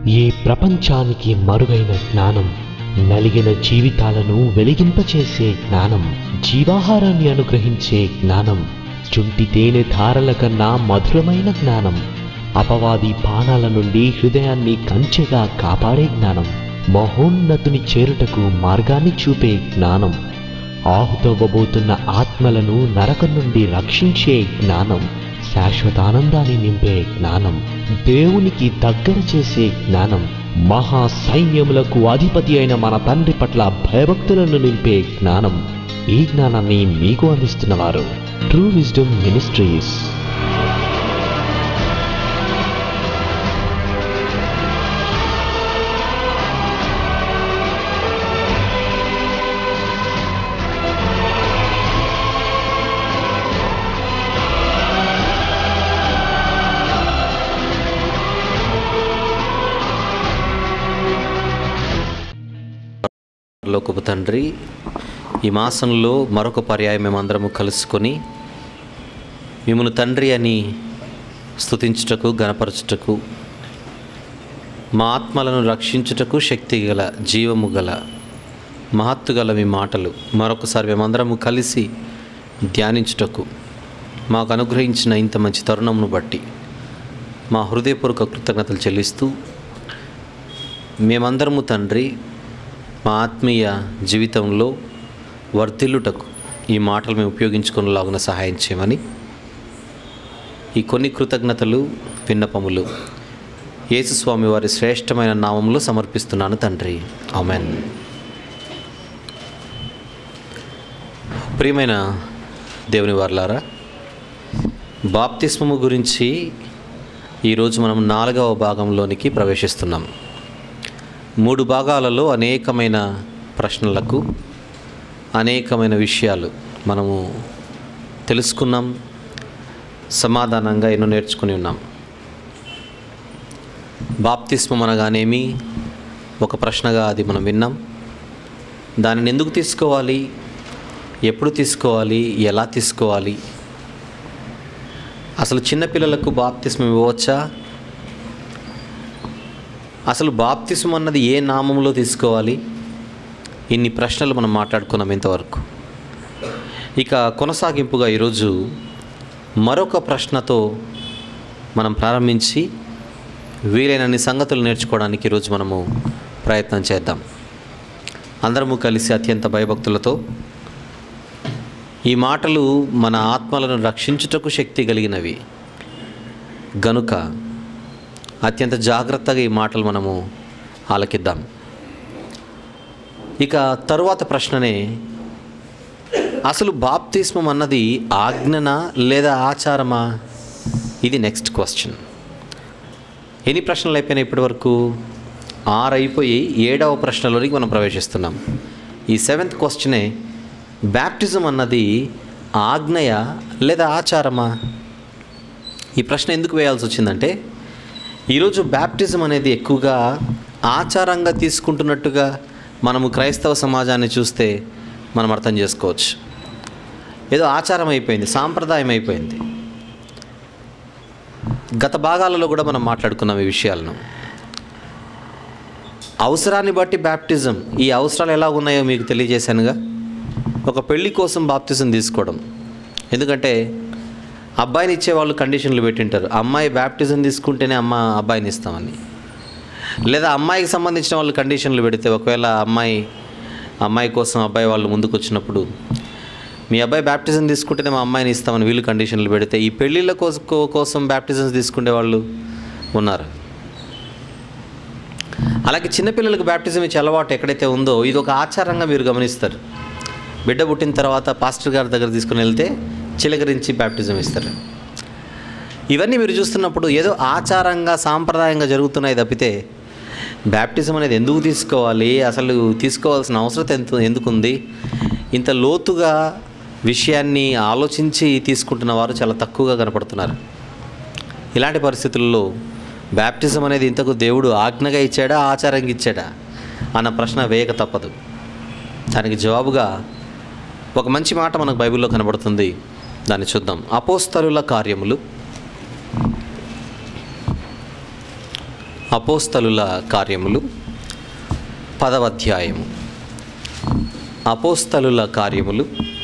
ఈ ప్రపంచానికి మరుగైన జ్ఞానం నలిగిన జీవితాలను వెలిగింపచేసే జ్ఞానం జీవాహారాన్ని అనుగ్రహించే జ్ఞానం చుంటి తేనె ధారల కన్నా మధురమైన జ్ఞానం అపవాది బాణాల నుండి హృదయాన్ని కంచెగా కాపాడే జ్ఞానం మహోన్నతుని చేరుటకు మార్గాన్ని చూపే జ్ఞానం ఆహుతవ్వబోతున్న ఆత్మలను నరకం నుండి రక్షించే జ్ఞానం శాశ్వతానందాన్ని నింపే జ్ఞానం దేవునికి దగ్గర చేసే జ్ఞానం మహా సైన్యములకు అధిపతి అయిన మన తండ్రి పట్ల భయభక్తులను నింపే జ్ఞానం ఈ జ్ఞానాన్ని మీకు అందిస్తున్నవారు ట్రూ విజ్డమ్ మినిస్ట్రీస్ లోకపు తండ్రి ఈ మాసంలో మరొక పర్యాయం మేమందరము కలుసుకొని మిమ్మల్ని తండ్రి అని స్తుతించుటకు గణపరచుటకు మా ఆత్మలను రక్షించుటకు శక్తి గల జీవము గల మహత్తు గల మీ మాటలు మరొకసారి మేమందరము కలిసి ధ్యానించుటకు మాకు అనుగ్రహించిన ఇంత మంచి తరుణమును బట్టి మా హృదయపూర్వక కృతజ్ఞతలు చెల్లిస్తూ మేమందరము తండ్రి మా ఆత్మీయ జీవితంలో వర్ధిల్లుటకు ఈ మాటలు మేము ఉపయోగించుకునేలాగున సహాయం చేయమని ఈ కొన్ని కృతజ్ఞతలు విన్నపములు యేసుస్వామి వారి శ్రేష్టమైన నామంలో సమర్పిస్తున్నాను తండ్రి ఆమెన్ ప్రియమైన దేవుని వార్లారా బాప్తిస్మము గురించి ఈరోజు మనం నాలుగవ భాగంలోనికి ప్రవేశిస్తున్నాం మూడు భాగాలలో అనేకమైన ప్రశ్నలకు అనేకమైన విషయాలు మనము తెలుసుకున్నాం సమాధానంగా ఎన్నో నేర్చుకుని ఉన్నాం బాప్తిస్మం అనగానేమి ఒక ప్రశ్నగా అది మనం విన్నాం దానిని ఎందుకు తీసుకోవాలి ఎప్పుడు తీసుకోవాలి ఎలా తీసుకోవాలి అసలు చిన్నపిల్లలకు బాప్తిస్మం ఇవ్వవచ్చా అసలు బాప్తిసం అన్నది ఏ నామంలో తీసుకోవాలి ఇన్ని ప్రశ్నలు మనం మాట్లాడుకున్నాం ఇంతవరకు ఇక కొనసాగింపుగా ఈరోజు మరొక ప్రశ్నతో మనం ప్రారంభించి వీలైనన్ని సంగతులు నేర్చుకోవడానికి ఈరోజు మనము ప్రయత్నం చేద్దాం అందరము కలిసి అత్యంత భయభక్తులతో ఈ మాటలు మన ఆత్మలను రక్షించుటకు శక్తి కలిగినవి గనుక అత్యంత జాగ్రత్తగా ఈ మాటలు మనము ఆలకిద్దాం ఇక తరువాత ప్రశ్ననే అసలు బాప్తిస్మం అన్నది ఆజ్ఞన లేదా ఆచారమా ఇది నెక్స్ట్ క్వశ్చన్ ఎన్ని ప్రశ్నలు అయిపోయినాయి ఇప్పటి వరకు ఆరు అయిపోయి ఏడవ ప్రశ్నలోనికి మనం ప్రవేశిస్తున్నాం ఈ సెవెంత్ క్వశ్చనే బ్యాప్టిజం అన్నది ఆజ్ఞయ లేదా ఆచారమా ఈ ప్రశ్న ఎందుకు వేయాల్సి వచ్చిందంటే ఈరోజు బ్యాప్టిజం అనేది ఎక్కువగా ఆచారంగా తీసుకుంటున్నట్టుగా మనము క్రైస్తవ సమాజాన్ని చూస్తే మనం అర్థం చేసుకోవచ్చు ఏదో ఆచారం అయిపోయింది సాంప్రదాయం అయిపోయింది గత భాగాలలో కూడా మనం మాట్లాడుకున్నాం ఈ విషయాలను అవసరాన్ని బట్టి బ్యాప్టిజం ఈ అవసరాలు ఎలా ఉన్నాయో మీకు తెలియజేశానుగా ఒక పెళ్లి కోసం బాప్తిజం తీసుకోవడం ఎందుకంటే అబ్బాయిని ఇచ్చే వాళ్ళు కండిషన్లు పెట్టింటారు అమ్మాయి బ్యాప్టిజం తీసుకుంటేనే అమ్మ అబ్బాయిని ఇస్తామని లేదా అమ్మాయికి సంబంధించిన వాళ్ళు కండిషన్లు పెడితే ఒకవేళ అమ్మాయి అమ్మాయి కోసం అబ్బాయి వాళ్ళు ముందుకు వచ్చినప్పుడు మీ అబ్బాయి బ్యాప్టిజం తీసుకుంటేనే మా అమ్మాయిని ఇస్తామని వీళ్ళు కండిషన్లు పెడితే ఈ పెళ్ళిళ్ళ కోసం కోసం బ్యాప్టిజమ్స్ తీసుకునే వాళ్ళు ఉన్నారు అలాగే చిన్నపిల్లలకు బ్యాప్టిజం ఇచ్చే అలవాటు ఎక్కడైతే ఉందో ఇది ఒక ఆచారంగా మీరు గమనిస్తారు బిడ్డ పుట్టిన తర్వాత పాస్టర్ గారి దగ్గర తీసుకుని వెళ్తే చిలకరించి బ్యాప్టిజం ఇస్తారు ఇవన్నీ మీరు చూస్తున్నప్పుడు ఏదో ఆచారంగా సాంప్రదాయంగా జరుగుతున్నాయి తప్పితే బ్యాప్టిజం అనేది ఎందుకు తీసుకోవాలి అసలు తీసుకోవాల్సిన అవసరం ఎంత ఎందుకుంది ఇంత లోతుగా విషయాన్ని ఆలోచించి తీసుకుంటున్న వారు చాలా తక్కువగా కనపడుతున్నారు ఇలాంటి పరిస్థితుల్లో బ్యాప్టిజం అనేది ఇంతకు దేవుడు ఆజ్ఞగా ఇచ్చాడా ఆచారంగా ఇచ్చాడా అన్న ప్రశ్న వేయక తప్పదు దానికి జవాబుగా ఒక మంచి మాట మనకు బైబిల్లో కనబడుతుంది దాన్ని చూద్దాం అపోస్తలుల కార్యములు అపోస్తలుల కార్యములు పదవ అధ్యాయము అపోస్తలుల కార్యములు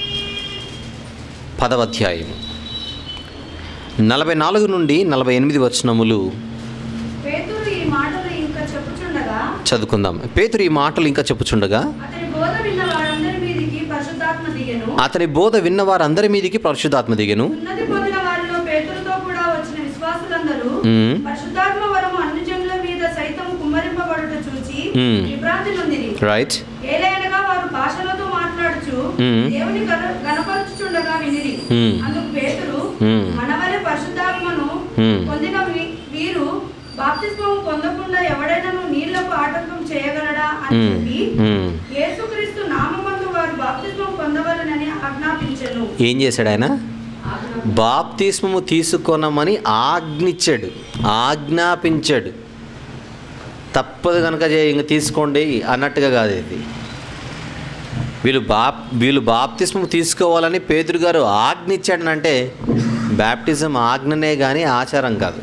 పదవ అధ్యాయము నలభై నాలుగు నుండి నలభై ఎనిమిది వచనములు పేతురు ఈ మాటలు ఇంకా చెప్పుచుండగా చదువుకుందాం పేతురు ఈ మాటలు ఇంకా చెప్పుచుండగా అతని బోధ విన్న వారందరి మీదికి పరిశుద్ధాత్మ దిగెను అతని బోధ విన్న వారందరి మీదికి పరిశుద్ధాత్మ దిగెను ఉన్నతి పొందిన వారిలో పేతురుతో కూడా వచ్చిన విశ్వాసులందరూ మ్మ్. పరిశుద్ధాత్మ వరము అన్ని జనుల మీద సైతం కుమ్మరింపబడుట చూచి మ్మ్. విభ్రాంతి నొందిరి రైట్ ఏలైనగా వారు భాషలతో మాట్లాడుచు మ్మ్. దేవుని గన- గనపరచుచుండగా వినిరి మ్మ్. అందుకు పేతురు మ్మ్. మనవలే పరిశుద్ధాత్మను మ్మ్. పొందిన వీ- వీరు బాప్తిస్మము పొందకుండా ఎవడైనాను నీళ్లకు ఆటంకం చేయగలడా అని మ్మ్. చెప్పి మ్మ్. యేసుక్రీస్తు నామమందు వారు బాప్తిస్మం పొందవలనని ఆజ్ఞాపించెను ఏం చేశాడు ఆయన బాప్తిస్మము తీసుకొనమని ఆజ్ఞించాడు ఆజ్ఞాపించాడు తప్పదు కనుక చే- ఇంక తీసుకోండి అన్నట్టుగా కాదు ఇది వీళ్ళు బాప్ వీళ్ళు బాప్తిస్మం తీసుకోవాలని పేదరు గారు ఆజ్ఞ ఇచ్చాడనంటే బ్యాప్టిజం ఆజ్ఞనే కానీ ఆచారం కాదు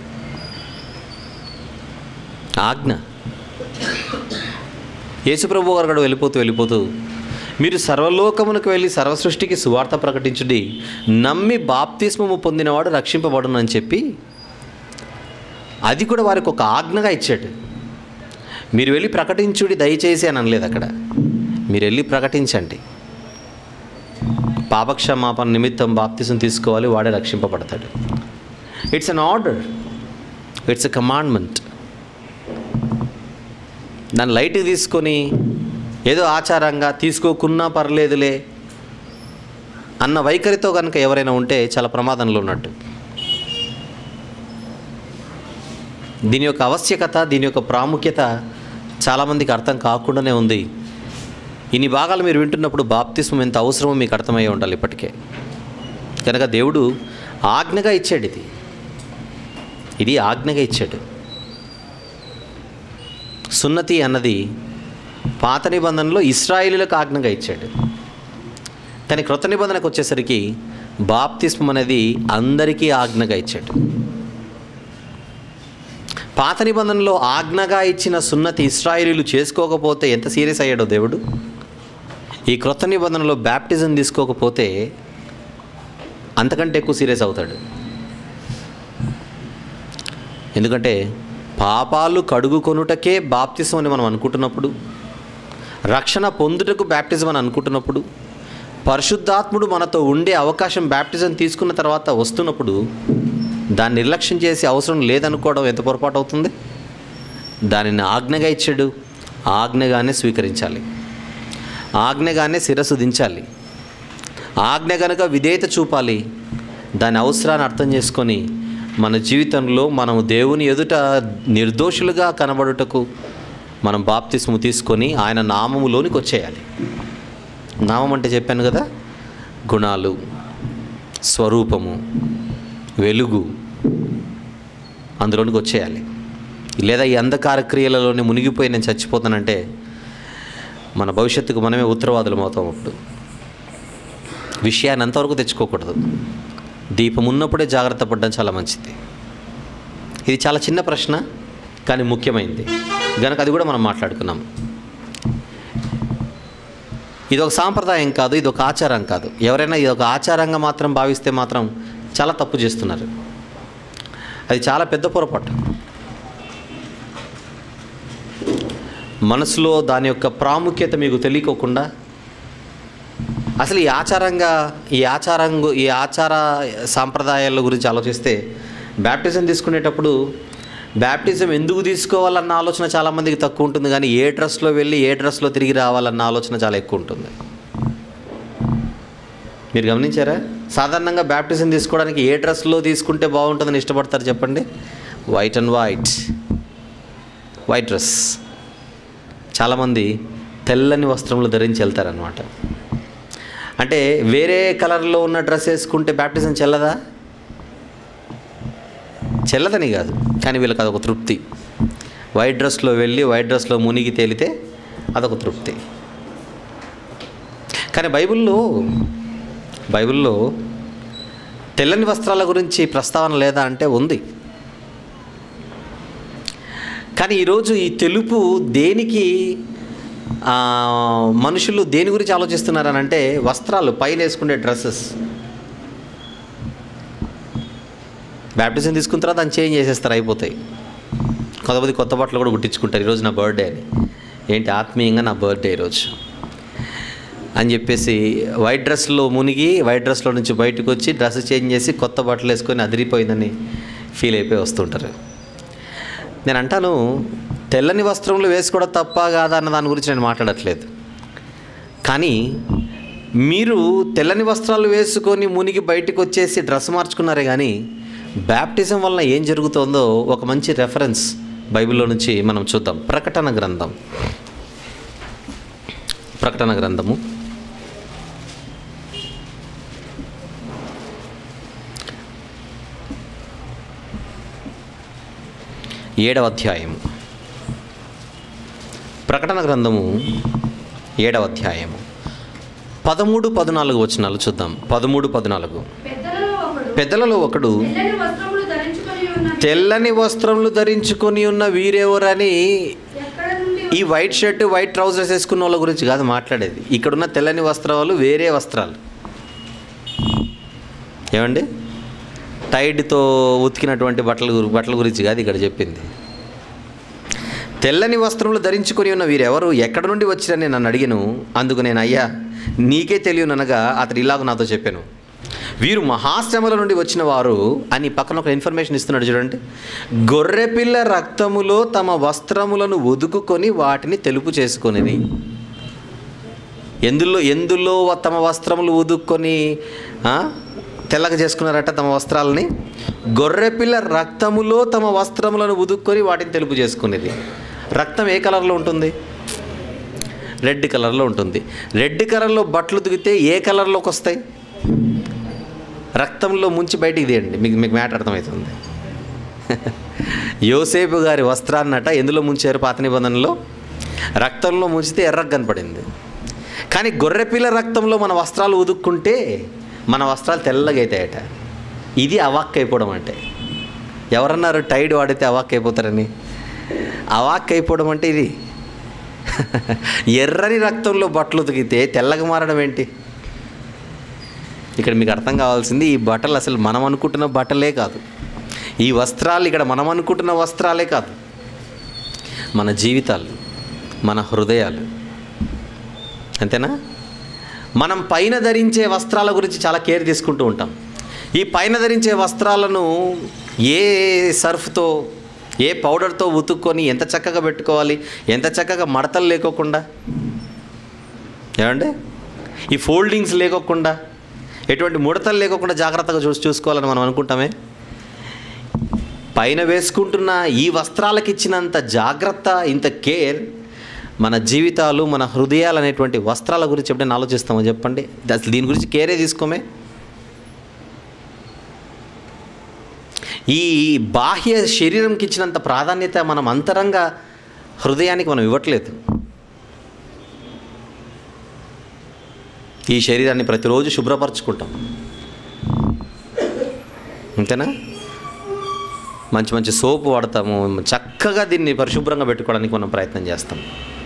ఆజ్ఞ యేసుప్రభు గారు కూడా వెళ్ళిపోతూ వెళ్ళిపోతూ మీరు సర్వలోకమునకు వెళ్ళి సర్వసృష్టికి సువార్త ప్రకటించుడి నమ్మి బాప్తిస్మము పొందినవాడు రక్షింపబడును అని చెప్పి అది కూడా వారికి ఒక ఆజ్ఞగా ఇచ్చాడు మీరు వెళ్ళి ప్రకటించుడి దయచేసి అని అనలేదు అక్కడ మీరు వెళ్ళి ప్రకటించండి పాపక్షమాపణ నిమిత్తం బాప్తిసం తీసుకోవాలి వాడే రక్షింపబడతాడు it's an order it's a commandment దాన్ని లైట్కి తీసుకొని ఏదో ఆచారంగా తీసుకోకున్నా పర్లేదులే అన్న వైఖరితో కనుక ఎవరైనా ఉంటే చాలా ప్రమాదంలో ఉన్నట్టు దీని యొక్క ఆవశ్యకత దీని యొక్క ప్రాముఖ్యత చాలామందికి అర్థం కాకుండానే ఉంది ఇన్ని భాగాలు మీరు వింటున్నప్పుడు బాప్తిస్మం ఎంత అవసరమో మీకు అర్థమయ్యే ఉండాలి ఇప్పటికే కనుక దేవుడు ఆజ్ఞగా ఇచ్చాడు ఇది ఇది ఆజ్ఞగా ఇచ్చాడు సున్నతి అన్నది పాత నిబంధనలో ఇస్రాయిలీలకు ఆజ్ఞగా ఇచ్చాడు కానీ క్రొత్త నిబంధనకు వచ్చేసరికి బాప్తిస్మం అనేది అందరికీ ఆజ్ఞగా ఇచ్చాడు పాత నిబంధనలో ఆజ్ఞగా ఇచ్చిన సున్నతి ఇస్రాయిలీలు చేసుకోకపోతే ఎంత సీరియస్ అయ్యాడో దేవుడు ఈ క్రొత్త నిబంధనలో బ్యాప్టిజం తీసుకోకపోతే అంతకంటే ఎక్కువ సీరియస్ అవుతాడు ఎందుకంటే పాపాలు కడుగుకొనుటకే బాప్తిజం అని మనం అనుకుంటున్నప్పుడు రక్షణ పొందుటకు బ్యాప్టిజం అని అనుకుంటున్నప్పుడు పరిశుద్ధాత్ముడు మనతో ఉండే అవకాశం బ్యాప్టిజం తీసుకున్న తర్వాత వస్తున్నప్పుడు దాన్ని నిర్లక్ష్యం చేసి అవసరం లేదనుకోవడం ఎంత పొరపాటు అవుతుంది దానిని ఆజ్ఞగా ఇచ్చాడు ఆజ్ఞగానే స్వీకరించాలి ఆజ్ఞగానే శిరస్సు దించాలి ఆజ్ఞ గనుక విధేయత చూపాలి దాని అవసరాన్ని అర్థం చేసుకొని మన జీవితంలో మనము దేవుని ఎదుట నిర్దోషులుగా కనబడుటకు మనం బాప్తిస్ము తీసుకొని ఆయన నామములోనికి వచ్చేయాలి నామం అంటే చెప్పాను కదా గుణాలు స్వరూపము వెలుగు అందులోనికి వచ్చేయాలి లేదా ఈ అంధకార క్రియలలోనే మునిగిపోయి నేను చచ్చిపోతానంటే మన భవిష్యత్తుకు మనమే ఉత్తరవాదులం అవుతాం అప్పుడు విషయాన్ని అంతవరకు తెచ్చుకోకూడదు దీపం ఉన్నప్పుడే జాగ్రత్త పడడం చాలా మంచిది ఇది చాలా చిన్న ప్రశ్న కానీ ముఖ్యమైనది గనక అది కూడా మనం మాట్లాడుకున్నాం ఇది ఒక సాంప్రదాయం కాదు ఇది ఒక ఆచారం కాదు ఎవరైనా ఇది ఒక ఆచారంగా మాత్రం భావిస్తే మాత్రం చాలా తప్పు చేస్తున్నారు అది చాలా పెద్ద పొరపాటు మనసులో దాని యొక్క ప్రాముఖ్యత మీకు తెలియకోకుండా అసలు ఈ ఆచారంగా ఈ ఆచారం గు- ఈ ఆచార సాంప్రదాయాల గురించి ఆలోచిస్తే బ్యాప్టిజం తీసుకునేటప్పుడు బ్యాప్టిజం ఎందుకు తీసుకోవాలన్న ఆలోచన చాలామందికి తక్కువ ఉంటుంది కానీ ఏ డ్రెస్లో వెళ్ళి ఏ డ్రెస్లో తిరిగి రావాలన్న ఆలోచన చాలా ఎక్కువ ఉంటుంది మీరు గమనించారా సాధారణంగా బ్యాప్టిజం తీసుకోవడానికి ఏ డ్రెస్లో తీసుకుంటే బాగుంటుందని ఇష్టపడతారు చెప్పండి white and white white dress చాలామంది తెల్లని వస్త్రములు ధరించి వెళ్తారనమాట అంటే వేరే కలర్లో ఉన్న డ్రెస్ వేసుకుంటే బ్యాప్టిజం చెల్లదా చెల్లదని కాదు కానీ వీళ్ళకి అదొక తృప్తి వైట్ డ్రెస్లో వెళ్ళి వైట్ డ్రెస్లో మునిగి తేలితే అదొక తృప్తి కానీ బైబిల్లో బైబిల్లో తెల్లని వస్త్రాల గురించి ప్రస్తావన లేదా అంటే ఉంది కానీ ఈరోజు ఈ తెలుపు దేనికి ఆ, మనుషులు దేని గురించి ఆలోచిస్తున్నారని అంటే వస్త్రాలు పైన వేసుకునే డ్రెస్సెస్ బ్యాప్టిజం తీసుకున్న తర్వాత దాన్ని చేంజ్ చేసేస్తారు అయిపోతాయి కొంతమంది కొత్త బట్టలు కూడా కుట్టించుకుంటారు ఈరోజు నా బర్త్డే అని ఏంటి ఆత్మీయంగా నా బర్త్డే ఈరోజు అని చెప్పేసి వైట్ డ్రెస్లో మునిగి వైట్ డ్రెస్లో నుంచి బయటకు వచ్చి డ్రెస్ చేంజ్ చేసి కొత్త బట్టలు వేసుకొని అదిరిపోయిందని ఫీల్ అయిపోయి వస్తుంటారు నేను అంటాను తెల్లని వస్త్రములు వేసుకోవడం తప్ప కాదా అన్న దాని గురించి నేను మాట్లాడట్లేదు కానీ మీరు తెల్లని వస్త్రాలు వేసుకొని మునిగి బయటకు వచ్చేసి డ్రెస్ మార్చుకున్నారే కానీ బ్యాప్టిజం వలన ఏం జరుగుతుందో ఒక మంచి రెఫరెన్స్ బైబిల్లో నుంచి మనం చూద్దాం ప్రకటన గ్రంథం ప్రకటన గ్రంథము ఏడవ అధ్యాయము ప్రకటన గ్రంథము ఏడవ అధ్యాయము పదమూడు పద్నాలుగు వచనాలు చూద్దాం పదమూడు పద్నాలుగు పెద్దలలో ఒకడు పెద్దలలో ఒకడు తెల్లని వస్త్రములు ధరించుకొని ఉన్న తెల్లని వస్త్రములు ధరించుకొని ఉన్న వీరెవరని ఎక్కడ నుండి ఈ వైట్ షర్ట్ వైట్ ట్రౌజర్స్ వేసుకున్న వాళ్ళ గురించి కాదు మాట్లాడేది ఇక్కడున్న తెల్లని వస్త్రాలు వేరే వస్త్రాలు ఏమండి టైడ్తో ఉతికినటువంటి బట్టల గురి బట్టల గురించి కాదు ఇక్కడ చెప్పింది తెల్లని వస్త్రములు ధరించుకొని ఉన్న వీరెవరు ఎక్కడ నుండి వచ్చిరని నన్ను అడిగాను అందుకు నేను అయ్యా నీకే తెలియననగా అతడు ఇలాగ నాతో చెప్పాను వీరు మహాశ్రమల నుండి వచ్చిన వారు అని పక్కన ఒక ఇన్ఫర్మేషన్ ఇస్తున్నాడు చూడండి గొర్రెపిల్ల రక్తములో తమ వస్త్రములను ఒదుకుకొని వాటిని తెలుపు చేసుకొనిది ఎందులో ఎందులో తమ వస్త్రములు ఉదుక్కొని ఆ, తెల్లగా చేసుకున్నారట తమ వస్త్రాలని గొర్రెపిల్ల రక్తములో తమ వస్త్రములను ఉదుక్కొని వాటిని తెలుపు చేసుకునేది రక్తం ఏ కలర్లో ఉంటుంది రెడ్ కలర్లో ఉంటుంది రెడ్ కలర్లో బట్టలు దిగితే ఏ కలర్లోకి వస్తాయి రక్తంలో ముంచి బయటికి తీయండి మీకు మీకు మ్యాటర్ అర్థమవుతుంది యోసేపు గారి వస్త్రాన్నట ఎందులో ముంచారు పాత నిబంధనలో రక్తంలో ముంచితే ఎర్రగా కనపడింది కానీ గొర్రెపిల్ల రక్తంలో మన వస్త్రాలు ఉదుక్కుంటే మన వస్త్రాలు తెల్లగా అవుతాయట ఇది అవాక్ అయిపోవడం అంటే ఎవరన్నారు టైడ్ వాడితే అవాక్ అయిపోతారని అవాక్ అయిపోవడం అంటే ఇది ఎర్రని రక్తంలో బట్టలు ఉతికితే తెల్లగా మారడం ఏంటి ఇక్కడ మీకు అర్థం కావాల్సింది ఈ బట్టలు అసలు మనం అనుకుంటున్న బట్టలే కాదు ఈ వస్త్రాలు ఇక్కడ మనం అనుకుంటున్న వస్త్రాలే కాదు మన జీవితాలు మన హృదయాలు అంతేనా మనం పైన ధరించే వస్త్రాల గురించి చాలా కేర్ తీసుకుంటూ ఉంటాం ఈ పైన ధరించే వస్త్రాలను ఏ సర్ఫ్తో ఏ పౌడర్తో ఉతుక్కొని ఎంత చక్కగా పెట్టుకోవాలి ఎంత చక్కగా మడతలు లేకోకుండా ఏమండి ఈ ఫోల్డింగ్స్ లేకోకుండా ఎటువంటి ముడతలు లేకోకుండా జాగ్రత్తగా చూసి చూసుకోవాలని మనం అనుకుంటామే పైన వేసుకుంటున్న ఈ వస్త్రాలకు ఇచ్చినంత జాగ్రత్త ఇంత కేర్ మన జీవితాలు మన హృదయాలు అనేటువంటి వస్త్రాల గురించి ఎప్పుడైనా ఆలోచిస్తామో చెప్పండి అసలు దీని గురించి కేరే తీసుకోమే ఈ బాహ్య శరీరంకి ఇచ్చినంత ప్రాధాన్యత మనం అంతరంగ హృదయానికి మనం ఇవ్వట్లేదు ఈ శరీరాన్ని ప్రతిరోజు శుభ్రపరచుకుంటాం అంతేనా మంచి మంచి సోపు వాడతాము చక్కగా దీన్ని పరిశుభ్రంగా పెట్టుకోవడానికి మనం ప్రయత్నం చేస్తాం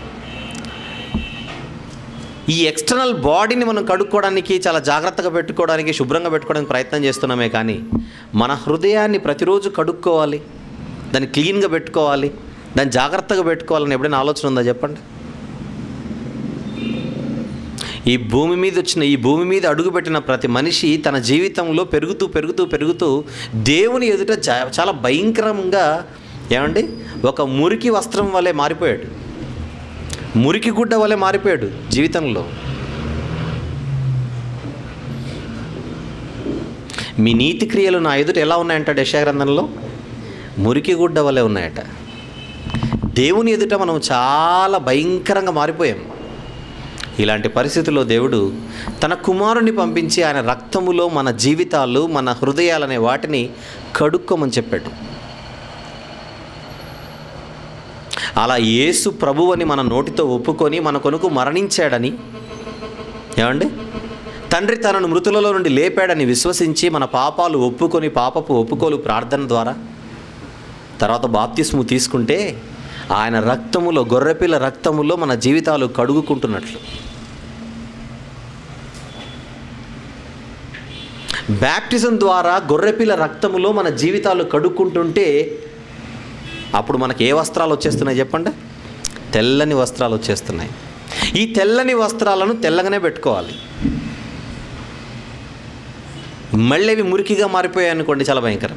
ఈ ఎక్స్టర్నల్ బాడీని మనం కడుక్కోవడానికి చాలా జాగ్రత్తగా పెట్టుకోవడానికి శుభ్రంగా పెట్టుకోవడానికి ప్రయత్నం చేస్తున్నామే కానీ మన హృదయాన్ని ప్రతిరోజు కడుక్కోవాలి దాన్ని క్లీన్గా పెట్టుకోవాలి దాన్ని జాగ్రత్తగా పెట్టుకోవాలని ఎప్పుడైనా ఆలోచన ఉందా చెప్పండి ఈ భూమి మీద వచ్చిన ఈ భూమి మీద అడుగుపెట్టిన ప్రతి మనిషి తన జీవితంలో పెరుగుతూ పెరుగుతూ పెరుగుతూ దేవుని ఎదుట చా- చాలా భయంకరంగా ఏమండి ఒక మురికి వస్త్రం వలె మారిపోయాడు మురికి గుడ్డ వలె మారిపోయాడు జీవితంలో మీ నీతి క్రియలు నా ఎదుట ఎలా ఉన్నాయంట యశాగ్రంథంలో మురికి గుడ్డ వలె ఉన్నాయట దేవుని ఎదుట మనం చాలా భయంకరంగా మారిపోయాం ఇలాంటి పరిస్థితుల్లో దేవుడు తన కుమారుని పంపించి ఆయన రక్తములో మన జీవితాలు మన హృదయాలనే వాటిని కడుక్కోమని చెప్పాడు అలా యేసు ప్రభువని మన నోటితో ఒప్పుకొని మన కొనుకు మరణించాడని ఏమండి తండ్రి తనను మృతులలో నుండి లేపాడని విశ్వసించి మన పాపాలు ఒప్పుకొని పాపపు ఒప్పుకోలు ప్రార్థన ద్వారా తర్వాత బాప్తిస్ము తీసుకుంటే ఆయన రక్తములో గొర్రెపిల్ల రక్తములో మన జీవితాలు కడుగుకుంటున్నట్లు బ్యాప్టిజం ద్వారా గొర్రెపిల్ల రక్తములో మన జీవితాలు కడుక్కుంటుంటే అప్పుడు మనకి ఏ వస్త్రాలు వచ్చేస్తున్నాయి చెప్పండి తెల్లని వస్త్రాలు వచ్చేస్తున్నాయి ఈ తెల్లని వస్త్రాలను తెల్లగానే పెట్టుకోవాలి మళ్ళీ అవి మురికిగా మారిపోయాయి అనుకోండి చాలా భయంకరం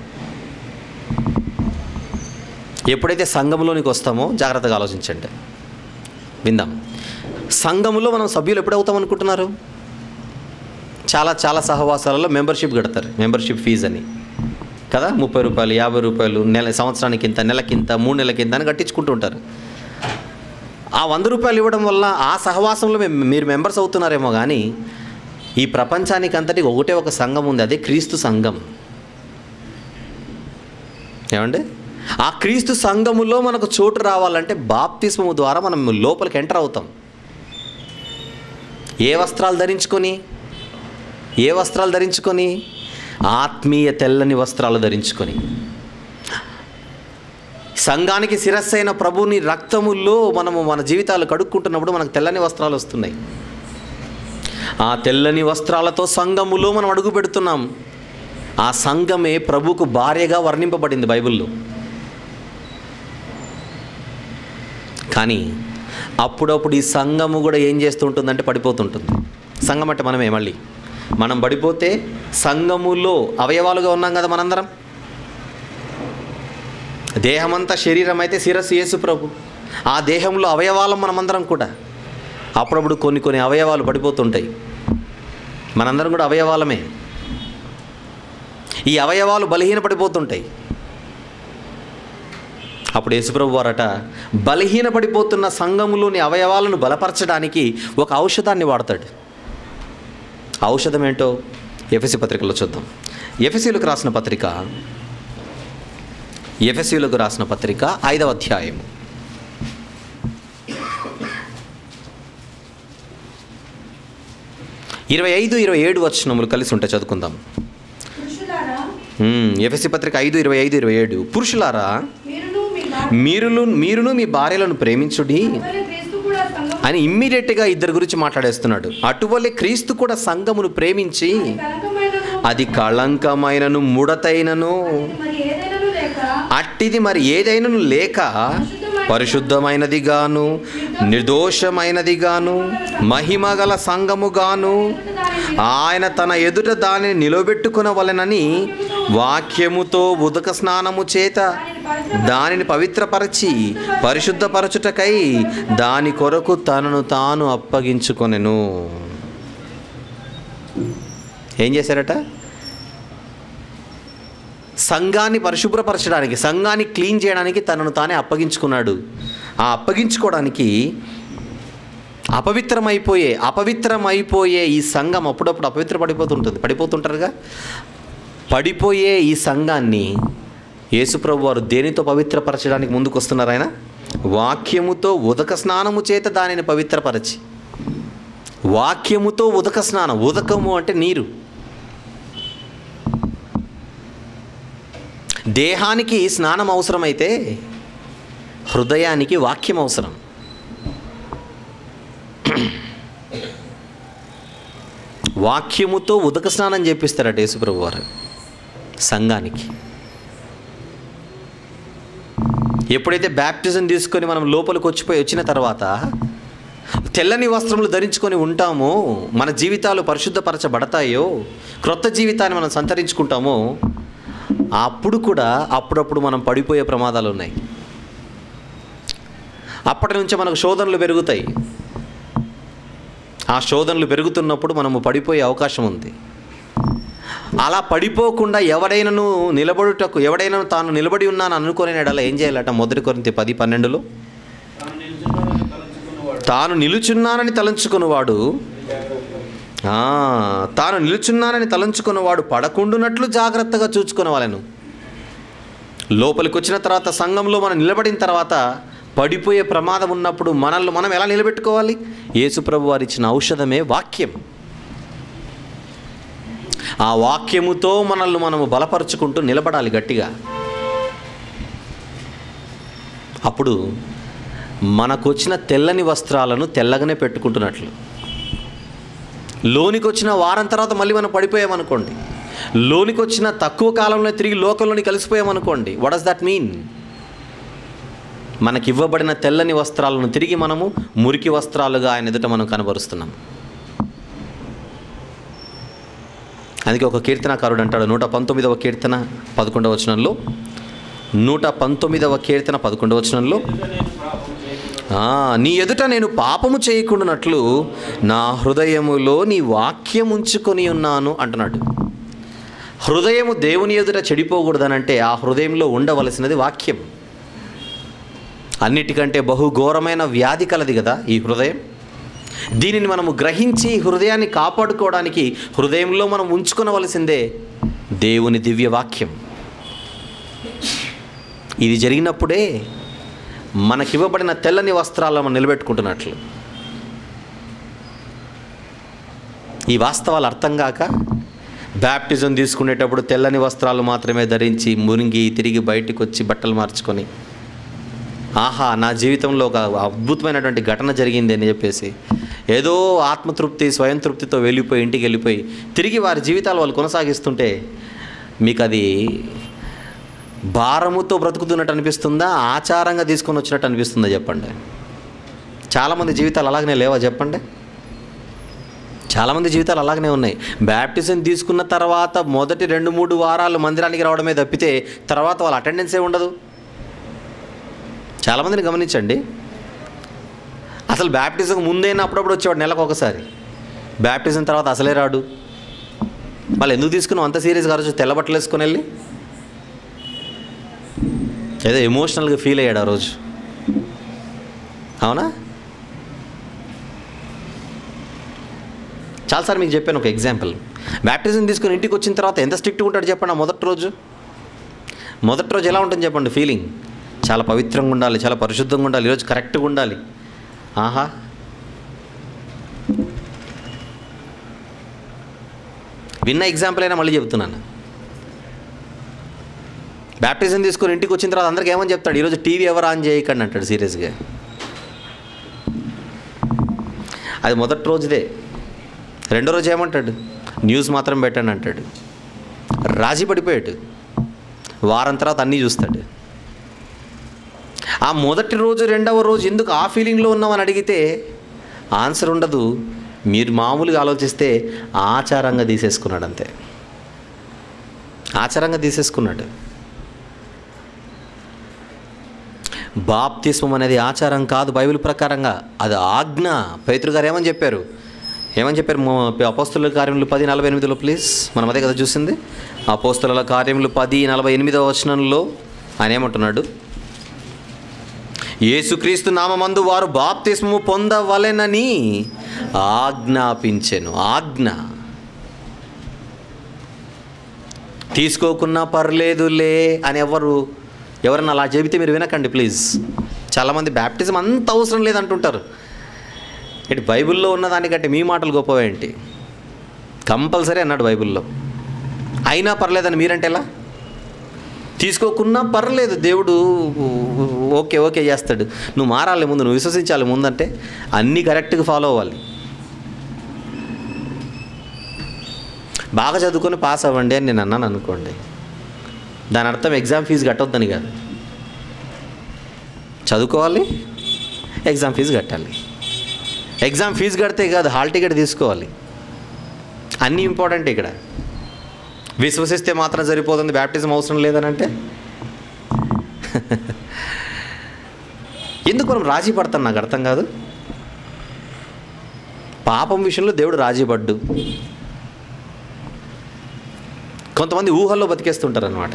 ఎప్పుడైతే సంఘంలోనికి వస్తామో జాగ్రత్తగా ఆలోచించండి విందాం సంఘములో మనం సభ్యులు ఎప్పుడవుతాం అనుకుంటున్నారు చాలా చాలా సహవాసాలలో మెంబర్షిప్ కడతారు మెంబర్షిప్ ఫీజు అని కదా ముప్పై రూపాయలు యాభై రూపాయలు నెల సంవత్సరానికి ఇంత నెలకింత మూడు నెలకింత అని కట్టించుకుంటూ ఉంటారు ఆ వంద రూపాయలు ఇవ్వడం వల్ల ఆ సహవాసంలో మే- మీరు మెంబర్స్ అవుతున్నారేమో కానీ ఈ ప్రపంచానికి అంతటికి ఒకటే ఒక సంఘం ఉంది అదే క్రీస్తు సంఘం ఏమండి ఆ క్రీస్తు సంఘములో మనకు చోటు రావాలంటే బాప్తిస్మము ద్వారా మనం లోపలికి ఎంటర్ అవుతాం ఏ వస్త్రాలు ధరించుకొని ఏ వస్త్రాలు ధరించుకొని ఆత్మీయ తెల్లని వస్త్రాలు ధరించుకొని సంఘానికి శిరస్సైన ప్రభుని రక్తముల్లో మనము మన జీవితాలు కడుక్కుంటున్నప్పుడు మనకు తెల్లని వస్త్రాలు వస్తున్నాయి ఆ తెల్లని వస్త్రాలతో సంఘములో మనం అడుగు పెడుతున్నాం ఆ సంఘమే ప్రభుకు భార్యగా వర్ణింపబడింది బైబిల్లో కానీ అప్పుడప్పుడు ఈ సంఘము కూడా ఏం చేస్తుంటుందంటే పడిపోతుంటుంది సంఘం అంటే మనమే మళ్ళీ మనం పడిపోతే సంఘములో అవయవాలుగా ఉన్నాం కదా మనందరం దేహమంతా శరీరం అయితే శిరస్సు యేసు ప్రభు ఆ దేహంలో అవయవాలం మనమందరం కూడా అప్పుడప్పుడు కొన్ని కొన్ని అవయవాలు పడిపోతుంటాయి మనందరం కూడా అవయవాలమే ఈ అవయవాలు బలహీన పడిపోతుంటాయి అప్పుడు యేసుప్రభు వారట బలహీన పడిపోతున్న సంఘములోని అవయవాలను బలపరచడానికి ఒక ఔషధాన్ని వాడతాడు ఆ ఔషధం ఏంటో ఎఫెసి పత్రికలో చూద్దాం ఎఫెసీలకు రాసిన పత్రిక ఎఫెసీలకు రాసిన పత్రిక ఐదవ అధ్యాయం ఇరవై ఐదు ఇరవై ఏడు వచనములు కలిసి ఉంటే చదువుకుందాం పురుషులారా మ్మ్, ఎఫెసి పత్రిక ఐదు ఇరవై ఐదు ఇరవై ఏడు పురుషులారా మీరును మీ మీరును మీరును మీ భార్యలను ప్రేమించుడి భార్యవలె క్రీస్తు కూడా సంఘం అని ఇమ్మీడియట్గా ఇద్దరి గురించి మాట్లాడేస్తున్నాడు అటువలే క్రీస్తు కూడా సంఘమును ప్రేమించి కనకమైనను అది కళంకమైనను ముడతైనను మరి ఏదైనాను లేక అట్టిది మరి ఏదైనను లేక పరిశుద్ధమైనదిగాను నిర్దోషమైనదిగాను మహిమగల సంఘముగాను ఆయన తన ఎదుట దానిని నిలబెట్టుకునవలెనని వాక్యముతో ఉదక స్నానము చేత దానిని పవిత్రపరచి పరిశుద్ధపరచుటకై దాని కొరకు తనను తాను అప్పగించుకొనెను ఏం చేశారట సంఘాన్ని పరిశుభ్రపరచడానికి సంఘాన్ని క్లీన్ చేయడానికి తనను తానే అప్పగించుకున్నాడు ఆ అప్పగించుకోవడానికి అపవిత్రమైపోయే అపవిత్రమైపోయే ఈ సంఘం అప్పుడప్పుడు అపవిత్ర పడిపోతుంటుంది పడిపోతుంటారుగా పడిపోయే ఈ సంఘాన్ని యేసుప్రభు వారు దేనితో పవిత్రపరచడానికి ముందుకు వస్తున్నారు ఆయన వాక్యముతో ఉదక స్నానము చేత దానిని పవిత్రపరచి వాక్యముతో ఉదక స్నానం ఉదకము అంటే నీరు దేహానికి స్నానం అవసరమైతే హృదయానికి వాక్యం అవసరం వాక్యముతో ఉదక స్నానం చేపిస్తారట యేసుప్రభు వారు సంఘానికి ఎప్పుడైతే బ్యాప్టిజం తీసుకొని మనం లోపలికి వచ్చిపోయి వచ్చిన తర్వాత తెల్లని వస్త్రములు ధరించుకొని ఉంటామో మన జీవితాలు పరిశుద్ధపరచబడతాయో క్రొత్త జీవితాన్ని మనం సంతరించుకుంటామో అప్పుడు కూడా అప్పుడప్పుడు మనం పడిపోయే ప్రమాదాలు ఉన్నాయి అప్పటి నుంచే మనకు శోధనలు పెరుగుతాయి ఆ శోధనలు పెరుగుతున్నప్పుడు మనము పడిపోయే అవకాశం ఉంది అలా పడిపోకుండా ఎవడైనాను నిలబడుటకు ఎవడైనా తాను నిలబడి ఉన్నాను అనుకునే ఎడల ఏం చేయాలట మొదటి కొరింత పది పన్నెండులో తాను నిలుచున్నానని తలంచుకున్నవాడు ఆ, తాను నిలుచున్నానని తలంచుకున్నవాడు పడకుండునట్లు జాగ్రత్తగా చూచుకునే వాళ్ళను లోపలికి వచ్చిన తర్వాత సంఘంలో మనం నిలబడిన తర్వాత పడిపోయే ప్రమాదం ఉన్నప్పుడు మనల్ని మనం ఎలా నిలబెట్టుకోవాలి యేసుప్రభు వారు ఇచ్చిన ఔషధమే వాక్యం ఆ వాక్యముతో మనల్ని మనము బలపరుచుకుంటూ నిలబడాలి గట్టిగా అప్పుడు మనకొచ్చిన తెల్లని వస్త్రాలను తెల్లగానే పెట్టుకుంటున్నట్లు లోనికి వచ్చిన వారం తర్వాత మళ్ళీ మనం పడిపోయామనుకోండి లోనికి వచ్చిన తక్కువ కాలంలో తిరిగి లోకంలోని కలిసిపోయామనుకోండి వాట్ డస్ దట్ మీన్ మనకి ఇవ్వబడిన తెల్లని వస్త్రాలను తిరిగి మనము మురికి వస్త్రాలుగా ఆయన ఎదుట మనం కనబరుస్తున్నాం అందుకే ఒక కీర్తనకారుడు అంటాడు నూట పంతొమ్మిదవ కీర్తన పదకొండవ వచనంలో నూట పంతొమ్మిదవ కీర్తన పదకొండవ వచనంలో ఆ, నీ ఎదుట నేను పాపము చేయకుండానట్లు నా హృదయములో నీ వాక్యం ఉంచుకొని ఉన్నాను అంటున్నాడు హృదయము దేవుని ఎదుట చెడిపోకూడదనంటే ఆ హృదయంలో ఉండవలసినది వాక్యం అన్నిటికంటే బహుఘోరమైన వ్యాధి కలది కదా ఈ హృదయం దీనిని మనము గ్రహించి హృదయాన్ని కాపాడుకోవడానికి హృదయంలో మనం ఉంచుకొనవలసిందే దేవుని దివ్య వాక్యం ఇది జరిగినప్పుడే మనకివ్వబడిన తెల్లని వస్త్రాలను మనం నిలబెట్టుకుంటున్నట్లు ఈ వాస్తవాలు అర్థం కాక బ్యాప్టిజం తీసుకునేటప్పుడు తెల్లని వస్త్రాలు మాత్రమే ధరించి మునిగి తిరిగి బయటికి వచ్చి బట్టలు మార్చుకొని ఆహా నా జీవితంలో ఒక అద్భుతమైనటువంటి ఘటన జరిగింది అని చెప్పేసి ఏదో ఆత్మతృప్తి స్వయం తృప్తితో వెళ్ళిపోయి ఇంటికి వెళ్ళిపోయి తిరిగి వారి జీవితాలు వాళ్ళు కొనసాగిస్తుంటే మీకు అది భారముతో బ్రతుకుతున్నట్టు అనిపిస్తుందా ఆచారంగా తీసుకొని వచ్చినట్టు అనిపిస్తుందా చెప్పండి చాలామంది జీవితాలు అలాగనే లేవా చెప్పండి చాలామంది జీవితాలు అలాగనే ఉన్నాయి బ్యాప్టిజం తీసుకున్న తర్వాత మొదటి రెండు మూడు వారాలు మందిరానికి రావడమే తప్పితే తర్వాత వాళ్ళ అటెండెన్సే ఉండదు చాలామందిని గమనించండి అసలు బ్యాప్టిజం ముందైనా అప్పుడప్పుడు వచ్చేవాడు నెలకు ఒకసారి బ్యాప్టిజం తర్వాత అసలే రాడు వాళ్ళు ఎందుకు తీసుకున్నాం అంత సీరియస్గా ఆ రోజు తెల్లబట్టలు వేసుకొని వెళ్ళి ఏదో ఎమోషనల్గా ఫీల్ అయ్యాడు ఆ రోజు అవునా చాలాసార్లు మీకు చెప్పాను ఒక ఎగ్జాంపుల్ బ్యాప్టిజం తీసుకుని ఇంటికి వచ్చిన తర్వాత ఎంత స్ట్రిక్ట్గా ఉంటాడు చెప్పండి ఆ మొదటి రోజు మొదటి రోజు ఎలా ఉంటుంది చెప్పండి ఫీలింగ్ చాలా పవిత్రంగా ఉండాలి చాలా పరిశుద్ధంగా ఉండాలి ఈరోజు కరెక్ట్గా ఉండాలి ఆహా విన్న ఎగ్జాంపుల్ అయినా మళ్ళీ చెప్తున్నాను బ్యాప్టిజం తీసుకొని ఇంటికి వచ్చిన తర్వాత అందరికి ఏమని చెప్తాడు ఈరోజు టీవీ ఎవరు ఆన్ చేయకండి అంటాడు సీరియస్గా అది మొదటి రోజుదే రెండో రోజు ఏమంటాడు న్యూస్ మాత్రం పెట్టండి అంటాడు రాజీ పడిపోయాడు వారం తర్వాత అన్నీ చూస్తాడు ఆ మొదటి రోజు రెండవ రోజు ఎందుకు ఆ ఫీలింగ్లో ఉన్నామని అడిగితే ఆన్సర్ ఉండదు మీరు మామూలుగా ఆలోచిస్తే ఆచారంగా తీసేసుకున్నాడు అంతే ఆచారంగా తీసేసుకున్నాడు బాప్తిస్మం అనేది ఆచారం కాదు బైబిల్ ప్రకారంగా అది ఆజ్ఞ పేతురు గారు ఏమని చెప్పారు ఏమని చెప్పారు అపోస్తుల కార్యములు పది నలభై ఎనిమిదిలో ప్లీజ్ మనం అదే కదా చూసింది అపోస్తుల కార్యములు పది నలభై ఎనిమిదవ వచనంలో ఆయన ఏమంటున్నాడు యేసుక్రీస్తు నామందు వారు బాప్తిస్మము పొందవలెనని ఆజ్ఞాపించెను ఆజ్ఞ తీసుకోకున్నా పర్లేదులే అని ఎవరు ఎవరన్నా అలా చెబితే మీరు వినకండి ప్లీజ్ చాలామంది బ్యాప్టిజం అంత అవసరం లేదంటుంటారు ఇటు బైబిల్లో ఉన్నదానికంటే మీ మాటలు గొప్పవేంటి కంపల్సరీ అన్నాడు బైబిల్లో అయినా పర్లేదని మీరంటే ఎలా తీసుకోకున్నా పర్లేదు దేవుడు ఓకే ఓకే చేస్తాడు నువ్వు మారాలి ముందు నువ్వు విశ్వసించాలి ముందంటే అన్నీ కరెక్ట్గా ఫాలో అవ్వాలి బాగా చదువుకొని పాస్ అవ్వండి అని నేను అన్నాను అనుకోండి దాని అర్థం ఎగ్జామ్ ఫీజు కట్టొద్దని కాదు చదువుకోవాలి ఎగ్జామ్ ఫీజు కట్టాలి ఎగ్జామ్ ఫీజు కడితే కాదు హాల్ టికెట్ తీసుకోవాలి అన్నీ ఇంపార్టెంట్ ఇక్కడ విశ్వసిస్తే మాత్రం సరిపోతుంది బ్యాప్టిజం అవసరం లేదని అంటే ఎందుకు మనం రాజీ పడతాం నాకు అర్థం కాదు పాపం విషయంలో దేవుడు రాజీ పడ్డు కొంతమంది ఊహల్లో బతికేస్తుంటారు అనమాట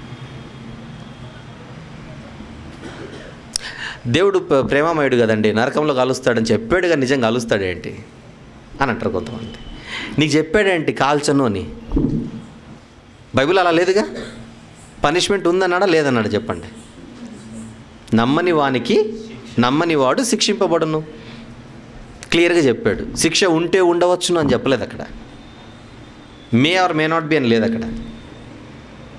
దేవుడు ప్ర- ప్రేమమయుడు కదండి నరకంలో కలుస్తాడని చెప్పాడుగా నిజంగా కలుస్తాడేంటి అని అంటారు కొంతమంది నీకు చెప్పాడేంటి కాల్చను అని బైబిల్ అలా లేదుగా పనిష్మెంట్ ఉందన్నాడా లేదన్నాడా చెప్పండి నమ్మని వానికి నమ్మని వాడు శిక్షింపబడును క్లియర్గా చెప్పాడు శిక్ష ఉంటే ఉండవచ్చును అని చెప్పలేదు అక్కడ may or may not be అని లేదు అక్కడ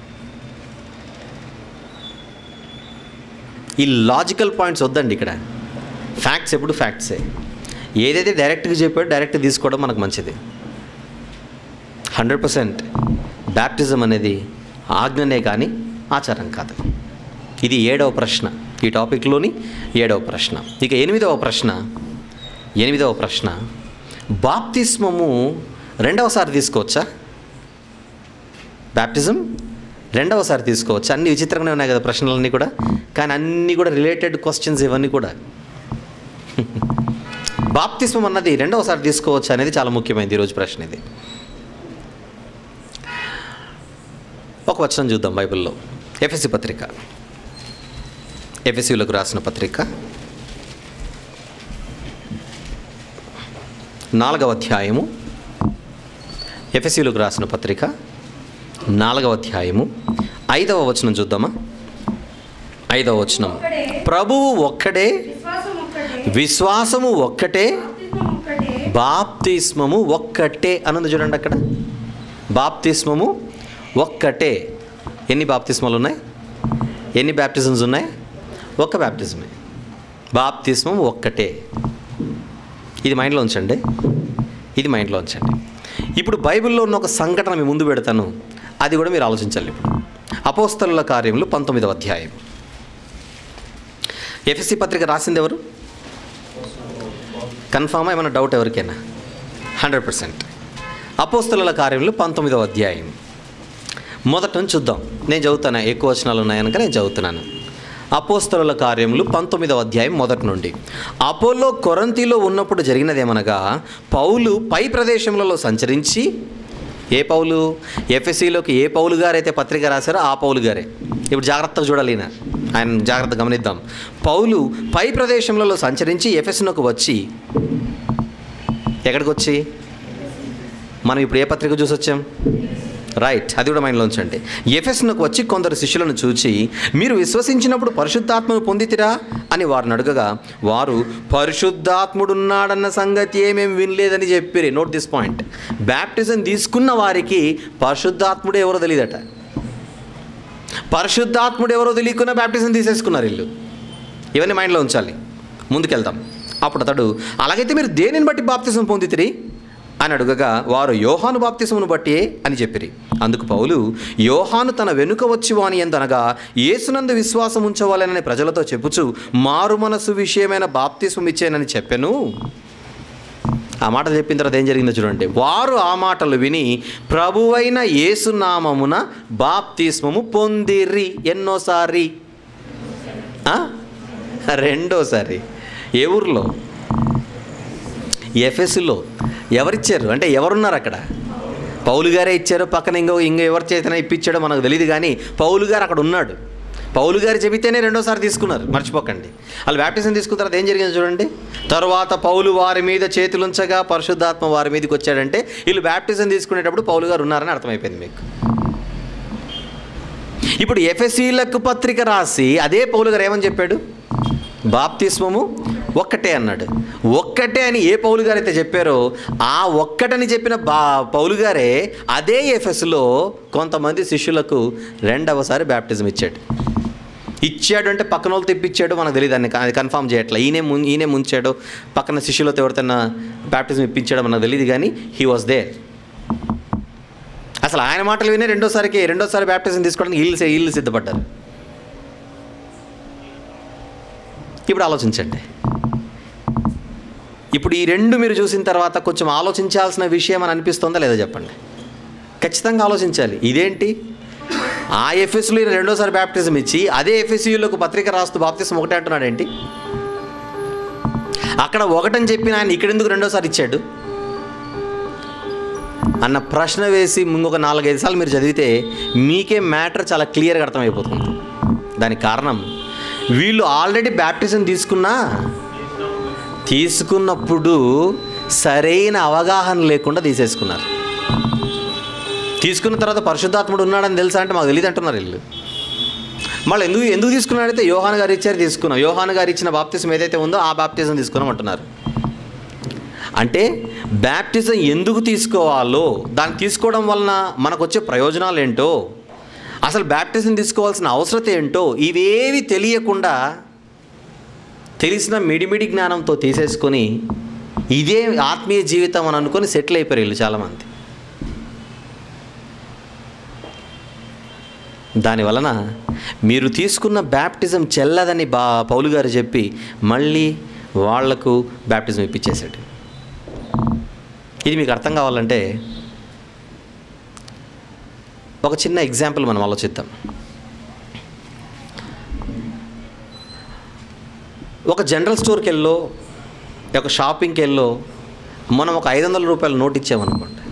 ఈ లాజికల్ పాయింట్స్ వద్దండి ఇక్కడ ఫ్యాక్ట్స్ ఎప్పుడు ఫ్యాక్ట్సే ఏదైతే డైరెక్ట్గా చెప్పాడో డైరెక్ట్ తీసుకోవడం మనకు మంచిది హండ్రెడ్ పర్సెంట్ బ్యాప్టిజం అనేది ఆజ్ఞనే కానీ ఆచారం కాదు ఇది ఏడవ ప్రశ్న ఈ టాపిక్లోని ఏడవ ప్రశ్న ఇక ఎనిమిదవ ప్రశ్న ఎనిమిదవ ప్రశ్న బాప్తిస్మము రెండవసారి తీసుకోవచ్చా బ్యాప్టిజం రెండవసారి తీసుకోవచ్చు అన్ని విచిత్రంగానే ఉన్నాయి కదా ప్రశ్నలన్నీ కూడా కానీ అన్నీ కూడా రిలేటెడ్ క్వశ్చన్స్ ఇవన్నీ కూడా బాప్తిస్మం అన్నది రెండవసారి తీసుకోవచ్చు అనేది చాలా ముఖ్యమైనది ఈరోజు ప్రశ్న ఇది ఒక వచనం చూద్దాం బైబిల్లో ఎఫ్ఎస్సి పత్రిక ఎఫ్ఎస్సిలకు రాసిన పత్రిక నాలుగవ అధ్యాయము ఎఫ్ఎస్సిలకు రాసిన పత్రిక నాలుగవ అధ్యాయము ఐదవ వచనం చూద్దామా ఐదవ వచనం ఒక్కడే ప్రభువు ఒక్కడే విశ్వాసం ఒక్కటే విశ్వాసము ఒక్కటే బాప్తిస్మం ఒక్కటే బాప్తిస్మము ఒక్కటే అన్నది చూడండి అక్కడ బాప్తిస్మము ఒక్కటే ఎన్ని బాప్తిస్మాలు ఉన్నాయి ఎన్ని బ్యాప్టిజమ్స్ ఉన్నాయి ఒక్క బ్యాప్టిజమే బాప్తిస్మం ఒక్కటే ఇది మైండ్లో ఉంచండి ఇది మైండ్లో ఉంచండి ఇప్పుడు బైబిల్లో ఉన్న ఒక సంఘటన మీ ముందు పెడతాను అది కూడా మీరు ఆలోచించాలి ఇప్పుడు అపోస్తలుల కార్యములు పంతొమ్మిదవ అధ్యాయం ఎఫ్ఎస్సి పత్రిక రాసింది ఎవరు కన్ఫామ్ ఏమైనా డౌట్ ఎవరికైనా హండ్రెడ్ పర్సెంట్ అపోస్తలుల కార్యములు పంతొమ్మిదవ అధ్యాయం మొదట నుంచి చూద్దాం నేను చదువుతాను ఎక్కువ వచనాలు ఉన్నాయి కనుక నేను చదువుతున్నాను అపోస్తలుల కార్యములు పంతొమ్మిదవ అధ్యాయం మొదటి నుండి అపోలో కొరంతిలో ఉన్నప్పుడు జరిగినదేమనగా పౌలు పై ప్రదేశములలో సంచరించి ఏ పౌలు ఎఫ్ఎస్సిలోకి ఏ పౌలు గారైతే పత్రిక రాశారో ఆ పౌలు గారే ఇప్పుడు జాగ్రత్తగా చూడాలి ఈయన. ఆయన జాగ్రత్త గమనిద్దాం పౌలు పై ప్రదేశములలో సంచరించి ఎఫెస్నకు వచ్చి ఎక్కడికి వచ్చి మనం ఇప్పుడు ఏ పత్రిక చూసి వచ్చాం రైట్ అది కూడా మైండ్లో ఉంచండి ఎఫెస్నకు వచ్చి కొందరు శిష్యులను చూచి మీరు విశ్వసించినప్పుడు పరిశుద్ధాత్మను పొందితిరా అని వారిని అడగగా వారు పరిశుద్ధాత్ముడున్నాడన్న సంగతి ఏమేమి వినలేదని చెప్పిరి నోట్ దిస్ పాయింట్ బ్యాప్టిజం తీసుకున్న వారికి పరిశుద్ధాత్ముడు ఎవరో తెలియదట పరిశుద్ధాత్ముడు ఎవరో తెలియకుండా బ్యాప్టిజం తీసేసుకున్నారు వీళ్ళు ఇవన్నీ మైండ్లో ఉంచాలి ముందుకెళ్దాం అప్పుడు అతడు అలాగైతే మీరు దేనిని బట్టి బాప్తిజం పొందితిరి అని అడుగగా వారు యోహాను బాప్తిసమును బట్టి అని చెప్పిరి అందుకు పౌలు యోహాను తన వెనుక వచ్చి వాని ఎందనగా యేసునందు విశ్వాసం ఉంచవాలనని ప్రజలతో చెప్పుచు మారు మనసు విషయమైన బాప్తిస్వం ఇచ్చేనని చెప్పాను ఆ మాట చెప్పిన తర్వాత ఏం జరిగిందో చూడండి వారు ఆ మాటలు విని ప్రభువైన యేసునామమున బాప్తిస్మము పొందిరి ఎన్నోసారి ఆ? రెండోసారి ఏ ఊర్లో ఎఫ్ఎస్లో ఎవరిచ్చారు అంటే ఎవరున్నారు అక్కడ పౌలు గారే ఇచ్చారు పక్కన ఇంకో ఇంకో ఎవరి చేతన ఇప్పించాడో మనకు తెలియదు కానీ పౌలు గారు అక్కడ ఉన్నాడు పౌలు గారు చెబితేనే రెండోసారి తీసుకున్నారు మర్చిపోకండి వాళ్ళు బ్యాప్టిజం తీసుకున్న తర్వాత ఏం జరిగిందో చూడండి తర్వాత పౌలు వారి మీద చేతులుంచగా పరిశుద్ధాత్మ వారి మీదకి వచ్చాడంటే వీళ్ళు బ్యాప్టిజం తీసుకునేటప్పుడు పౌలు గారు ఉన్నారని అర్థమైపోయింది మీకు ఇప్పుడు ఎఫ్ఎస్సీలకు పత్రిక రాసి అదే పౌలు గారు ఏమని చెప్పాడు బాప్తిస్మము ఒక్కటే అన్నాడు ఒక్కటే అని ఏ పౌలు గారు అయితే చెప్పారో ఆ ఒక్కటని చెప్పిన బా పౌలు గారే అదే ఎఫ్ఎస్లో కొంతమంది శిష్యులకు రెండవసారి బ్యాప్టిజం ఇచ్చాడు ఇచ్చాడు అంటే పక్కన వాళ్ళు తెప్పించాడు మనకు తెలియదు అన్ని అది కన్ఫామ్ చేయట్లే ఈయనే ము ఈయనే ముంచాడు పక్కన శిష్యులతో ఎవరితోనా బ్యాప్టిజం ఇప్పించాడో మనకు తెలియదు కానీ హీ వాజ్ దేర్ అసలు ఆయన మాటలు వినే రెండోసారికి రెండోసారి బ్యాప్టిజం తీసుకోవడానికి వీళ్ళు వీళ్ళు సిద్ధపడ్డారు ఇప్పుడు ఆలోచించండి ఇప్పుడు ఈ రెండు మీరు చూసిన తర్వాత కొంచెం ఆలోచించాల్సిన విషయం అని అనిపిస్తుందా లేదా చెప్పండి ఖచ్చితంగా ఆలోచించాలి ఇదేంటి ఆ ఎఫ్ఎస్లో ఈయన రెండోసారి బ్యాప్టిజం ఇచ్చి అదే ఎఫ్ఎస్యులకు పత్రిక రాస్తూ బాప్తిజం ఒకటే అంటున్నాడు ఏంటి అక్కడ ఒకటని చెప్పిన ఆయన ఇక్కడ ఎందుకు రెండోసారి ఇచ్చాడు అన్న ప్రశ్న వేసి ఇంకొక నాలుగైదు సార్లు మీరు చదివితే మీకే మ్యాటర్ చాలా క్లియర్గా అర్థమైపోతుంది దానికి కారణం వీళ్ళు ఆల్రెడీ బ్యాప్టిజం తీసుకున్నా తీసుకున్నప్పుడు సరైన అవగాహన లేకుండా తీసేసుకున్నారు తీసుకున్న తర్వాత పరిశుద్ధాత్ముడు ఉన్నాడని తెలుసా అంటే మాకు తెలియదు అంటున్నారు వీళ్ళు మళ్ళీ ఎందుకు ఎందుకు తీసుకున్నాడైతే యోహాన్ గారు ఇచ్చారు తీసుకున్నాం యోహాన్ గారు ఇచ్చిన బాప్తిజం ఏదైతే ఉందో ఆ బాప్తిజం తీసుకున్నాం అంటున్నారు అంటే బ్యాప్టిజం ఎందుకు తీసుకోవాలో దాన్ని తీసుకోవడం వలన మనకు వచ్చే ప్రయోజనాలు ఏంటో అసలు బ్యాప్టిజం తీసుకోవాల్సిన అవసరత ఏంటో ఇవేవి తెలియకుండా తెలిసిన మిడిమిడి జ్ఞానంతో తీసేసుకొని ఇదే ఆత్మీయ జీవితం అని అనుకొని సెటిల్ అయిపోయారు వీళ్ళు చాలామంది దానివలన మీరు తీసుకున్న బ్యాప్టిజం చెల్లదని బా పౌలు గారు చెప్పి మళ్ళీ వాళ్లకు బ్యాప్టిజం ఇప్పించేశాడు ఇది మీకు అర్థం కావాలంటే ఒక చిన్న ఎగ్జాంపుల్ మనం ఆలోచిద్దాం ఒక జనరల్ స్టోర్కి వెళ్ళో ఒక షాపింగ్కి వెళ్ళో మనం ఒక ఐదు వందల రూపాయల నోట్ ఇచ్చామనుకోండి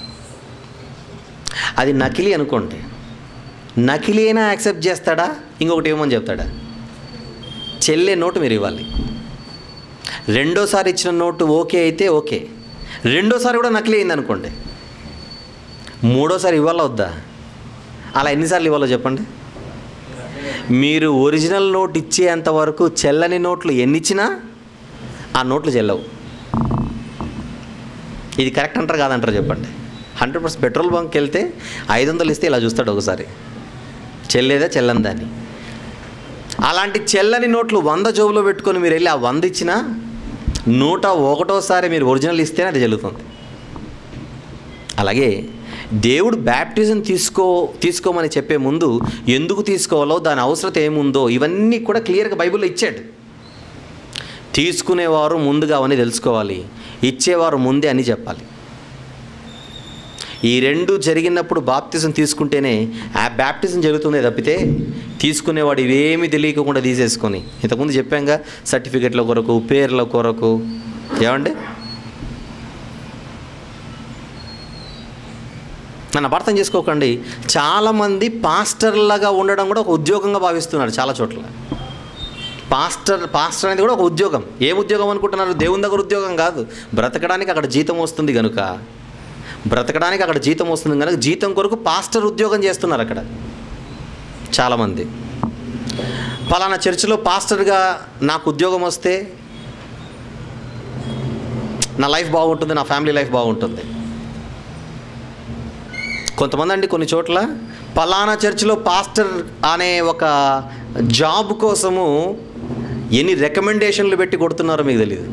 అది నకిలీ అనుకోండి నకిలీ అయినా యాక్సెప్ట్ చేస్తాడా ఇంకొకటి ఏమని చెప్తాడా చెల్లే నోటు మీరు ఇవ్వాలి రెండోసారి ఇచ్చిన నోటు ఓకే అయితే ఓకే రెండోసారి కూడా నకిలీ అయింది అనుకోండి మూడోసారి ఇవ్వాలా వద్దా అలా ఎన్నిసార్లు ఇవ్వాలో చెప్పండి మీరు ఒరిజినల్ నోట్ ఇచ్చేంత వరకు చెల్లని నోట్లు ఎన్ని ఇచ్చినా ఆ నోట్లు చెల్లవు ఇది కరెక్ట్ అంటారు కాదంటారు చెప్పండి హండ్రెడ్ పర్సెంట్ పెట్రోల్ బంక్కి వెళ్తే ఐదు వందలు ఇస్తే ఇలా చూస్తాడు ఒకసారి చెల్లేదా చెల్లందా అని అలాంటి చెల్లని నోట్లు వంద జోబులో పెట్టుకొని మీరు వెళ్ళి ఆ వంద ఇచ్చినా నూట ఒకటోసారి మీరు ఒరిజినల్ ఇస్తేనే అది జరుగుతుంది అలాగే దేవుడు బ్యాప్టిజం తీసుకో తీసుకోమని చెప్పే ముందు ఎందుకు తీసుకోవాలో దాని అవసరత ఏముందో ఇవన్నీ కూడా క్లియర్గా బైబిల్లో ఇచ్చాడు తీసుకునేవారు ముందుగా అవన్నీ తెలుసుకోవాలి ఇచ్చేవారు ముందే అని చెప్పాలి ఈ రెండు జరిగినప్పుడు బాప్తిజం తీసుకుంటేనే ఆ బ్యాప్టిజం జరుగుతుందే తప్పితే తీసుకునేవాడు ఇవేమీ తెలియకుండా తీసేసుకొని ఇంతకుముందు చెప్పాంగా సర్టిఫికెట్ల కొరకు పేర్ల కొరకు ఏమండి నన్ను అపార్థం చేసుకోకండి చాలామంది పాస్టర్లాగా ఉండడం కూడా ఒక ఉద్యోగంగా భావిస్తున్నారు చాలా చోట్ల పాస్టర్ పాస్టర్ అనేది కూడా ఒక ఉద్యోగం ఏం ఉద్యోగం అనుకుంటున్నారు దేవుని దగ్గర ఉద్యోగం కాదు బ్రతకడానికి అక్కడ జీతం వస్తుంది కనుక బ్రతకడానికి అక్కడ జీతం వస్తుంది కనుక జీతం కొరకు పాస్టర్ ఉద్యోగం చేస్తున్నారు అక్కడ చాలామంది పలానా చర్చిలో పాస్టర్గా నాకు ఉద్యోగం వస్తే నా లైఫ్ బాగుంటుంది నా ఫ్యామిలీ లైఫ్ బాగుంటుంది కొంతమంది అండి కొన్ని చోట్ల పలానా చర్చిలో పాస్టర్ అనే ఒక జాబ్ కోసము ఎన్ని రికమెండేషన్లు పెట్టి కొడుతున్నారో మీకు తెలియదు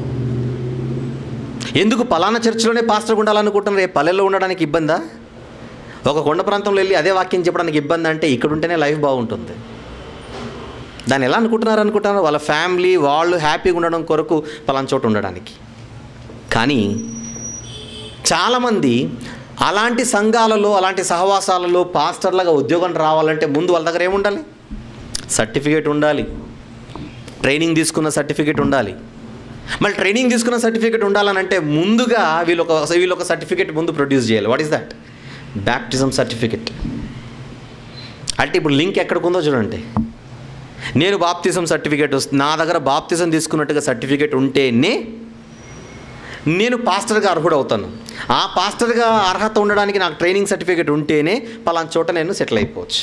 ఎందుకు పలానా చర్చిలోనే పాస్టర్ ఉండాలనుకుంటున్నారు ఏ పల్లెల్లో ఉండడానికి ఇబ్బందా ఒక కొండ ప్రాంతంలో వెళ్ళి అదే వాక్యం చెప్పడానికి ఇబ్బంది అంటే ఇక్కడ ఉంటేనే లైఫ్ బాగుంటుంది దాన్ని ఎలా అనుకుంటున్నారు అనుకుంటున్నారు వాళ్ళ ఫ్యామిలీ వాళ్ళు హ్యాపీగా ఉండడం కొరకు పలానా చోట ఉండడానికి కానీ చాలామంది అలాంటి సంఘాలలో అలాంటి సహవాసాలలో పాస్టర్లుగా ఉద్యోగం రావాలంటే ముందు వాళ్ళ దగ్గర ఏముండాలి సర్టిఫికేట్ ఉండాలి ట్రైనింగ్ తీసుకున్న సర్టిఫికేట్ ఉండాలి మళ్ళీ ట్రైనింగ్ తీసుకున్న సర్టిఫికేట్ ఉండాలనంటే ముందుగా వీళ్ళు ఒక వీళ్ళు ఒక సర్టిఫికేట్ ముందు ప్రొడ్యూస్ చేయాలి what is that baptism certificate అంటే ఇప్పుడు లింక్ ఎక్కడికి ఉందో చూడండి నేను బాప్తిజం సర్టిఫికేట్ వస్తుంది నా దగ్గర బాప్తిజం తీసుకున్నట్టుగా సర్టిఫికేట్ ఉంటేనే నేను పాస్టర్గా అర్హుడు అవుతాను ఆ పాస్టర్గా అర్హత ఉండడానికి నాకు ట్రైనింగ్ సర్టిఫికేట్ ఉంటేనే పలానా చోట నేను సెటిల్ అయిపోవచ్చు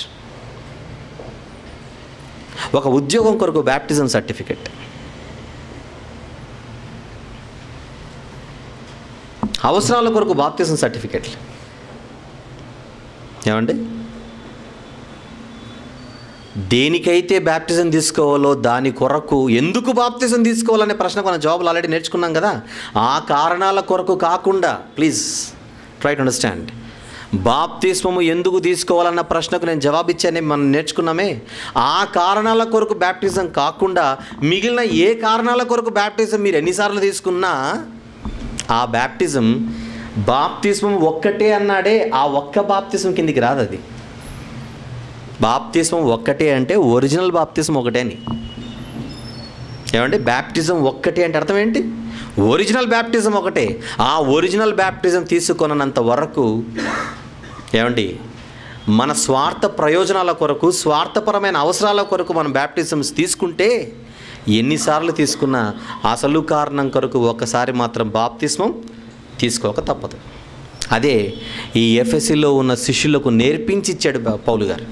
ఒక ఉద్యోగం కొరకు బ్యాప్టిజం సర్టిఫికెట్ అవసరాల కొరకు బాప్తిజం సర్టిఫికెట్లు ఏమండి దేనికైతే బ్యాప్టిజం తీసుకోవాలో దాని కొరకు ఎందుకు బాప్తిజం తీసుకోవాలనే ప్రశ్నకు మనం జవాబులు ఆల్రెడీ నేర్చుకున్నాం కదా ఆ కారణాల కొరకు కాకుండా ప్లీజ్ ట్రై టు అండర్స్టాండ్ బాప్తిస్మము ఎందుకు తీసుకోవాలన్న ప్రశ్నకు నేను జవాబిచ్చానే మనం నేర్చుకున్నామే ఆ కారణాల కొరకు బ్యాప్టిజం కాకుండా మిగిలిన ఏ కారణాల కొరకు బ్యాప్టిజం మీరు ఎన్నిసార్లు తీసుకున్నా ఆ బ్యాప్టిజం బాప్తిస్మం ఒక్కటే అన్నాడే ఆ ఒక్క బాప్తిజం కిందికి రాదు అది బాప్తిజం ఒక్కటే అంటే ఒరిజినల్ బాప్తిజం ఒకటే అని ఏమంటే బ్యాప్టిజం ఒక్కటే అంటే అర్థం ఏంటి ఒరిజినల్ బ్యాప్టిజం ఒకటే ఆ ఒరిజినల్ బ్యాప్టిజం తీసుకొనంత వరకు ఏమండి మన స్వార్థ ప్రయోజనాల కొరకు స్వార్థపరమైన అవసరాల కొరకు మనం బ్యాప్టిజమ్స్ తీసుకుంటే ఎన్నిసార్లు తీసుకున్నా అసలు కారణం కొరకు ఒకసారి మాత్రం బాప్తిస్మం తీసుకోక తప్పదు అదే ఈ ఎఫ్ఎస్సిలో ఉన్న శిష్యులకు నేర్పించి ఇచ్చాడు బా- పౌలు గారు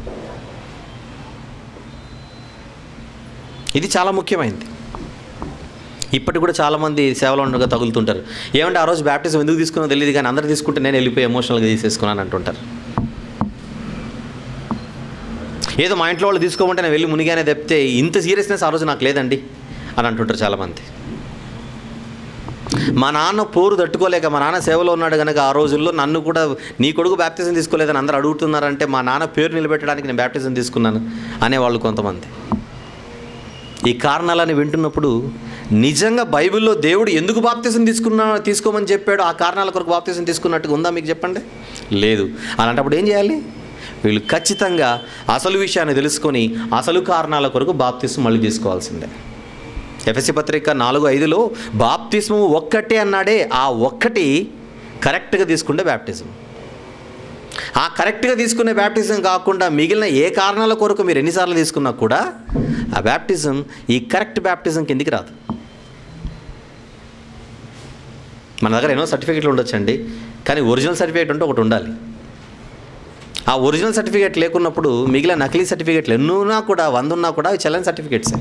ఇది చాలా ముఖ్యమైనది ఇప్పటికి కూడా చాలామంది సేవలో ఉండగా తగులుతుంటారు ఏమంటే ఆ రోజు బ్యాప్టిజం ఎందుకు తీసుకున్నో తెలియదు కానీ అందరు తీసుకుంటే నేను వెళ్ళిపోయి ఎమోషనల్గా తీసేసుకున్నాను అంటుంటారు ఏదో మా ఇంట్లో వాళ్ళు తీసుకోమంటే నేను వెళ్ళి మునిగానే తప్పితే ఇంత సీరియస్నెస్ ఆ రోజు నాకు లేదండి అని అంటుంటారు చాలామంది మా నాన్న పోరు తట్టుకోలేక మా నాన్న సేవలో ఉన్నాడు కనుక ఆ రోజుల్లో నన్ను కూడా నీ కొడుకు బ్యాప్టిజం తీసుకోలేదని అందరూ అడుగుతున్నారంటే మా నాన్న పేరు నిలబెట్టడానికి నేను బ్యాప్టిజం తీసుకున్నాను అనేవాళ్ళు కొంతమంది ఈ కారణాలని వింటున్నప్పుడు నిజంగా బైబిల్లో దేవుడు ఎందుకు బాప్తిజం తీసుకున్నా తీసుకోమని చెప్పాడు ఆ కారణాల కొరకు బాప్తిజం తీసుకున్నట్టుగా ఉందా మీకు చెప్పండి లేదు అలాంటప్పుడు ఏం చేయాలి వీళ్ళు ఖచ్చితంగా అసలు విషయాన్ని తెలుసుకొని అసలు కారణాల కొరకు బాప్తిజం మళ్ళీ తీసుకోవాల్సిందే ఎఫ్ఎస్సి పత్రిక నాలుగు ఐదులో బాప్తిస్మము ఒక్కటే అన్నాడే ఆ ఒక్కటి కరెక్ట్గా తీసుకుంటే బ్యాప్టిజం ఆ కరెక్ట్గా తీసుకునే బ్యాప్టిజం కాకుండా మిగిలిన ఏ కారణాల కొరకు మీరు ఎన్నిసార్లు తీసుకున్నా కూడా ఆ బ్యాప్టిజం ఈ కరెక్ట్ బ్యాప్టిజం కిందికి రాదు మన దగ్గర ఎన్నో సర్టిఫికెట్లు ఉండొచ్చండి కానీ ఒరిజినల్ సర్టిఫికేట్ అంటే ఒకటి ఉండాలి ఆ ఒరిజినల్ సర్టిఫికేట్ లేకున్నప్పుడు మిగిలిన నకిలీ సర్టిఫికేట్లు ఎన్నున్నా కూడా వంద ఉన్నా కూడా అవి చెల్లని సర్టిఫికేట్సే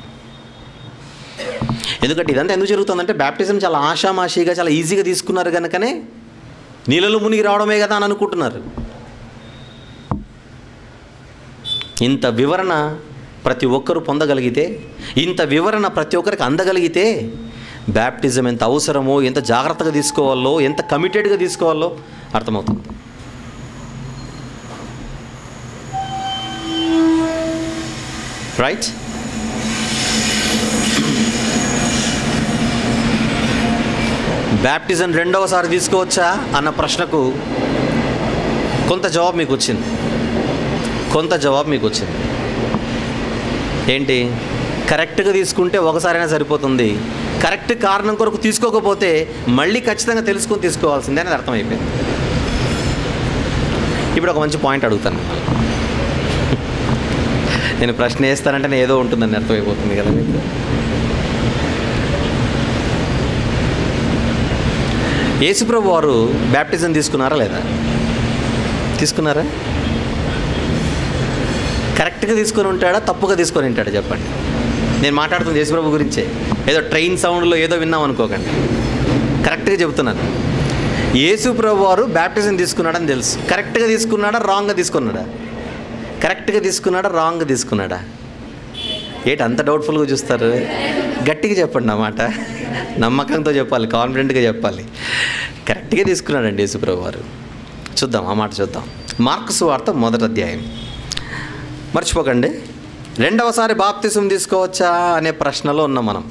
ఎందుకంటే ఇదంతా ఎందుకు జరుగుతుందంటే బ్యాప్టిజం చాలా ఆషామాషిగా చాలా ఈజీగా తీసుకున్నారు కనుకనే నీళ్ళలో మునిగి రావడమే కదా అని అనుకుంటున్నారు ఇంత వివరణ ప్రతి ఒక్కరు పొందగలిగితే ఇంత వివరణ ప్రతి ఒక్కరికి అందగలిగితే బ్యాప్టిజం ఎంత అవసరమో ఎంత జాగ్రత్తగా తీసుకోవాలో ఎంత కమిటెడ్గా తీసుకోవాలో అర్థమవుతుంది రైట్ బ్యాప్టిజం రెండవసారి తీసుకోవచ్చా అన్న ప్రశ్నకు కొంత జవాబు మీకు వచ్చింది కొంత జవాబు మీకు వచ్చింది ఏంటి కరెక్ట్గా తీసుకుంటే ఒకసారైనా సరిపోతుంది కరెక్ట్ కారణం కొరకు తీసుకోకపోతే మళ్ళీ ఖచ్చితంగా తెలుసుకొని తీసుకోవాల్సిందే అనేది అర్థమైపోయింది ఇప్పుడు ఒక మంచి పాయింట్ అడుగుతాను మిమ్మల్ని. నేను ప్రశ్న వేస్తానంటే నేను ఏదో ఉంటుందని అర్థమైపోతుంది కదా మీకు యేసుప్రభు వారు బ్యాప్టిజం తీసుకున్నారా లేదా తీసుకున్నారా కరెక్ట్గా తీసుకొని ఉంటాడా తప్పుగా తీసుకొని ఉంటాడా చెప్పండి నేను మాట్లాడుతుంది యేసుప్రభు గురించే ఏదో ట్రైన్ సౌండ్లో ఏదో విన్నాం అనుకోకండి కరెక్ట్గా చెబుతున్నాను యేసుప్రభు వారు బ్యాప్టిజం తీసుకున్నాడని తెలుసు కరెక్ట్గా తీసుకున్నాడా రాంగ్గా తీసుకున్నాడా కరెక్ట్గా తీసుకున్నాడా రాంగ్గా తీసుకున్నాడా ఏంటి అంత డౌట్ఫుల్గా చూస్తారు గట్టిగా చెప్పండి అన్నమాట నమ్మకంతో చెప్పాలి కాన్ఫిడెంట్గా చెప్పాలి కరెక్ట్గా తీసుకున్నాడండి యేసుప్రభు వారు చూద్దాం ఆ మాట చూద్దాం మార్క్స్ వార్త మొదటి అధ్యాయం మర్చిపోకండి రెండవసారి బాప్తిసం తీసుకోవచ్చా అనే ప్రశ్నలో ఉన్నాం మనం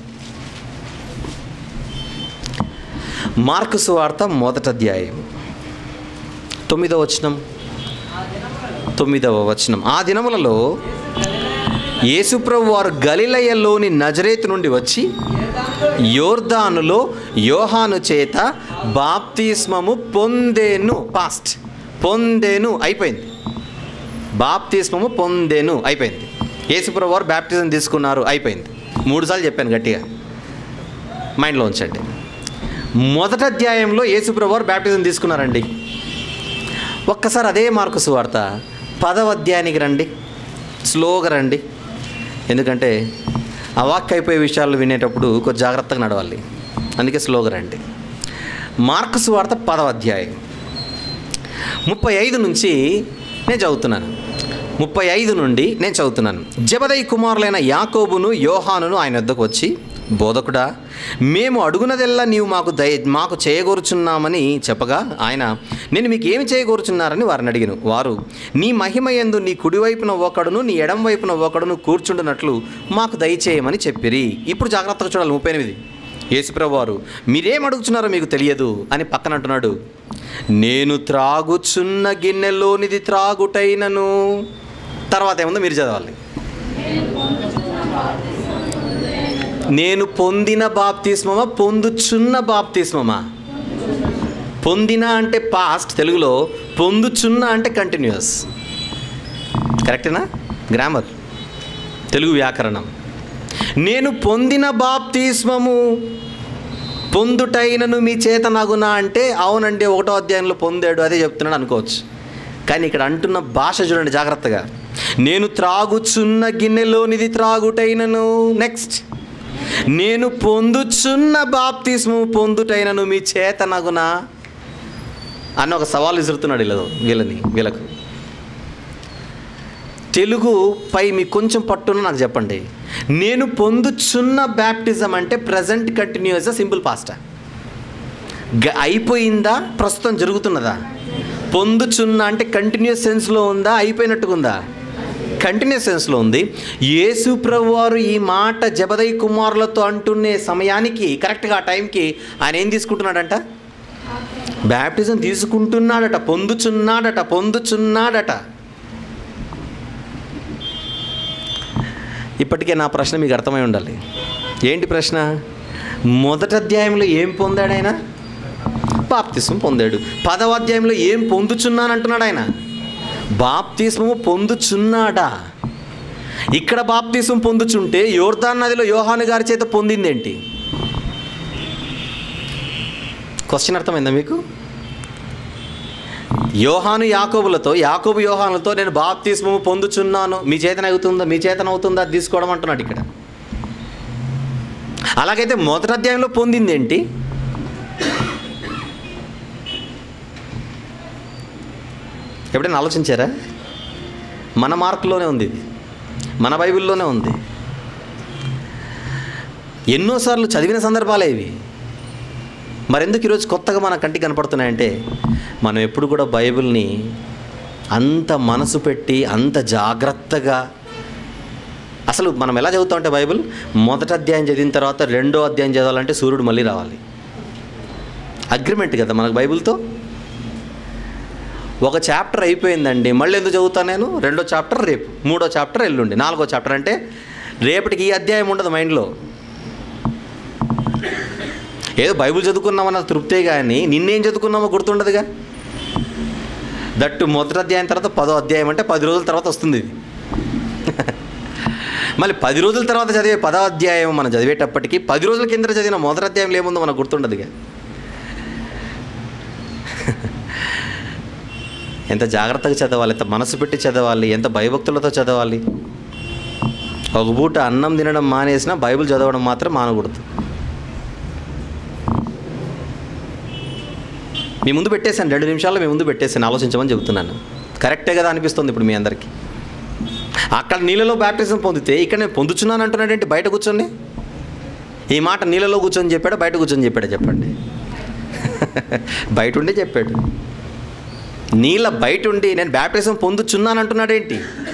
మార్కుసు వార్త మొదటి అధ్యాయం తొమ్మిదవ వచనం తొమ్మిదవ వచనం ఆ దినములలో యేసుప్రభు వారు గలిలయలోని నజరేతు నుండి వచ్చి యోర్దానులో యోహాను చేత బాప్తిస్మము పొందేను పాస్ట్ పొందేను అయిపోయింది బాప్తిస్మము పొందేను అయిపోయింది యేసుప్రభు వారు బ్యాప్టిజం తీసుకున్నారు అయిపోయింది మూడుసార్లు చెప్పాను గట్టిగా మైండ్లో ఉంచండి మొదటి అధ్యాయంలో యేసుప్రభు వారు బ్యాప్టిజం తీసుకున్నారండి ఒక్కసారి అదే మార్కు సువార్త పదవ అధ్యాయానికి రండి స్లోగా రండి ఎందుకంటే అవాక్ అయిపోయే విషయాలు వినేటప్పుడు కొంచెం జాగ్రత్తగా నడవాలి అందుకే స్లోగా రండి మార్కు సువార్త పదవ అధ్యాయం ముప్పై ఐదు నుంచి నేను చదువుతున్నాను ముప్పై ఐదు నుండి నేను చదువుతున్నాను జబదై కుమారులైన యాకోబును యోహానును ఆయన వద్దకు వచ్చి బోధకుడా మేము అడుగునదెల్లా నీవు మాకు దయ మాకు చేయగోరుచున్నామని చెప్పగా ఆయన నేను మీకు ఏమి చేయగోరుచున్నారని వారిని అడిగాను వారు నీ మహిమ యందు నీ కుడివైపున ఒకడును నీ ఎడం వైపున ఒకడును కూర్చుండునట్లు మాకు దయచేయమని చెప్పిరి ఇప్పుడు జాగ్రత్తగా చూడాలి ముప్పై ఎనిమిది యేసుప్రభు వారు మీరేం అడుగుతున్నారో మీకు తెలియదు అని పక్కన అంటున్నాడు నేను త్రాగుచున్న గిన్నెలోనిది త్రాగుటైనను తర్వాత ఏముందో మీరు చదవాలి నేను పొందిన బాప్తిస్మమా పొందుచున్న బాప్తిస్మమా పొందిన అంటే పాస్ట్ తెలుగులో పొందుచున్న అంటే కంటిన్యూస్ కరెక్టేనా గ్రామర్ తెలుగు వ్యాకరణం నేను పొందిన బాప్తిస్మము పొందుటైనను మీ చేత నగునా అంటే అవునండి ఒకటో అధ్యాయంలో పొందాడు అదే చెప్తున్నాడు అనుకోవచ్చు కానీ ఇక్కడ అంటున్న భాష చూడండి జాగ్రత్తగా నేను త్రాగుచున్న గిన్నెలోనిది త్రాగుటైనను నెక్స్ట్ నేను పొందుచున్న బాప్తిస్ము పొందుటైనను మీ చేత నగునా అన్న ఒక సవాల్ విసురుతున్నాడు వీళ్ళ వీళ్ళని వీళ్ళకు తెలుగు పై మీకు కొంచెం పట్టున నాకు చెప్పండి నేను పొందుచున్న బ్యాప్టిజం అంటే ప్రజెంట్ కంటిన్యూస్ సింపుల్ పాస్టా గ- అయిపోయిందా ప్రస్తుతం జరుగుతున్నదా పొందుచున్న అంటే కంటిన్యూస్ సెన్స్లో ఉందా అయిపోయినట్టుగా ఉందా కంటిన్యూస్ సెన్స్లో ఉంది యేసు ప్రభు వారు ఈ మాట జబదై కుమారులతో అంటున్నే సమయానికి కరెక్ట్గా ఆ టైంకి ఆయన ఏం తీసుకుంటున్నాడంట బ్యాప్టిజం తీసుకుంటున్నాడట పొందుచున్నాడట పొందుచున్నాడట ఇప్పటికే నా ప్రశ్న మీకు అర్థమై ఉండాలి ఏంటి ప్రశ్న మొదటి అధ్యాయంలో ఏం పొందాడు ఆయన బాప్తిస్మం పొందాడు పదవ అధ్యాయంలో ఏం పొందుచున్నాను అంటున్నాడు ఆయన బాప్తిస్మము పొందుచున్నాడా ఇక్కడ బాప్తిస్మం పొందుచుంటే యోర్దాన్ నదిలో యోహాను గారి చేత పొందిందేంటి క్వశ్చన్ అర్థమైందా మీకు యోహాను యాకోబులతో యాకోబు యోహానులతో నేను బాప్తిస్మము పొందుచున్నాను మీ చేతన అవుతుందా మీ చేతన అవుతుందా అది తీసుకోవడం అంటున్నాడు ఇక్కడ అలాగైతే మొదటి అధ్యాయంలో పొందింది ఏంటి ఎప్పుడైనా ఆలోచించారా మన మార్కులోనే ఉంది ఇది మన బైబిల్లోనే ఉంది ఎన్నోసార్లు చదివిన సందర్భాలే ఇవి మరెందుకు ఈరోజు కొత్తగా మన కంటికి కనపడుతున్నాయంటే మనం ఎప్పుడు కూడా బైబిల్ని అంత మనసు పెట్టి అంత జాగ్రత్తగా అసలు మనం ఎలా చదువుతామంటే బైబిల్ మొదటి అధ్యాయం చదివిన తర్వాత రెండో అధ్యాయం చదవాలంటే సూర్యుడు మళ్ళీ రావాలి అగ్రిమెంట్ కదా మనకు బైబిల్తో ఒక చాప్టర్ అయిపోయిందండి మళ్ళీ ఎందుకు చదువుతాను నేను రెండో చాప్టర్ రేపు మూడో చాప్టర్ ఎల్లుండి నాలుగో చాప్టర్ అంటే రేపటికి ఈ అధ్యాయం ఉండదు మైండ్లో ఏదో బైబిల్ చదువుకున్నామన్న తృప్తే కానీ నిన్నేం చదువుకున్నామో గుర్తుండదుగా దట్టు మొదటి అధ్యాయం తర్వాత పదో అధ్యాయం అంటే పది రోజుల తర్వాత వస్తుంది ఇది మళ్ళీ పది రోజుల తర్వాత చదివే పదో అధ్యాయం మనం చదివేటప్పటికి పది రోజుల కింద చదివిన మొదటి అధ్యాయంలో ఏముందో మనకు గుర్తుండదుగా ఎంత జాగ్రత్తగా చదవాలి ఎంత మనసు పెట్టి చదవాలి ఎంత భయభక్తులతో చదవాలి ఒక పూట అన్నం తినడం మానేసినా బైబిల్ చదవడం మాత్రం మానకూడదు మీ ముందు పెట్టేశాను రెండు నిమిషాల్లో మీ ముందు పెట్టేశాను ఆలోచించమని చెబుతున్నాను కరెక్టే కదా అనిపిస్తుంది ఇప్పుడు మీ అందరికీ అక్కడ నీళ్ళలో బ్యాప్టిజం పొందితే ఇక్కడ నేను పొందుచున్నాను అంటున్నాడేంటి బయట కూర్చొని ఈ మాట నీళ్ళలో కూర్చొని చెప్పాడా బయట కూర్చొని చెప్పాడా చెప్పండి బయట ఉండే చెప్పాడు నీళ్ళ బయట ఉండి నేను బ్యాప్టిజం పొందుచున్నాను అంటున్నాడేంటి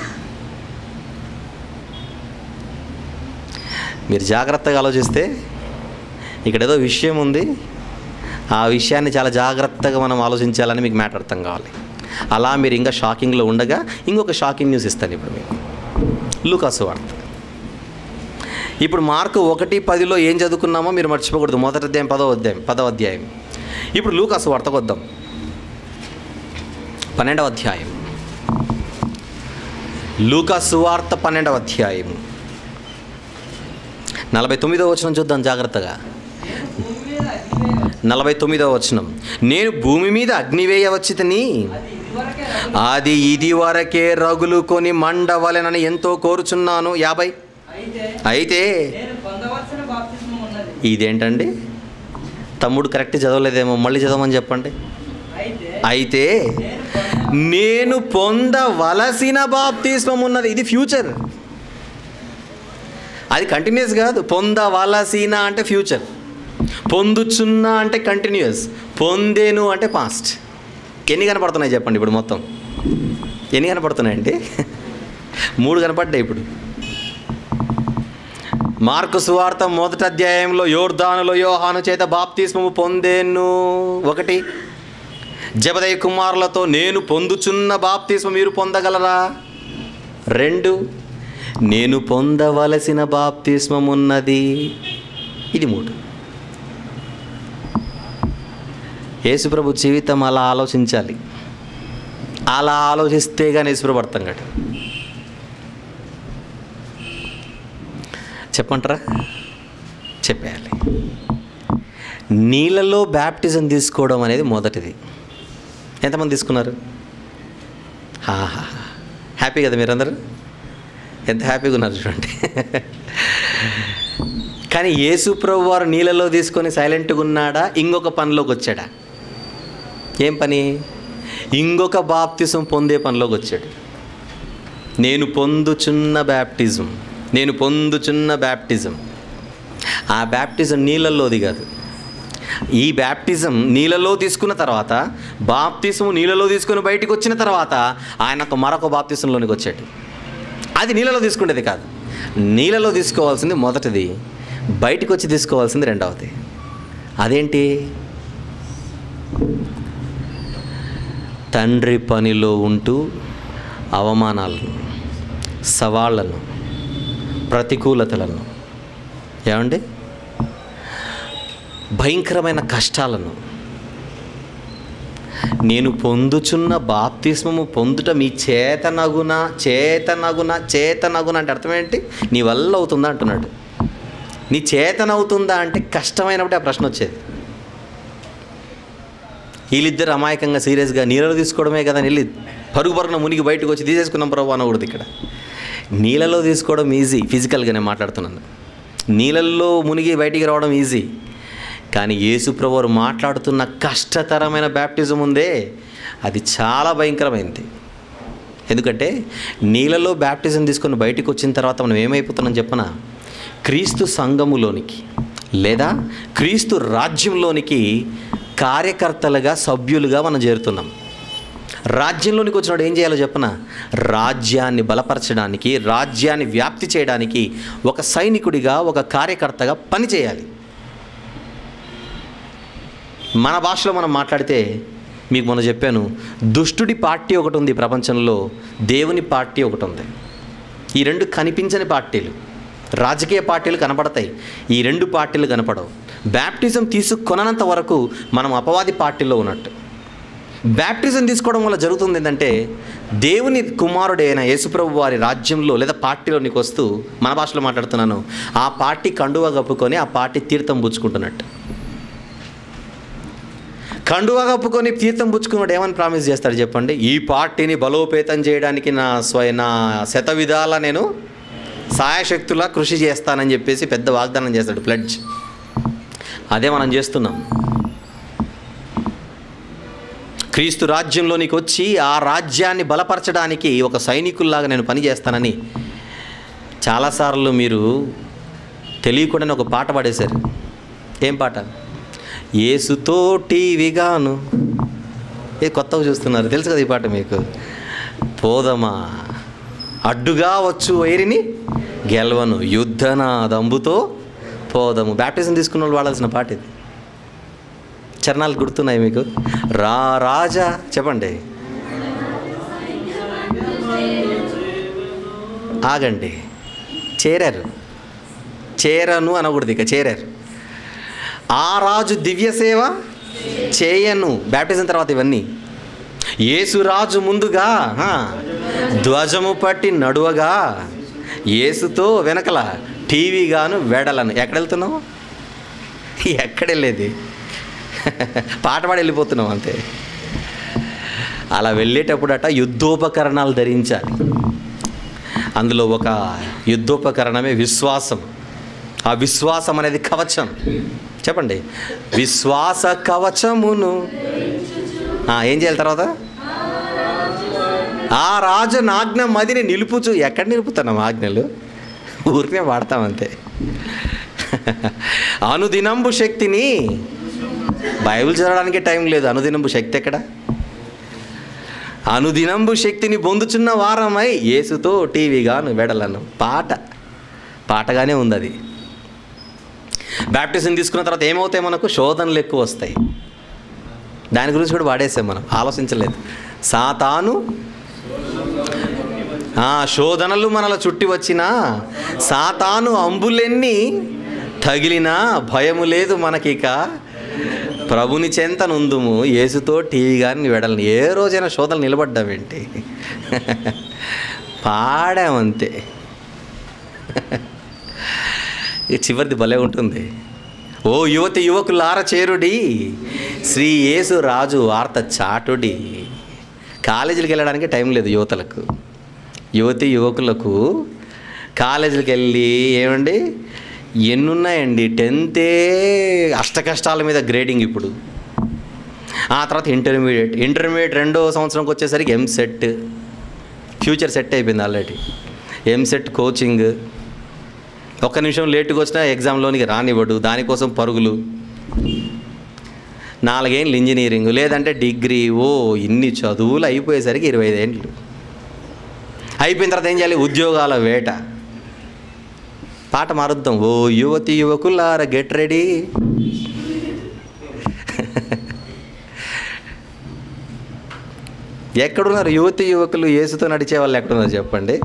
మీరు జాగ్రత్తగా ఆలోచిస్తే ఇక్కడ ఏదో విషయం ఉంది ఆ విషయాన్ని చాలా జాగ్రత్తగా మనం ఆలోచించాలని మీకు మ్యాటర్ అర్థం కావాలి అలా మీరు ఇంకా షాకింగ్లో ఉండగా ఇంకొక షాకింగ్ న్యూస్ ఇస్తాను ఇప్పుడు మీకు లూకాసు వార్త ఇప్పుడు మార్కు ఒకటి పదిలో ఏం చదువుకున్నామో మీరు మర్చిపోకూడదు మొదటి అధ్యాయం పదో అధ్యాయం పదవ అధ్యాయం ఇప్పుడు లూకాసు వార్తకు వద్దాం పన్నెండవ అధ్యాయం లూకా సువార్త పన్నెండవ అధ్యాయం నలభై తొమ్మిదవ వచనం చూద్దాం జాగ్రత్తగా నలభై తొమ్మిదవ వచనం నేను భూమి మీద అగ్నివేయ వచ్చితని అది ఇది వరకే రగులు కొని మండవలెనని ఎంతో కోరుచున్నాను యాభై అయితే నేను పొందవలసిన బాప్తిస్మం ఉన్నది ఇదేంటండి తమ్ముడు కరెక్ట్ చదవలేదేమో మళ్ళీ చదవమని చెప్పండి అయితే అయితే నేను నేను పొంద- పొందవలసిన బాప్తిస్మం ఉన్నది ఇది ఫ్యూచర్ అది కంటిన్యూస్ కాదు పొందవలసిన అంటే ఫ్యూచర్ పొందుచున్నా అంటే కంటిన్యూస్ పొందేను అంటే పాస్ట్ ఎన్ని కనపడుతున్నాయి చెప్పండి ఇప్పుడు మొత్తం ఎన్ని కనపడుతున్నాయండి మూడు కనపడ్డాయి ఇప్పుడు మార్కు సువార్త మొదటి అధ్యాయంలో యోర్దానులో యోహాను చేత బాప్తిస్మము పొందేను ఒకటి జబదయ్య కుమారులతో నేను పొందుచున్న బాప్తిస్మ మీరు పొందగలరా రెండు నేను పొందవలసిన బాప్తిస్మం ఉన్నది ఇది మూడు యేసుప్రభు జీవితం అలా ఆలోచించాలి అలా ఆలోచిస్తే కానీ యేసుప్రభు అర్థం కాదు చెప్పంటారా చెప్పేయాలి నీళ్ళలో బ్యాప్టిజం తీసుకోవడం అనేది మొదటిది ఎంతమంది తీసుకున్నారు హాహా హ్యాపీ కదా మీరందరూ ఎంత హ్యాపీగా ఉన్నారు చూడండి కానీ యేసు ప్రభు వారు నీళ్ళలో తీసుకొని సైలెంట్గా ఉన్నాడా ఇంకొక పనిలోకి వచ్చాడా ఏం పని ఇంకొక బాప్తిసం పొందే పనిలోకి వచ్చాడు నేను పొందుచున్న బ్యాప్టిజం నేను పొందుచున్న బ్యాప్టిజం ఆ బ్యాప్టిజం నీళ్ళల్లోది కాదు ఈ బ్యాప్టిజం నీళ్ళలో తీసుకున్న తర్వాత బాప్తిజం నీళ్ళలో తీసుకుని బయటికి వచ్చిన తర్వాత ఆయనకు మరొక బాప్తిజంలోనికి వచ్చాడు అది నీళ్ళలో తీసుకునేది కాదు నీళ్ళలో తీసుకోవాల్సింది మొదటిది బయటికి వచ్చి తీసుకోవాల్సింది రెండవది అదేంటి తండ్రి పనిలో ఉంటూ అవమానాలను సవాళ్లను ప్రతికూలతలను ఏమండి భయంకరమైన కష్టాలను నేను పొందుచున్న బాప్తిస్మము పొందుట మీ చేతనగున చేతనగున చేతనగున అంటే అర్థం ఏంటి నీ వల్ల అవుతుందా అంటున్నాడు నీ చేతనవుతుందా అంటే కష్టమైనప్పుడే ఆ ప్రశ్న వచ్చేది వీళ్ళిద్దరు అమాయకంగా సీరియస్గా నీళ్ళలో తీసుకోవడమే కదా వెళ్ళి పరుగు పరుగున మునిగి బయటకు వచ్చి తీసేసుకున్నాం ప్రభు అనకూడదు ఇక్కడ నీళ్ళలో తీసుకోవడం ఈజీ ఫిజికల్గా నేను మాట్లాడుతున్నాను నీళ్ళల్లో మునిగి బయటికి రావడం ఈజీ కానీ యేసు ప్రభు వారు మాట్లాడుతున్న కష్టతరమైన బ్యాప్టిజం ఉందే అది చాలా భయంకరమైనది ఎందుకంటే నీళ్ళలో బ్యాప్టిజం తీసుకొని బయటికి వచ్చిన తర్వాత మనం ఏమైపోతున్నాం చెప్పన క్రీస్తు సంఘములోనికి లేదా క్రీస్తు రాజ్యంలోనికి కార్యకర్తలుగా సభ్యులుగా మనం చేరుతున్నాం రాజ్యంలోనికి వచ్చినప్పుడు ఏం చేయాలో చెప్పన రాజ్యాన్ని బలపరచడానికి రాజ్యాన్ని వ్యాప్తి చేయడానికి ఒక సైనికుడిగా ఒక కార్యకర్తగా పని చేయాలి మన భాషలో మనం మాట్లాడితే మీకు మొన్న చెప్పాను దుష్టుడి పార్టీ ఒకటి ఉంది ప్రపంచంలో దేవుని పార్టీ ఒకటి ఉంది ఈ రెండు కనిపించని పార్టీలు రాజకీయ పార్టీలు కనపడతాయి ఈ రెండు పార్టీలు కనపడవు బ్యాప్టిజం తీసుకొనంత వరకు మనం అపవాది పార్టీలో ఉన్నట్టు బ్యాప్టిజం తీసుకోవడం వల్ల జరుగుతుంది ఏంటంటే దేవుని కుమారుడైన యేసుప్రభు వారి రాజ్యంలో లేదా పార్టీలో నీకు వస్తూ మన భాషలో మాట్లాడుతున్నాను ఆ పార్టీ కండువా కప్పుకొని ఆ పార్టీ తీర్థం పుచ్చుకుంటున్నట్టు కండువా కప్పుకొని తీర్థం పుచ్చుకున్నాడు ఏమని ప్రామిస్ చేస్తాడు చెప్పండి ఈ పార్టీని బలోపేతం చేయడానికి నా స్వయ నా శత విధాల నేను సాయశక్తులా కృషి చేస్తానని చెప్పేసి పెద్ద వాగ్దానం చేస్తాడు ప్లడ్జ్ అదే మనం చేస్తున్నాం క్రీస్తు రాజ్యంలోనికి వచ్చి ఆ రాజ్యాన్ని బలపరచడానికి ఒక సైనికుల్లాగా నేను పని చేస్తానని చాలాసార్లు మీరు తెలియకుండానే ఒక పాట పాడేశారు ఏం పాట ఏసుతో టీవీగాను ఏ కొత్తగా చూస్తున్నారు తెలుసు కదా ఈ పాట మీకు పోదమా అడ్డుగా వచ్చు వైరిని గెలవను యుద్ధన దంబుతో పోదము బ్యాప్టిజం తీసుకున్న వాళ్ళు వాడాల్సిన పాట ఇది చరణాలు గుర్తున్నాయి మీకు రా రాజా చెప్పండి ఆగండి చేరారు చేరను అనకూడదు ఇక చేరారు ఆ రాజు దివ్య సేవ చేయను బ్యాప్టిజం తర్వాత ఇవన్నీ యేసురాజు ముందుగా ఆ, ధ్వజము పట్టి నడువగా యేసుతో వెనకల టీవీగాను వెడలను ఎక్కడ వెళ్తున్నావు ఎక్కడ వెళ్ళేది పాట పాడి వెళ్ళిపోతున్నాం అంతే అలా వెళ్ళేటప్పుడట యుద్ధోపకరణాలు ధరించాలి అందులో ఒక యుద్ధోపకరణమే విశ్వాసం ఆ విశ్వాసం అనేది కవచం చెప్పండి విశ్వాస కవచమును ఆ, ఏం చేయాలి తర్వాత ఆ రాజు నాజ్ఞ మదిని నిలుపుచు ఎక్కడ నిలుపుతున్నాం ఆజ్ఞలు ఊరికే వాడతాం అంతే అనుదినంబు శక్తిని బైబిల్ చదవడానికి టైం లేదు అనుదినంబు శక్తి ఎక్కడ అనుదినంబు శక్తిని పొందుచున్న వారమై యేసుతో టీవీగాను వెడలను పాట పాటగానే ఉంది అది బ్యాప్టిజం తీసుకున్న తర్వాత ఏమవుతాయి మనకు శోధనలు ఎక్కువ వస్తాయి దాని గురించి కూడా వాడేసాం మనం ఆలోచించలేదు సాతాను ఆ శోధనలు మనల చుట్టి వచ్చినా సాతాను అంబులెన్ని తగిలినా భయము లేదు మనకిక ప్రభుని చెంత నుందుము యేసుతో టీవీ కానీ వెడలని ఏ రోజైనా శోధనలు నిలబడ్డామేంటి పాడామంతే ఈ చివరిది భలే ఉంటుంది ఓ యువతి యువకులార చేరుడి శ్రీ యేసు రాజు వార్త చాటుడి కాలేజీలకు వెళ్ళడానికి టైం లేదు యువతలకు యువతి యువకులకు కాలేజీలకు వెళ్ళి ఏమండి ఎన్నున్నాయండి టెన్తే అష్ట కష్టాల మీద గ్రేడింగ్ ఇప్పుడు ఆ తర్వాత ఇంటర్మీడియట్ ఇంటర్మీడియట్ రెండో సంవత్సరంకి వచ్చేసరికి ఎంసెట్ ఫ్యూచర్ సెట్ అయిపోయింది ఆల్రెడీ ఎంసెట్ కోచింగ్ ఒక్క నిమిషం లేటుగా వచ్చినా ఎగ్జామ్లోనికి రానివ్వడు దానికోసం పరుగులు నాలుగేళ్ళు ఇంజనీరింగ్ లేదంటే డిగ్రీ ఓ ఇన్ని చదువులు అయిపోయేసరికి ఇరవై ఐదేండ్లు అయిపోయిన తర్వాత ఏం చేయాలి ఉద్యోగాల వేట పాట మారుద్దాం ఓ యువతి యువకులార గెట్ రెడీ ఎక్కడున్నారు యువతి యువకులు ఏసుతో నడిచే వాళ్ళు ఎక్కడున్నారు చెప్పండి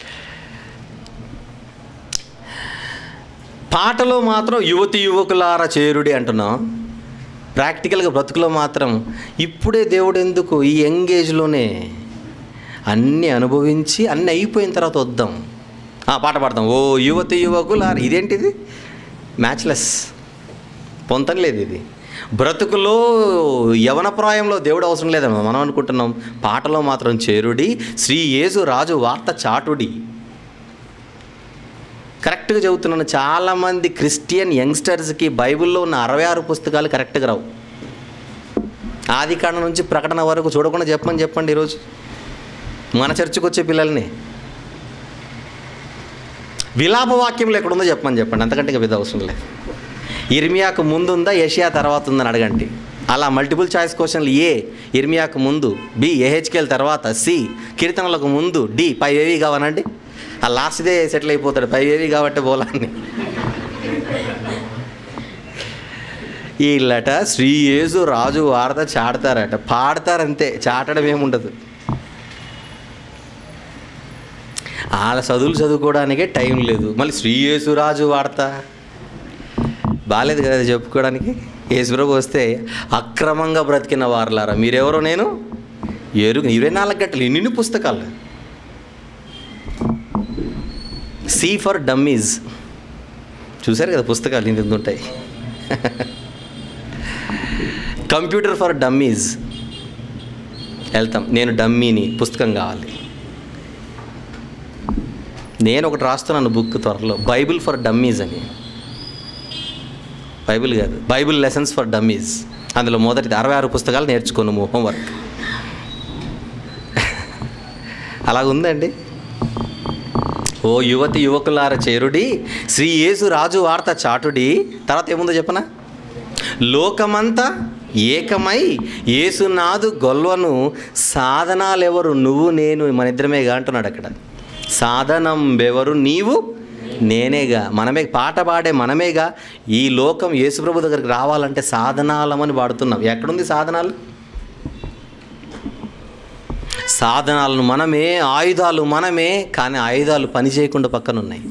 పాటలో మాత్రం యువతి యువకులార చేరుడి అంటున్నాం ప్రాక్టికల్గా బ్రతుకులో మాత్రం ఇప్పుడే దేవుడు ఎందుకు ఈ యంగేజ్లోనే అన్నీ అనుభవించి అన్నీ అయిపోయిన తర్వాత వద్దాం ఆ, పాట పాడదాం ఓ యువతి యువకులార ఇదేంటిది మ్యాచ్లెస్ పొంతలేదు ఇది బ్రతుకులో యవన ప్రాయంలో దేవుడు అవసరం లేదన్న మనం అనుకుంటున్నాం పాటలో మాత్రం చేరుడి శ్రీ యేసు రాజు వార్త చాటుడి కరెక్ట్గా చెబుతున్నాను చాలామంది క్రిస్టియన్ యంగ్స్టర్స్కి బైబిల్లో ఉన్న అరవై ఆరు పుస్తకాలు కరెక్ట్గా రావు ఆది కాండం నుంచి ప్రకటన వరకు చూడకుండా చెప్పమని చెప్పండి ఈరోజు మన చర్చకు వచ్చే పిల్లల్ని విలాప వాక్యంలో ఎక్కడుందో చెప్పమని చెప్పండి అంతకంటే ఇంకా పెద్ద అవసరం లేదు ఇర్మియాకు ముందు ఉందా యషియా తర్వాత ఉందని అడగండి అలా మల్టిపుల్ చాయిస్ క్వశ్చన్లు ఏ ఇర్మియాకు ముందు బి ఏహెచ్కేల్ తర్వాత సి కీర్తనలకు ముందు డి పై ఏవి కావనండి ఆ లాస్ట్దే సెటిల్ అయిపోతాడు పై ఏవి కాబట్టి పోలాన్ని వీళ్ళట శ్రీ యేసు రాజు వార్త చాడతారట పాడతారంతే చాటడం ఏముండదు వాళ్ళ చదువులు చదువుకోవడానికే టైం లేదు మళ్ళీ శ్రీ యేసు రాజు వార్త బాగాలేదు కదా అది చెప్పుకోవడానికి యేసుప్రభు వస్తే అక్రమంగా బ్రతికిన వారలారా మీరెవరో నేను ఎరుగు ఇరవై నాలుగు గంటలు ఇన్ని పుస్తకాలు సి ఫర్ డమ్మీస్ చూశారు కదా పుస్తకాలు ఇంత ఇంత ఉంటాయి కంప్యూటర్ ఫర్ డమ్మీస్ వెళ్తాం నేను డమ్మీని పుస్తకం కావాలి నేను ఒకటి రాస్తున్నాను బుక్ త్వరలో బైబిల్ ఫర్ డమ్మీస్ అని బైబిల్ కాదు బైబిల్ లెసన్స్ ఫర్ డమ్మీస్ అందులో మొదటిది అరవై ఆరు పుస్తకాలు నేర్చుకోను హోంవర్క్ అలాగుందండి ఓ యువతి యువకులార చేరుడి శ్రీ యేసు రాజు వార్త చాటుడి తర్వాత ఏముందో చెప్పనా లోకమంతా ఏకమై యేసునాథు గొల్వను సాధనాలెవరు నువ్వు నేను మన ఇద్దరమేగా అంటున్నాడు అక్కడ సాధనం ఎవరు నీవు నేనేగా మనమే పాట పాడే మనమేగా ఈ లోకం యేసుప్రభు దగ్గరికి రావాలంటే సాధనాలమని పాడుతున్నాం ఎక్కడుంది సాధనాలు సాధనాలను మనమే ఆయుధాలు మనమే కానీ ఆయుధాలు పని చేయకుండా పక్కన ఉన్నాయి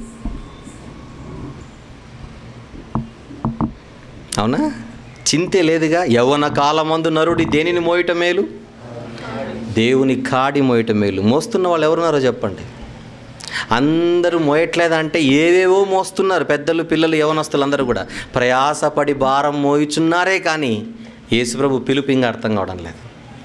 అవునా చింతే లేదుగా యవ్వన కాలమందు నరుడి దేనిని మోయటం మేలు దేవుని కాడి మోయటం మేలు మోస్తున్న వాళ్ళు ఎవరున్నారో చెప్పండి అందరూ మోయట్లేదంటే ఏవేవో మోస్తున్నారు పెద్దలు పిల్లలు యవనస్తులు అందరూ కూడా ప్రయాసపడి భారం మోయుచున్నారే కానీ యేసుప్రభు పిలుపు ఇంకా అర్థం కావడం లేదు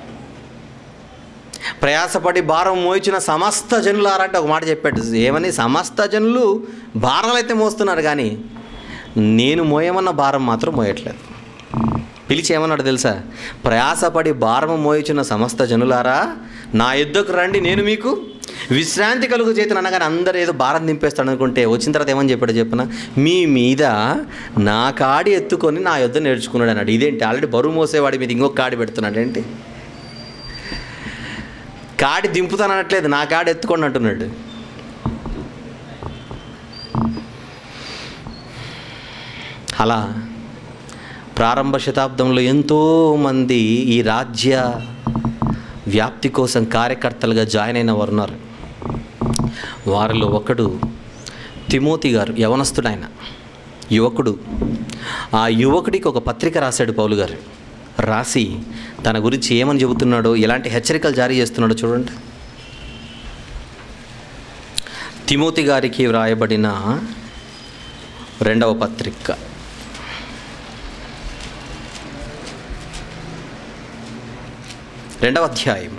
ప్రయాసపడి భారం మోయించిన సమస్త జనులు ఆరంటే ఒక మాట చెప్పాడు ఏమని సమస్త జనులు భారాలు అయితే మోస్తున్నారు కానీ నేను మోయమన్న భారం మాత్రం మోయట్లేదు పిలిచి ఏమన్నాడు తెలుసా ప్రయాసపడి భారము మోయించిన సమస్త జనులారా నా యుద్ధకు రండి నేను మీకు విశ్రాంతి కలుగు చేతులు అనగానే అందరూ ఏదో భారం దింపేస్తాడు అనుకుంటే వచ్చిన తర్వాత ఏమని చెప్పాడు చెప్పిన మీ మీద నా కాడి ఎత్తుకొని నా యుద్ధ నేర్చుకున్నాడు అన్నాడు ఇదేంటి ఆల్రెడీ బరువు మోసేవాడి మీద ఇంకొక కాడి పెడుతున్నాడు ఏంటి కాడి దింపుతానట్లేదు నా కాడి ఎత్తుకోండి అంటున్నాడు అలా ప్రారంభ శతాబ్దంలో ఎంతోమంది ఈ రాజ్య వ్యాప్తి కోసం కార్యకర్తలుగా జాయిన్ అయిన వారు ఉన్నారు వారిలో ఒకడు తిమోతి గారు యవనస్తుడు ఆయన యువకుడు ఆ యువకుడికి ఒక పత్రిక రాశాడు పౌలు గారు రాసి తన గురించి ఏమని చెబుతున్నాడో ఎలాంటి హెచ్చరికలు జారీ చేస్తున్నాడో చూడండి తిమోతి గారికి వ్రాయబడిన రెండవ పత్రిక రెండవ అధ్యాయం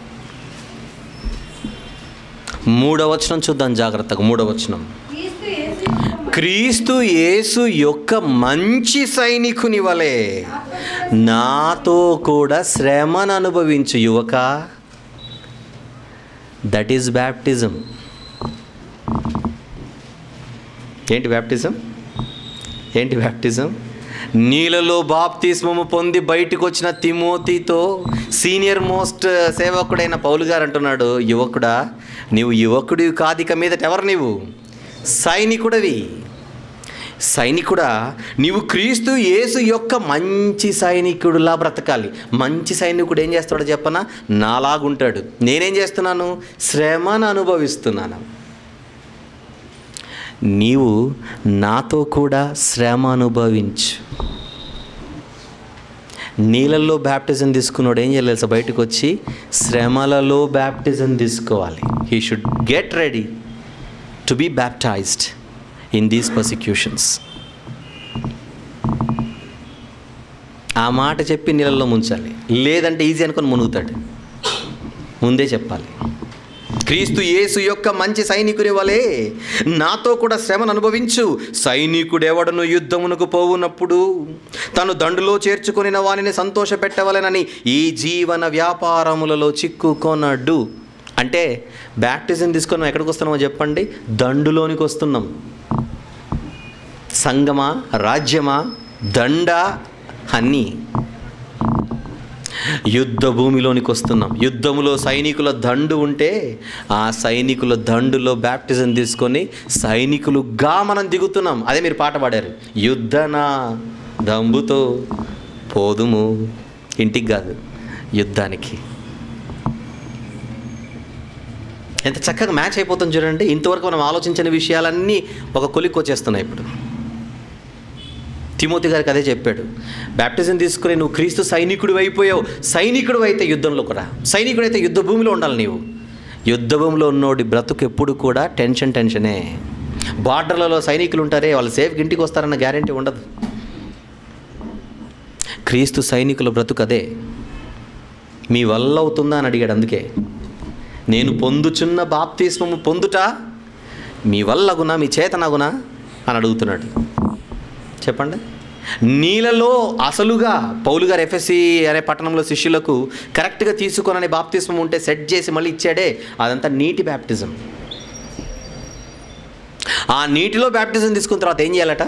మూడవ వచనం చూద్దాం జాగ్రత్తగా మూడవ వచనం క్రీస్తు యేసు యొక్క క్రీస్తు యేసు యొక్క మంచి సైనికుని వలె నాతో కూడా శ్రమను అనుభవించు యువక దట్ ఈజ్ బ్యాప్టిజం ఏంటి బ్యాప్టిజం ఏంటి బ్యాప్టిజం నీళ్ళలో బాప్తిస్మము పొంది బయటకు వచ్చిన తిమోతితో సీనియర్ మోస్ట్ సేవకుడైన పౌలు గారు అంటున్నాడు యువకుడా నీవు యువకుడివి కాదిక మీదట ఎవరు నీవు సైనికుడవి సైనికుడా నీవు క్రీస్తు యేసు యొక్క మంచి సైనికుడులా బ్రతకాలి మంచి సైనికుడు ఏం చేస్తాడో చెప్పనా నాలాగుంటాడు నేనేం చేస్తున్నాను శ్రమను అనుభవిస్తున్నాను నీవు నాతో కూడా శ్రమ అనుభవించు నీళ్ళల్లో బ్యాప్టిజం తీసుకున్నాడు ఏం చేయాలి తెలుసా బయటకు వచ్చి శ్రమలలో బ్యాప్టిజం తీసుకోవాలి he should get ready to be baptized in these persecutions ఆ మాట చెప్పి నీళ్ళల్లో ముంచాలి లేదంటే ఈజీ అనుకొని మునుగుతాడు ముందే చెప్పాలి క్రీస్తు యేసు యొక్క మంచి సైనికుని వలె నాతో కూడా శ్రమను అనుభవించు సైనికుడెవడను యుద్ధమునకు పోవునప్పుడు తను దండులో చేర్చుకొనిన వానిని సంతోష పెట్టవలెనని ఈ జీవన వ్యాపారములలో చిక్కుకొనడు అంటే బ్యాప్టిజం తీసుకొని మనం ఎక్కడికి వస్తున్నామో చెప్పండి దండులోనికి వస్తున్నాం సంగమా రాజ్యమా దండ అన్నీ యుద్ధ భూమిలోనికి వస్తున్నాం యుద్ధములో సైనికుల దండు ఉంటే ఆ సైనికుల దండులో బ్యాప్టిజం తీసుకొని సైనికులుగా మనం దిగుతున్నాం అదే మీరు పాట పాడారు యుద్ధనా దంబుతో పోదుము ఇంటికి కాదు యుద్ధానికి ఎంత చక్కగా మ్యాచ్ అయిపోతుంది చూడండి ఇంతవరకు మనం ఆలోచించిన విషయాలన్నీ ఒక కొలిక్కి వచ్చేస్తున్నాయి ఇప్పుడు తిమోతి గారికి అదే చెప్పాడు బ్యాప్టిజం తీసుకుని నువ్వు క్రీస్తు సైనికుడు అయిపోయావు సైనికుడు అయితే యుద్ధంలో కూడా సైనికుడు అయితే యుద్ధ భూమిలో ఉండాలి నీవు యుద్ధ భూమిలో ఉన్నోడి బ్రతుకు ఎప్పుడు కూడా టెన్షన్ టెన్షనే బార్డర్లలో సైనికులు ఉంటారే వాళ్ళు సేఫ్గా ఇంటికి వస్తారన్న గ్యారంటీ ఉండదు క్రీస్తు సైనికుల బ్రతుకు అదే మీ వల్ల అవుతుందా అని అడిగాడు అందుకే నేను పొందుచున్న బాప్తిస్మము పొందుట మీ వల్లగునా మీ చేతనగునా అని అడుగుతున్నాడు చెప్పండి నీళ్ళలో అసలుగా పౌలు గారు ఎఫ్ఎస్సి అనే పట్టణంలో శిష్యులకు కరెక్ట్గా తీసుకొనని బాప్తిస్మం ఉంటే సెట్ చేసి మళ్ళీ ఇచ్చాడే అదంతా నీటి బ్యాప్టిజం ఆ నీటిలో బ్యాప్టిజం తీసుకున్న తర్వాత ఏం చేయాలట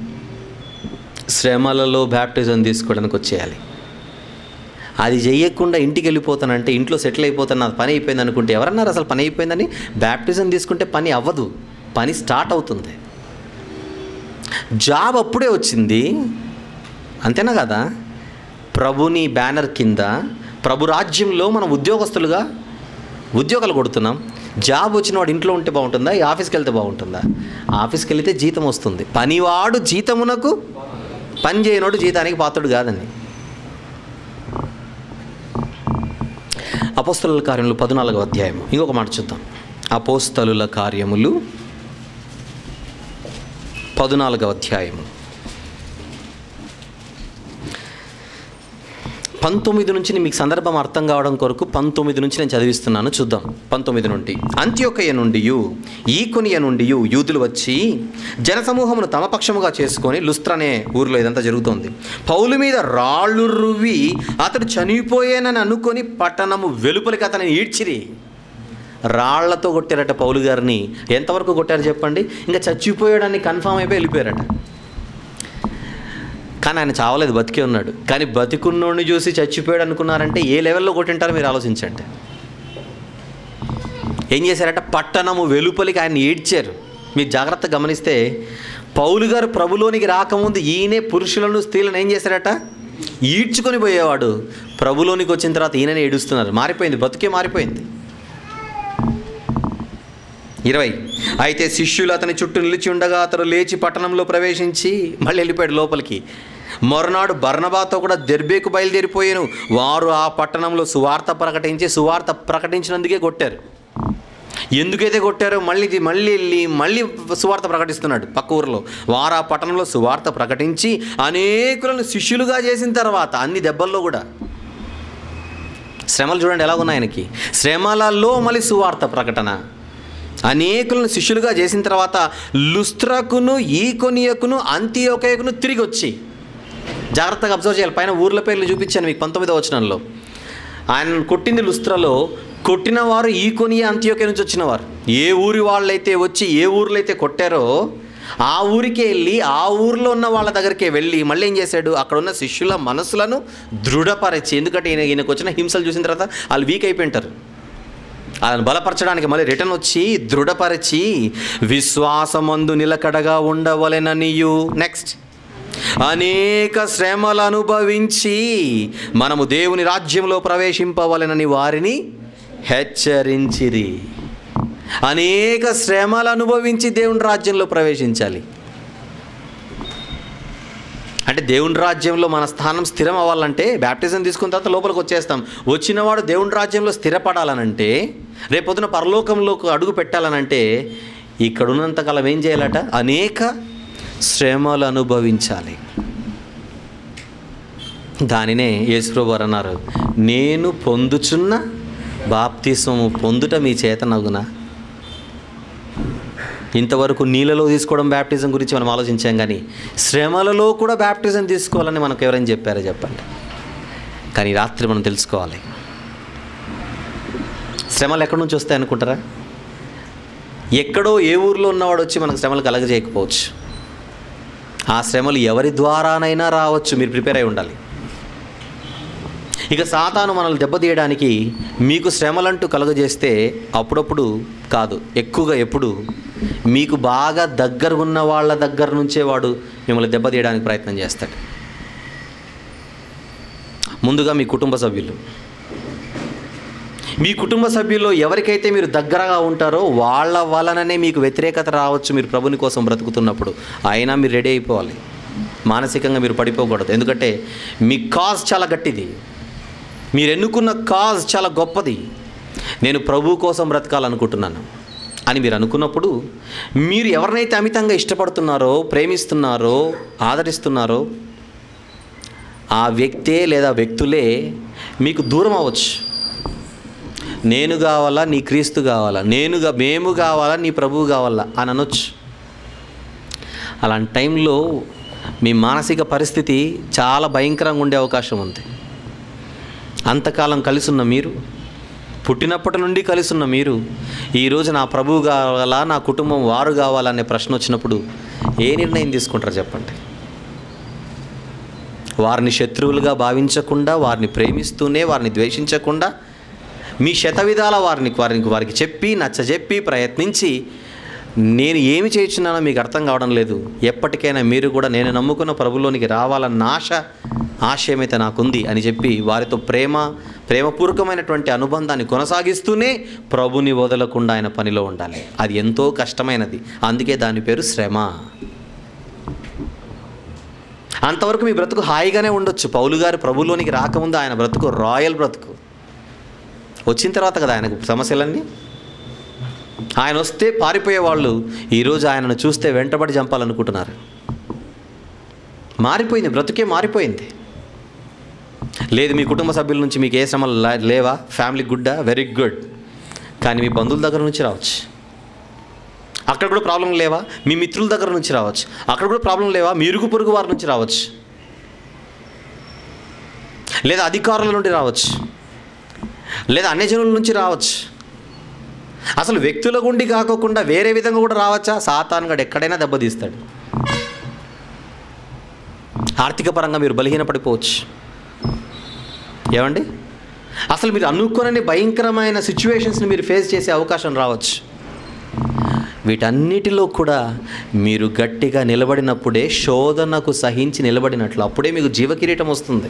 శ్రమలలో బ్యాప్టిజం తీసుకోవడానికి వచ్చేయాలి అది చెయ్యకుండా ఇంటికి వెళ్ళిపోతానంటే ఇంట్లో సెటిల్ అయిపోతాను నా పని అయిపోయింది అనుకుంటే ఎవరన్నారు అసలు పని అయిపోయిందని బ్యాప్టిజం తీసుకుంటే పని అవ్వదు పని స్టార్ట్ అవుతుంది జాబ్ అప్పుడే వచ్చింది అంతేనా కదా ప్రభుని బ్యానర్ కింద ప్రభు రాజ్యంలో మనం ఉద్యోగస్తులుగా ఉద్యోగాలు కొడుతున్నాం జాబ్ వచ్చిన వాడు ఇంట్లో ఉంటే బాగుంటుందా ఈ ఆఫీస్కి వెళ్తే బాగుంటుందా ఆఫీస్కి వెళ్తే జీతం వస్తుంది పనివాడు జీతమునకు పని చేయనోడు జీతానికి పాత్రుడు కాదండి అపోస్తలుల కార్యములు పద్నాలుగో అధ్యాయము ఇంకొక మాట చూద్దాం అపోస్తలుల కార్యములు పద్నాలుగవ అధ్యాయము పంతొమ్మిది నుంచి మీకు సందర్భం అర్థం కావడం కొరకు పంతొమ్మిది నుంచి నేను చదివిస్తున్నాను చూద్దాం పంతొమ్మిది నుండి అంత్యోకయ నుండి ఈకొనియ నుండి యూదులు వచ్చి జనసమూహమును తమ పక్షముగా చేసుకొని లుస్త్ర అనే ఊరిలో ఇదంతా జరుగుతోంది పౌలు మీద రాళ్ళు రువ్వి అతడు చనిపోయానని అనుకొని పట్టణము వెలుపలికి అతనిని ఈడ్చిరి రాళ్లతో కొట్టారట పౌలు గారిని ఎంతవరకు కొట్టారు చెప్పండి ఇంకా చచ్చిపోయాడని కన్ఫామ్ అయిపోయి వెళ్ళిపోయారట కానీ ఆయన చావలేదు బతికే ఉన్నాడు కానీ బతికున్నోడిని చూసి చచ్చిపోయాడు అనుకున్నారంటే ఏ లెవెల్లో కొట్టింటారో మీరు ఆలోచించండి ఏం చేశారట పట్టణము వెలుపలికి ఆయన ఏడ్చారు మీరు జాగ్రత్త గమనిస్తే పౌలు గారు ప్రభులోనికి రాకముందు ఈయనే పురుషులను స్త్రీలను ఏం చేశారట ఈడ్చుకొని పోయేవాడు ప్రభులోనికి వచ్చిన తర్వాత ఈయననే ఏడుస్తున్నారు మారిపోయింది బతుకే మారిపోయింది ఇరవై అయితే శిష్యులు అతని చుట్టూ నిలిచి ఉండగా అతడు లేచి పట్టణంలో ప్రవేశించి మళ్ళీ వెళ్ళిపోయాడు లోపలికి మరునాడు బర్నబాతో కూడా దెర్బేకు బయలుదేరిపోయాను వారు ఆ పట్టణంలో సువార్త ప్రకటించి సువార్త ప్రకటించినందుకే కొట్టారు ఎందుకైతే కొట్టారో మళ్ళీ ఇది మళ్ళీ వెళ్ళి మళ్ళీ సువార్త ప్రకటిస్తున్నాడు పక్క ఊరిలో వారు ఆ పట్టణంలో సువార్త ప్రకటించి అనేకులను శిష్యులుగా చేసిన తర్వాత అన్ని దెబ్బల్లో కూడా శ్రమలు చూడండి ఎలా ఉన్నాయి ఆయనకి శ్రమలలో మళ్ళీ సువార్త ప్రకటన అనేకులను శిష్యులుగా చేసిన తర్వాత లుస్త్రకును ఈకొనియకును అంత్యోకయకును తిరిగి వచ్చి జాగ్రత్తగా అబ్జర్వ్ చేయాలి పైన ఊర్ల పేర్లు చూపించాను మీకు పంతొమ్మిదో వచనంలో ఆయన కొట్టింది లుస్త్రలో కొట్టిన వారు ఈ కొని అంత్యోకే నుంచి వచ్చిన వారు ఏ ఊరి వాళ్ళైతే వచ్చి ఏ ఊర్లో అయితే కొట్టారో ఆ ఊరికే వెళ్ళి ఆ ఊరిలో ఉన్న వాళ్ళ దగ్గరికి వెళ్ళి మళ్ళీ ఏం చేశాడు అక్కడ ఉన్న శిష్యుల మనసులను దృఢపరిచి ఎందుకంటే ఈయన ఈయనకు వచ్చిన హింసలు చూసిన తర్వాత వాళ్ళు వీక్ అయిపోయింటారు వాళ్ళని బలపరచడానికి మళ్ళీ రిటర్న్ వచ్చి దృఢపరిచి విశ్వాసమందు నిలకడగా ఉండవలెననియు నెక్స్ట్ అనేక శ్రమలు అనుభవించి మనము దేవుని రాజ్యంలో ప్రవేశింపవలెనని వారిని హెచ్చరించిరి అనేక శ్రమలు అనుభవించి దేవుని రాజ్యంలో ప్రవేశించాలి అంటే దేవుని రాజ్యంలో మన స్థానం స్థిరం అవ్వాలంటే బ్యాప్టిజం తీసుకున్న తర్వాత లోపలికి వచ్చేస్తాం వచ్చినవాడు దేవుని రాజ్యంలో స్థిరపడాలనంటే రేపొద్దున పరలోకంలోకి అడుగు పెట్టాలనంటే ఇక్కడ ఉన్నంతకాలం ఏం చేయాలట అనేక శ్రమలు అనుభవించాలి దానినే యేసుప్రభు వారు అన్నారు నేను పొందుచున్న బాప్తిస్మము పొందుట మీ చేతనగునా ఇంతవరకు నీళ్ళలో తీసుకోవడం బ్యాప్టిజం గురించి మనం ఆలోచించాం కానీ శ్రమలలో కూడా బ్యాప్టిజం తీసుకోవాలని మనకు ఎవరైనా చెప్పారో చెప్పండి కానీ ఈ రాత్రి మనం తెలుసుకోవాలి శ్రమలు ఎక్కడి నుంచి వస్తాయి అనుకుంటారా ఎక్కడో ఏ ఊర్లో ఉన్నవాడు వచ్చి మనకు శ్రమలు కలగజేయకపోవచ్చు ఆ శ్రమలు ఎవరి ద్వారానైనా రావచ్చు మీరు ప్రిపేర్ అయి ఉండాలి ఇక సాతాను మనల్ని దెబ్బతీయడానికి మీకు శ్రమలంటూ కలుగజేస్తే అప్పుడప్పుడు కాదు ఎక్కువగా ఎప్పుడు మీకు బాగా దగ్గర ఉన్న వాళ్ళ దగ్గర నుంచే వాడు మిమ్మల్ని దెబ్బతీయడానికి ప్రయత్నం చేస్తాడు ముందుగా మీ కుటుంబ సభ్యులు మీ కుటుంబ సభ్యుల్లో ఎవరికైతే మీరు దగ్గరగా ఉంటారో వాళ్ళ వలననే మీకు వ్యతిరేకత రావచ్చు మీరు ప్రభుని కోసం బ్రతుకుతున్నప్పుడు అయినా మీరు రెడీ అయిపోవాలి మానసికంగా మీరు పడిపోకూడదు ఎందుకంటే మీ కాజ్ చాలా గట్టిది మీరు ఎన్నుకున్న కాజ్ చాలా గొప్పది నేను ప్రభు కోసం బ్రతకాలనుకుంటున్నాను అని మీరు అనుకున్నప్పుడు మీరు ఎవరినైతే అమితంగా ఇష్టపడుతున్నారో ప్రేమిస్తున్నారో ఆదరిస్తున్నారో ఆ వ్యక్తే లేదా వ్యక్తులే మీకు దూరం అవ్వచ్చు నేను కావాలా నీ క్రీస్తు కావాలా నేనుగా మేము కావాలా నీ ప్రభువు కావాలా అని అనొచ్చు అలాంటి టైంలో మీ మానసిక పరిస్థితి చాలా భయంకరంగా ఉండే అవకాశం ఉంది అంతకాలం కలిసి ఉన్న మీరు పుట్టినప్పటి నుండి కలిసి ఉన్న మీరు ఈరోజు నా ప్రభువు కావాలా నా కుటుంబం వారు కావాలా అనే ప్రశ్న వచ్చినప్పుడు ఏ నిర్ణయం తీసుకుంటారు చెప్పండి వారిని శత్రువులుగా భావించకుండా వారిని ప్రేమిస్తూనే వారిని ద్వేషించకుండా మీ శత విధాల వారిని వారికి వారికి చెప్పి నచ్చజెప్పి ప్రయత్నించి నేను ఏమి చేయించున్నానో మీకు అర్థం కావడం లేదు ఎప్పటికైనా మీరు కూడా నేను నమ్ముకున్న ప్రభులోనికి రావాలన్న ఆశ ఆశయమైతే నాకుంది అని చెప్పి వారితో ప్రేమ ప్రేమపూర్వకమైనటువంటి అనుబంధాన్ని కొనసాగిస్తూనే ప్రభుని వదలకుండా ఆయన పనిలో ఉండాలి అది ఎంతో కష్టమైనది అందుకే దాని పేరు శ్రమ అంతవరకు మీ బ్రతుకు హాయిగానే ఉండొచ్చు పౌలు గారు ప్రభులోనికి రాకముందు ఆయన బ్రతుకు రాయల్ బ్రతుకు వచ్చిన తర్వాత కదా ఆయనకు సమస్యలన్నీ ఆయన వస్తే పారిపోయే వాళ్ళు ఈరోజు ఆయనను చూస్తే వెంటబడి చంపాలనుకుంటున్నారు మారిపోయింది బ్రతుకే మారిపోయింది లేదు మీ కుటుంబ సభ్యుల నుంచి మీకు ఏ శ్రమలు లే- లేవా ఫ్యామిలీ గుడ్డా వెరీ గుడ్ కానీ మీ బంధువుల దగ్గర నుంచి రావచ్చు అక్కడ కూడా ప్రాబ్లం లేవా మీ మిత్రుల దగ్గర నుంచి రావచ్చు అక్కడ కూడా ప్రాబ్లం లేవా మీ ఇరుగు పొరుగు వారి నుంచి రావచ్చు లేదా అధికారుల నుండి రావచ్చు లేదా అన్యజనుల నుంచి రావచ్చు అసలు వ్యక్తుల గుండి కాకోకుండా వేరే విధంగా కూడా రావచ్చా సాతానుగాడు ఎక్కడైనా దెబ్బతీస్తాడు ఆర్థిక పరంగా మీరు బలహీనపడిపోవచ్చు ఏమండి అసలు మీరు అనుకోనని భయంకరమైన సిచ్యువేషన్స్ని మీరు ఫేస్ చేసే అవకాశం రావచ్చు వీటన్నిటిలో కూడా మీరు గట్టిగా నిలబడినప్పుడే శోధనకు సహించి నిలబడినట్లు అప్పుడే మీకు జీవకిరీటం వస్తుంది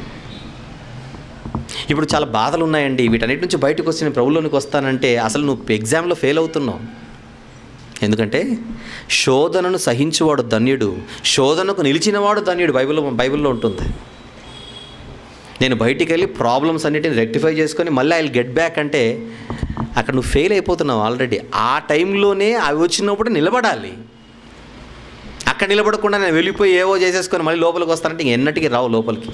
ఇప్పుడు చాలా బాధలు ఉన్నాయండి వీటన్నిటి నుంచి బయటకు వచ్చి నేను ప్రభులోనికి వస్తానంటే అసలు నువ్వు ఎగ్జామ్లో ఫెయిల్ అవుతున్నావు ఎందుకంటే శోధనను సహించువాడు ధన్యుడు శోధనకు నిలిచినవాడు ధన్యుడు బైబిల్లో బైబిల్లో ఉంటుంది నేను బయటికి వెళ్ళి ప్రాబ్లమ్స్ అన్నిటిని రెక్టిఫై చేసుకొని మళ్ళీ ఐ గెట్ బ్యాక్ అంటే అక్కడ నువ్వు ఫెయిల్ అయిపోతున్నావు ఆల్రెడీ ఆ టైంలోనే అవి వచ్చినప్పుడు నిలబడాలి అక్కడ నిలబడకుండా నేను వెళ్ళిపోయి ఏవో చేసేసుకొని మళ్ళీ లోపలికి వస్తానంటే ఇంక ఎన్నటికీ రావు లోపలికి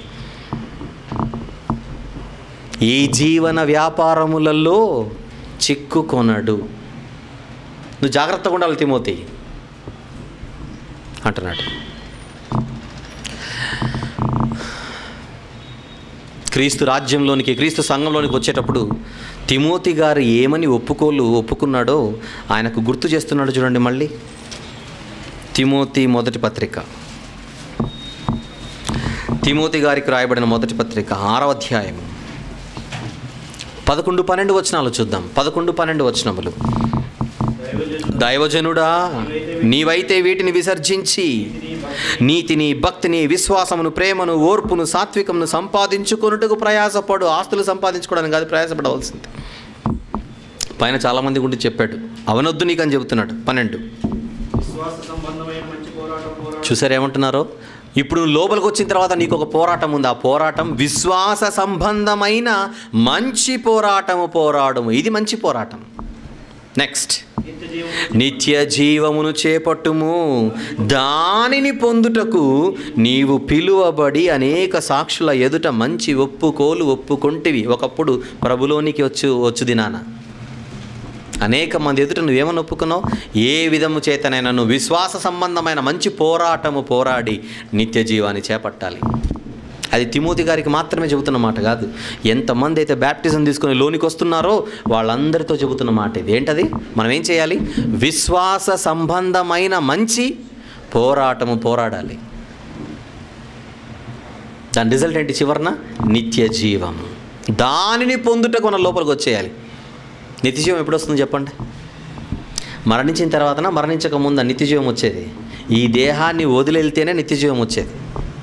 ఈ జీవన వ్యాపారములలో చిక్కుకొనడు నువ్వు జాగ్రత్తగా ఉండాలి తిమోతి అంటున్నాడు క్రీస్తు రాజ్యంలోనికి క్రీస్తు సంఘంలోనికి వచ్చేటప్పుడు తిమోతి గారు ఏమని ఒప్పుకోలు ఒప్పుకున్నాడో ఆయనకు గుర్తు చేస్తున్నాడు చూడండి మళ్ళీ తిమోతి మొదటి పత్రిక తిమోతి గారికి రాయబడిన మొదటి పత్రిక ఆరవ అధ్యాయం పదకొండు పన్నెండు వచనాలు చూద్దాం పదకొండు పన్నెండు వచనములు దైవజనుడా నీవైతే వీటిని విసర్జించి నీతిని భక్తిని విశ్వాసమును ప్రేమను ఓర్పును సాత్వికమును సంపాదించుకొనుటకు ప్రయాసపడు ఆస్తులు సంపాదించుకోవడానికి కాదు ప్రయాసపడవలసింది పైన చాలామంది గురించి చెప్పాడు అవనొద్దు నీకు అని చెబుతున్నాడు పన్నెండు విశ్వాస సంబంధమైన మంచి పోరాటం పోరాటం చూసారు ఏమంటున్నారు ఇప్పుడు నువ్వు లోపలికి వచ్చిన తర్వాత నీకు ఒక పోరాటం ఉంది ఆ పోరాటం విశ్వాస సంబంధమైన మంచి పోరాటము పోరాడము ఇది మంచి పోరాటం నెక్స్ట్ నిత్య జీవం నిత్య జీవమును చేపట్టుము దానిని పొందుటకు నీవు పిలువబడి అనేక సాక్షుల ఎదుట మంచి ఒప్పుకోలు ఒప్పుకొంటివి ఒకప్పుడు ప్రభులోనికి వచ్చు వచ్చు దినాన అనేక మంది ఎదుట నువ్వేమని ఒప్పుకున్నావు ఏ విధము చేతనైనా నువ్వు విశ్వాస సంబంధమైన మంచి పోరాటము పోరాడి నిత్య జీవాన్ని చేపట్టాలి అది తిమోతి గారికి మాత్రమే చెబుతున్న మాట కాదు ఎంతమంది అయితే బ్యాప్టిజం తీసుకొని లోనికి వస్తున్నారో వాళ్ళందరితో చెబుతున్న మాట ఇది ఏంటది మనం ఏం చేయాలి విశ్వాస సంబంధమైన మంచి పోరాటము పోరాడాలి దాని రిజల్ట్ ఏంటి చివరన నిత్య జీవం దానిని పొందుటకు మన లోపలికి వచ్చేయాలి నిత్యజీవం ఎప్పుడు వస్తుంది చెప్పండి మరణించిన తర్వాతన మరణించక ముందు నిత్యజీవం వచ్చేది ఈ దేహాన్ని వదిలేళ్తేనే నిత్యజీవం వచ్చేది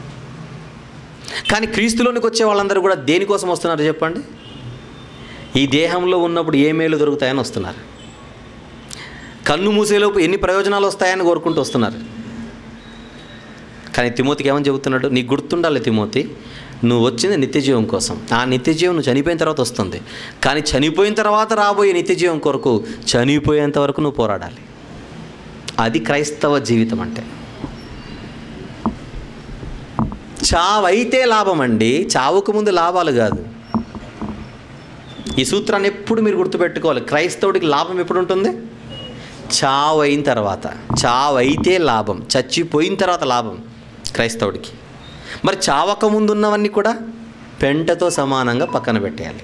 కానీ క్రీస్తులోనికి వచ్చే వాళ్ళందరూ కూడా దేనికోసం వస్తున్నారు చెప్పండి ఈ దేహంలో ఉన్నప్పుడు ఏ మేలు దొరుకుతాయని వస్తున్నారు కన్ను మూసేలోపు ఎన్ని ప్రయోజనాలు వస్తాయని కోరుకుంటూ వస్తున్నారు కానీ తిమోతికి ఏమని చెబుతున్నాడు నీకు గుర్తుండాలి తిమోతి నువ్వు వచ్చింది నిత్యజీవం కోసం ఆ నిత్యజీవం నువ్వు చనిపోయిన తర్వాత వస్తుంది కానీ చనిపోయిన తర్వాత రాబోయే నిత్యజీవం కొరకు చనిపోయేంత వరకు నువ్వు పోరాడాలి అది క్రైస్తవ జీవితం అంటే చావైతే లాభం అండి చావుకు ముందు లాభాలు కాదు ఈ సూత్రాన్ని ఎప్పుడు మీరు గుర్తుపెట్టుకోవాలి క్రైస్తవుడికి లాభం ఎప్పుడు ఉంటుంది చావు అయిన తర్వాత చావు అయితే లాభం చచ్చిపోయిన తర్వాత లాభం క్రైస్తవుడికి మరి చావక ముందు ఉన్నవన్నీ కూడా పెంటతో సమానంగా పక్కన పెట్టేయాలి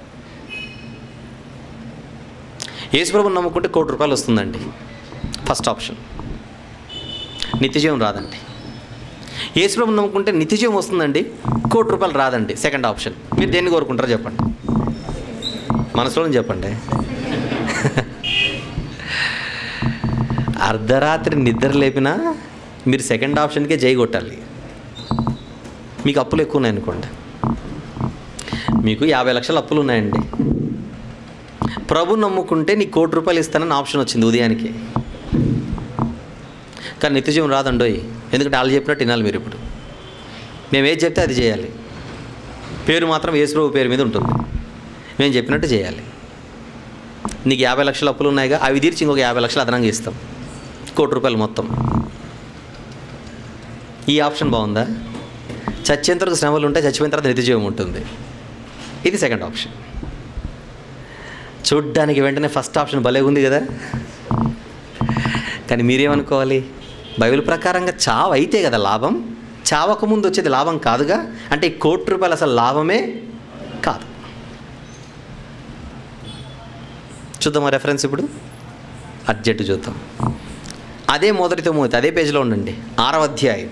యేసుప్రభుని నమ్ముకుంటే కోటి రూపాయలు వస్తుందండి ఫస్ట్ ఆప్షన్ నిత్యజీవం రాదండి యేసుప్రభుని నమ్ముకుంటే నిత్యజీవం వస్తుందండి కోటి రూపాయలు రాదండి సెకండ్ ఆప్షన్ మీరు దేన్ని కోరుకుంటారో చెప్పండి మనసులో చెప్పండి అర్ధరాత్రి నిద్ర లేపినా మీరు సెకండ్ ఆప్షన్కే జై కొట్టాలి మీకు అప్పులు ఎక్కువ ఉన్నాయి అనుకోండి మీకు యాభై లక్షల అప్పులు ఉన్నాయండి ప్రభు నమ్ముకుంటే నీ కోటి రూపాయలు ఇస్తానని ఆప్షన్ వచ్చింది ఉదయానికి కానీ నిత్యజీవం రాదండోయ్ ఎందుకంటే వాళ్ళు చెప్పినట్టు వినాలి మీరు ఇప్పుడు మేము ఏది చెప్తే అది చేయాలి పేరు మాత్రం యేసుప్రభు పేరు మీద ఉంటుంది మేము చెప్పినట్టు చేయాలి నీకు యాభై లక్షల అప్పులు ఉన్నాయిగా అవి తీర్చి ఇంకొక యాభై లక్షలు అదనంగా ఇస్తాం కోటి రూపాయలు మొత్తం ఈ ఆప్షన్ బాగుందా చచ్చేంత వరకు శ్రమలు ఉంటాయి చచ్చిపోయిన తర్వాత నిత్యజీవం ఉంటుంది ఇది సెకండ్ ఆప్షన్ చూడ్డానికి వెంటనే ఫస్ట్ ఆప్షన్ భలే ఉంది కదా కానీ మీరేమనుకోవాలి బైబిల్ ప్రకారంగా చావు అయితే కదా లాభం చావక ముందు వచ్చేది లాభం కాదుగా అంటే ఈ కోటి రూపాయలు అసలు లాభమే కాదు చూద్దామా రెఫరెన్స్ ఇప్పుడు అర్జెంట్ చూద్దాం అదే మొదటితో మూతి అదే పేజీలో ఉండండి ఆరవ అధ్యాయం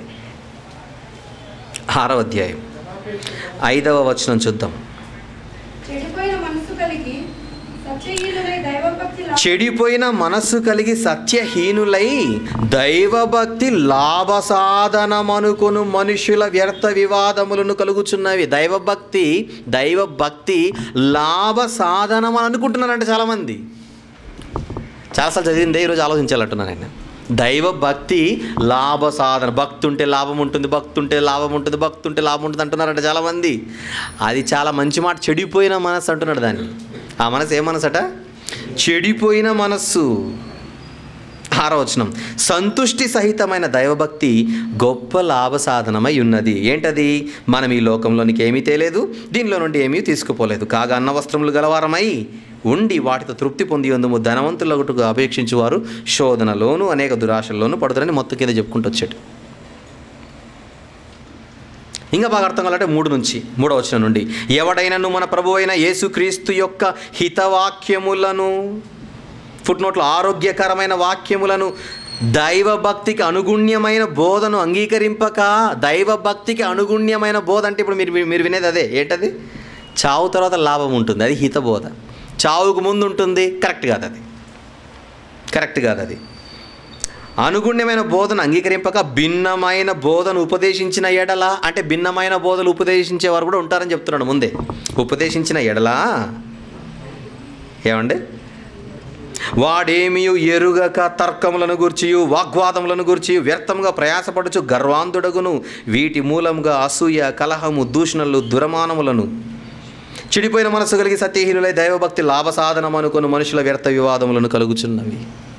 ఆరవ అధ్యాయం ఐదవ వచనం చూద్దాం చెడిపోయిన మనసు కలిగి సత్యహీనులై దైవభక్తి లా- చెడిపోయిన మనస్సు కలిగి సత్యహీనులై దైవభక్తి లాభ సాధనమనుకొను మనుషుల వ్యర్థ వివాదములను కలుగుచున్నవి దైవభక్తి దైవభక్తి లాభ సాధనం అని అనుకుంటున్నారంటే చాలామంది చాలాసార్లు చదివిందే ఈరోజు ఆలోచించాలంటున్నాను నేను దైవ భక్తి లాభ సాధన భక్తి ఉంటే లాభం ఉంటుంది భక్తి ఉంటే లాభం ఉంటుంది భక్తి ఉంటే లాభం ఉంటుంది అంటున్నారంట చాలామంది అది చాలా మంచి మాట చెడిపోయిన మనస్సు అంటున్నాడు దాన్ని ఆ మనసు ఏ మనసు అట చెడిపోయిన మనస్సు ఆరవచనం సంతుష్టి సహితమైన దైవభక్తి గొప్ప లాభ సాధనమై ఉన్నది ఏంటది మనం ఈ లోకంలోనికి ఏమీ తేలేదు దీనిలో నుండి ఏమీ తీసుకుపోలేదు కాగా అన్న వస్త్రములు గలవారమై ఉండి వాటితో తృప్తి పొంది అందుము ధనవంతులగుటకు అపేక్షించువారు శోధనలోను అనేక దురాశల్లోనూ పడుతారని మొత్తం కింద చెప్పుకుంటూ వచ్చాడు ఇంకా బాగా అర్థం కావాలంటే మూడు నుంచి మూడో వచ్చిన నుండి ఎవడైనను మన ప్రభు అయిన యేసుక్రీస్తు యొక్క హితవాక్యములను ఫుట్నోట్లో ఆరోగ్యకరమైన వాక్యములను దైవభక్తికి అనుగుణ్యమైన బోధను అంగీకరింపక దైవభక్తికి అనుగుణ్యమైన బోధ అంటే ఇప్పుడు మీరు మీరు వినేది అదే ఏంటది చావు తర్వాత లాభం ఉంటుంది అది హితబోధ చావుకు ముందు ఉంటుంది కరెక్ట్ కాదు అది కరెక్ట్ కాదు అది అనుగుణ్యమైన బోధన అంగీకరింపక భిన్నమైన బోధన ఉపదేశించిన ఎడల అంటే భిన్నమైన బోధలు ఉపదేశించేవారు కూడా ఉంటారని చెప్తున్నాడు ముందే ఉపదేశించిన ఎడలా ఏమండి వాడేమీ ఎరుగక తర్కములను గుర్చియు వాగ్వాదములను గుర్చి వ్యర్థముగా ప్రయాసపడుచు గర్వాంధుడగును వీటి మూలముగా అసూయ కలహము దూషణలు దురమానములను చెడిపోయిన మనసు కలిగి సత్యహీనులై దైవభక్తి లాభ సాధనం అనుకుని మనుషుల వ్యర్థ వివాదములను కలుగుచున్నవి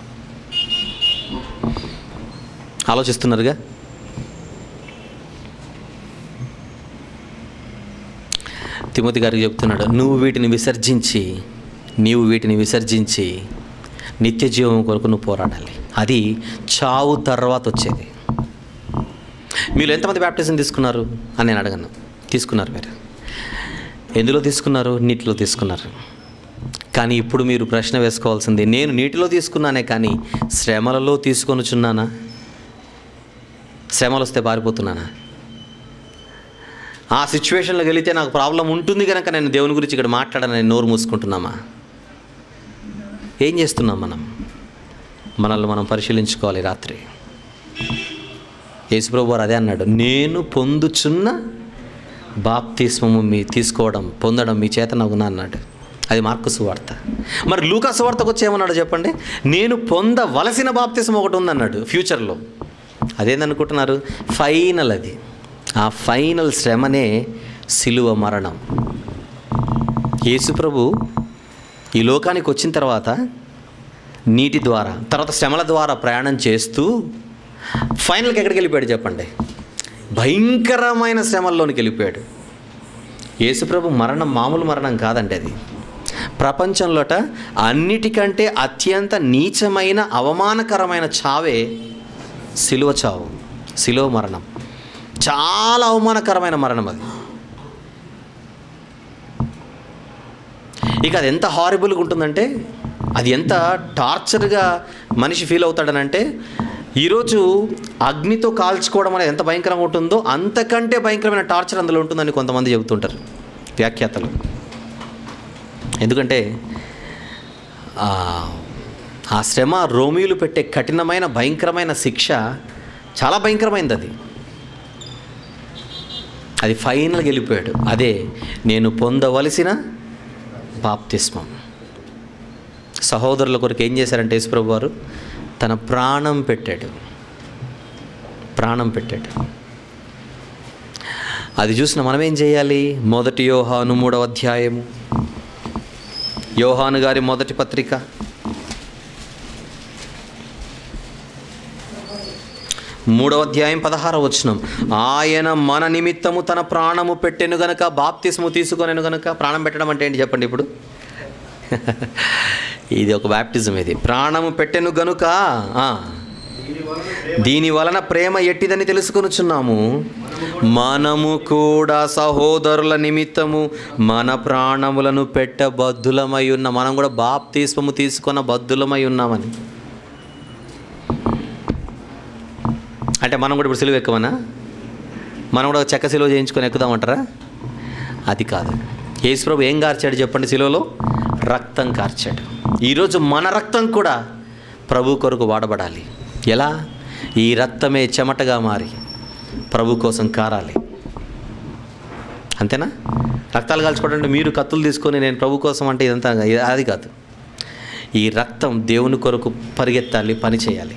ఆలోచిస్తున్నారుగా తిమోతి గారికి చెప్తున్నాడు నువ్వు వీటిని విసర్జించి నీవు వీటిని విసర్జించి నిత్య జీవం కొరకు నువ్వు పోరాడాలి అది చావు తర్వాత వచ్చేది మీరు ఎంతమంది బ్యాప్టిజం తీసుకున్నారు అని నేను అడగను తీసుకున్నారు మీరు ఎందులో తీసుకున్నారు నీటిలో తీసుకున్నారు కానీ ఇప్పుడు మీరు ప్రశ్న వేసుకోవాల్సింది నేను నీటిలో తీసుకున్నానే కానీ శ్రమలలో తీసుకొనుచున్నానా శ్రమలు వస్తే పారిపోతున్నానా ఆ సిచ్యువేషన్లోకి వెళితే నాకు ప్రాబ్లం ఉంటుంది కనుక నేను దేవుని గురించి ఇక్కడ మాట్లాడనని నోరు మూసుకుంటున్నామా ఏం చేస్తున్నాం మనం మనల్ని మనం పరిశీలించుకోవాలి రాత్రి యేసుప్రభు వారు అదే అన్నాడు నేను పొందుచున్న బాప్తిస్మము మీ తీసుకోవడం పొందడం మీ చేత నవ్వునా అన్నాడు అది మార్కు సువార్త మరి లూకా సువార్తకు వచ్చి ఏమన్నాడు చెప్పండి నేను పొందవలసిన బాప్తిస్మం ఒకటి ఉందన్నాడు ఫ్యూచర్లో అదేందనుకుంటున్నారు ఫైనల్ అది ఆ ఫైనల్ శ్రమనే సిలువ మరణం యేసుప్రభు ఈ లోకానికి వచ్చిన తర్వాత నీటి ద్వారా తర్వాత శ్రమల ద్వారా ప్రయాణం చేస్తూ ఫైనల్కి ఎక్కడికి వెళ్ళిపోయాడు చెప్పండి భయంకరమైన శ్రమల్లోనికి వెళ్ళిపోయాడు యేసుప్రభు మరణం మామూలు మరణం కాదండి అది ప్రపంచంలోట అన్నిటికంటే అత్యంత నీచమైన అవమానకరమైన చావే సిలువ చావు సిలువ మరణం చాలా అవమానకరమైన మరణం అది ఇక అది ఎంత హారిబుల్గా ఉంటుందంటే అది ఎంత టార్చర్గా మనిషి ఫీల్ అవుతాడనంటే ఈరోజు అగ్నితో కాల్చుకోవడం అనేది ఎంత భయంకరంగా ఉంటుందో అంతకంటే భయంకరమైన టార్చర్ అందులో ఉంటుందని కొంతమంది చెబుతుంటారు వ్యాఖ్యాతలు ఎందుకంటే ఆ, ఆ శ్రమ రోమియోలు పెట్టే కఠినమైన భయంకరమైన శిక్ష చాలా భయంకరమైనది అది అది ఫైనల్గా వెళ్ళిపోయాడు అదే నేను పొందవలసిన బాప్తిస్మం సహోదరుల కొరకు ఏం చేశారంటే యేసుప్రభు వారు తన ప్రాణం పెట్టాడు ప్రాణం పెట్టాడు అది చూసిన మనం ఏం చేయాలి మొదటి యోహాను మూడవ అధ్యాయము యోహాను గారి మొదటి పత్రిక మూడవ అధ్యాయం పదహార వచనం ఆయన మన నిమిత్తము తన ప్రాణము పెట్టెను గనక బాప్తిస్ము తీసుకొనెను గనక ప్రాణం పెట్టడం అంటే ఏంటి చెప్పండి ఇప్పుడు ఇది ఒక బ్యాప్టిజం ఇది ప్రాణము పెట్టెను గనుక ఆ, దీని వలన ప్రేమ దీని వలన ప్రేమ ఎట్టిదని తెలుసుకొనుచున్నాము మనము కూడా సహోదరుల నిమిత్తము మన ప్రాణములను పెట్ట బద్ధులమై ఉన్న మనం కూడా బాప్తిస్మము తీసుకున్న బద్ధులమై ఉన్నామని అంటే మనం కూడా ఇప్పుడు సిలువ ఎక్కమనా మనం కూడా చెక్క సిలువ చేయించుకొని ఎక్కుదామంటారా అది కాదు యేసుప్రభు ఏం కార్చాడు చెప్పండి సిలువలో రక్తం కార్చాడు ఈరోజు మన రక్తం కూడా ప్రభు కొరకు వాడబడాలి ఎలా ఈ రక్తమే చెమటగా మారి ప్రభు కోసం కారాలి అంతేనా రక్తాలు కాల్చుకోవడం అంటే మీరు కత్తులు తీసుకొని నేను ప్రభు కోసం అంటే ఇదంతా ఇది- అది కాదు ఈ రక్తం దేవుని కొరకు పరిగెత్తాలి పని చేయాలి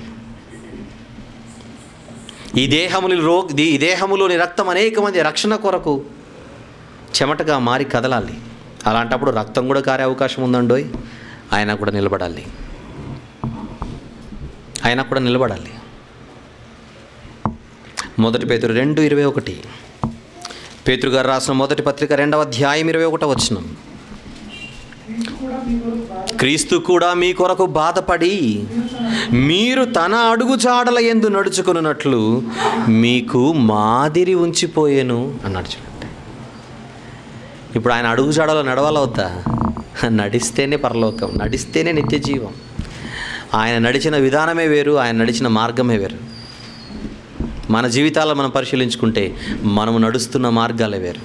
ఈ దేహముని రో ఈ దేహములోని రక్తం అనేక మంది రక్షణ కొరకు చెమటగా మారి కదలాలి అలాంటప్పుడు రక్తం కూడా కారే అవకాశం ఉందండోయ్ ఆయన కూడా నిలబడాలి ఆయన కూడా నిలబడాలి మొదటి పేతురు రెండు ఇరవై ఒకటి పేతురు గారు రాసిన మొదటి పత్రిక రెండవ అధ్యాయం ఇరవై ఒకటో వచ్చిన క్రీస్తు కూడా మీ కొరకు బాధపడి మీరు తన అడుగుజాడల ఎందు నడుచుకున్నట్లు మీకు మాదిరి ఉంచిపోయేను అన్నాడు చూడండి ఇప్పుడు ఆయన అడుగుజాడలో నడవాలా వద్దా నడిస్తేనే పరలోకం నడిస్తేనే నిత్య జీవం ఆయన నడిచిన విధానమే వేరు ఆయన నడిచిన మార్గమే వేరు మన జీవితాలను మనం పరిశీలించుకుంటే మనము నడుస్తున్న మార్గాలే వేరు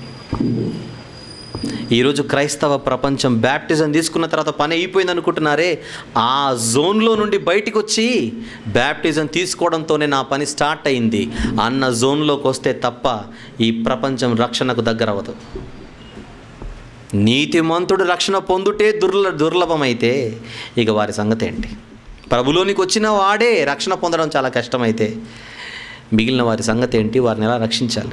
ఈరోజు క్రైస్తవ ప్రపంచం బ్యాప్టిజం తీసుకున్న తర్వాత పని అయిపోయింది అనుకుంటున్నారే ఆ జోన్లో నుండి బయటికి వచ్చి బ్యాప్టిజం తీసుకోవడంతోనే నా పని స్టార్ట్ అయింది అన్న జోన్లోకి వస్తే తప్ప ఈ ప్రపంచం రక్షణకు దగ్గర అవ్వదు నీతిమంతుడు రక్షణ పొందుటే దుర్ల దుర్లభమైతే ఇక వారి సంగతి ఏంటి ప్రభులోనికి వచ్చిన వాడే రక్షణ పొందడం చాలా కష్టమైతే మిగిలిన వారి సంగతి ఏంటి వారిని ఎలా రక్షించాలి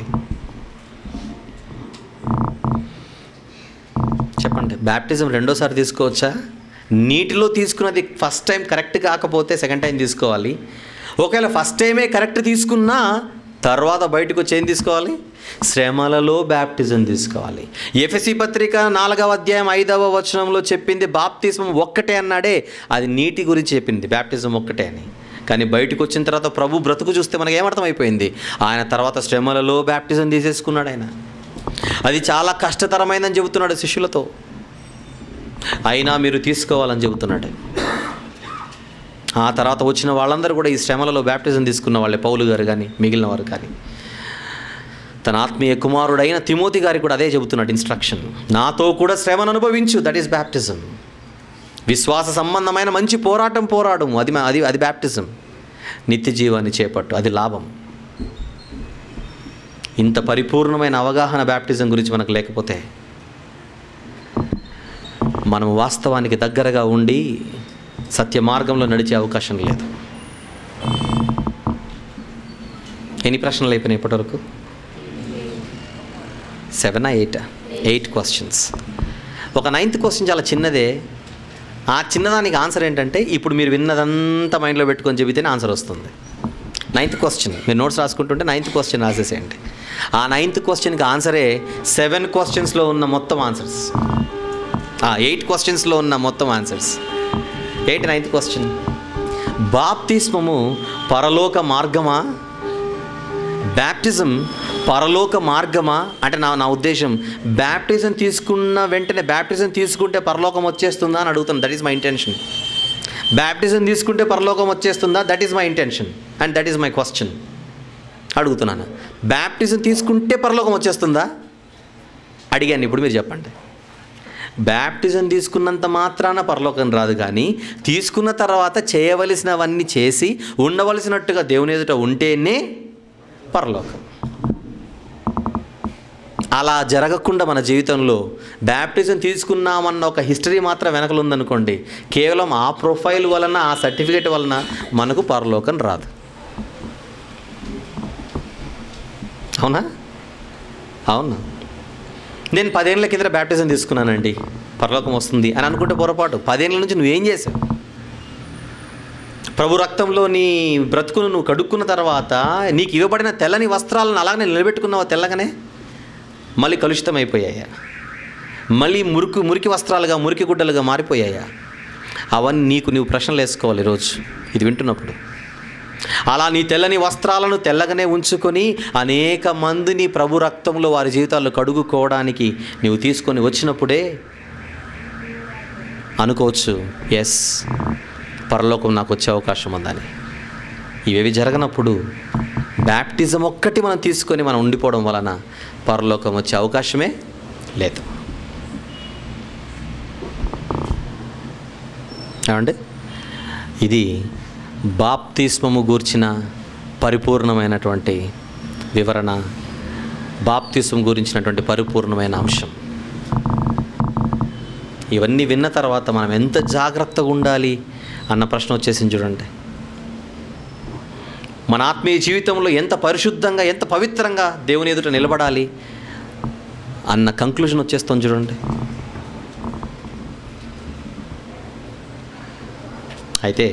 చెప్పండి బ్యాప్టిజం రెండోసారి తీసుకోవచ్చా నీటిలో తీసుకున్నది ఫస్ట్ టైం కరెక్ట్ కాకపోతే సెకండ్ టైం తీసుకోవాలి ఒకవేళ ఫస్ట్ టైమే కరెక్ట్ తీసుకున్నా తర్వాత బయటకు వచ్చి ఏం తీసుకోవాలి శ్రమలలో బ్యాప్టిజం తీసుకోవాలి ఎఫ్ఎసి పత్రిక నాలుగవ అధ్యాయం ఐదవ వచనంలో చెప్పింది బాప్తిజం ఒక్కటే అన్నాడే అది నీటి గురించి చెప్పింది బ్యాప్టిజం ఒక్కటే అని కానీ బయటకు వచ్చిన తర్వాత ప్రభు బ్రతుకు చూస్తే మనకి ఏమర్థం అయిపోయింది ఆయన తర్వాత శ్రమలలో బ్యాప్టిజం తీసేసుకున్నాడు ఆయన అది చాలా కష్టతరమైందని చెబుతున్నాడు శిష్యులతో అయినా మీరు తీసుకోవాలని చెబుతున్నాడు ఆ తర్వాత వచ్చిన వాళ్ళందరూ కూడా ఈ శ్రమలలో బ్యాప్టిజం తీసుకున్న వాళ్ళే పౌలు గారు కానీ మిగిలిన వారు కానీ తన ఆత్మీయ కుమారుడైన తిమోతి గారికి కూడా అదే చెబుతున్నాడు ఇన్స్ట్రక్షన్ నాతో కూడా శ్రమను అనుభవించు దట్ ఈస్ బ్యాప్టిజం విశ్వాస సంబంధమైన మంచి పోరాటం పోరాడము అది మా- అది అది బ్యాప్టిజం నిత్య జీవాన్ని చేపట్టు అది లాభం ఇంత పరిపూర్ణమైన అవగాహన బ్యాప్టిజం గురించి మనకు లేకపోతే మనం వాస్తవానికి దగ్గరగా ఉండి సత్య మార్గంలో నడిచే అవకాశం లేదు ఎన్ని ప్రశ్నలు అయిపోయినాయి ఇప్పటివరకు సెవెనా ఎయిట్ ఎయిట్ క్వశ్చన్స్ ఒక నైన్త్ క్వశ్చన్ చాలా చిన్నదే ఆ చిన్నదానికి ఆన్సర్ ఏంటంటే ఇప్పుడు మీరు విన్నదంతా మైండ్లో పెట్టుకొని చెబితేనే ఆన్సర్ వస్తుంది నైన్త్ క్వశ్చన్ మీరు నోట్స్ రాసుకుంటుంటే నైన్త్ క్వశ్చన్ రాసేసేయండి ఆ నైన్త్ క్వశ్చన్కి ఆన్సరే సెవెన్ క్వశ్చన్స్లో ఉన్న మొత్తం ఆన్సర్స్ ఎయిట్ క్వశ్చన్స్లో ఉన్న మొత్తం ఆన్సర్స్ ఏంటి నైన్త్ క్వశ్చన్ బాప్తిస్మము పరలోక మార్గమా బ్యాప్టిజం పరలోక మార్గమా అంటే నా నా ఉద్దేశం బ్యాప్టిజం తీసుకున్న వెంటనే బ్యాప్టిజం తీసుకుంటే పరలోకం వచ్చేస్తుందా అని అడుగుతాను that is my intention baptism తీసుకుంటే పరలోకం వచ్చేస్తుందా that is my intention and that is my question అడుగుతున్నాను బ్యాప్టిజం తీసుకుంటే పరలోకం వచ్చేస్తుందా అడిగాను ఇప్పుడు మీరు చెప్పండి బ్యాప్టిజం తీసుకున్నంత మాత్రాన పరలోకం రాదు కానీ తీసుకున్న తర్వాత చేయవలసినవన్నీ చేసి ఉండవలసినట్టుగా దేవుని ఎదుట ఉంటేనే పరలోకం అలా జరగకుండా మన జీవితంలో బ్యాప్టిజం తీసుకున్నామన్న ఒక హిస్టరీ మాత్రం వెనకలు ఉందనుకోండి కేవలం ఆ ప్రొఫైల్ వలన ఆ సర్టిఫికేట్ వలన మనకు పరలోకం రాదు అవునా అవునా నేను పదేళ్ళ కింద బ్యాప్టిజం తీసుకున్నానండి పరలోకం వస్తుంది అని అనుకుంటే పొరపాటు పదేళ్ళ నుంచి నువ్వేం చేసావు ప్రభు రక్తంలో నీ బ్రతుకును నువ్వు కడుక్కున్న తర్వాత నీకు ఇవ్వబడిన తెల్లని వస్త్రాలను అలాగనే నిలబెట్టుకున్నావా తెల్లగానే మళ్ళీ కలుషితమైపోయాయా మళ్ళీ మురికి మురికి వస్త్రాలుగా మురికి గుడ్డలుగా మారిపోయాయా అవన్నీ నీకు నీవు ప్రశ్నలు వేసుకోవాలి ఈరోజు ఇది వింటున్నప్పుడు అలా నీ తెల్లని వస్త్రాలను తెల్లగానే ఉంచుకొని అనేక మందిని ప్రభు రక్తంలో వారి జీవితాల్లో కడుగుకోవడానికి నీవు తీసుకొని వచ్చినప్పుడే అనుకోవచ్చు ఎస్ పరలోకం నాకు వచ్చే అవకాశం ఉందని ఇవేవి జరగనప్పుడు బ్యాప్టిజం ఒక్కటి మనం తీసుకొని మనం ఉండిపోవడం వలన పరలోకం వచ్చే అవకాశమే లేదు ఏమండి ఇది బాప్తిస్మము గూర్చిన పరిపూర్ణమైనటువంటి వివరణ బాప్తిస్మం గురించినటువంటి పరిపూర్ణమైన అంశం ఇవన్నీ విన్న తర్వాత మనం ఎంత జాగ్రత్తగా ఉండాలి అన్న ప్రశ్న వచ్చేసింది చూడండి మన ఆత్మీయ జీవితంలో ఎంత పరిశుద్ధంగా ఎంత పవిత్రంగా దేవుని ఎదుట నిలబడాలి అన్న కంక్లూజన్ వచ్చేస్తుంది చూడండి అయితే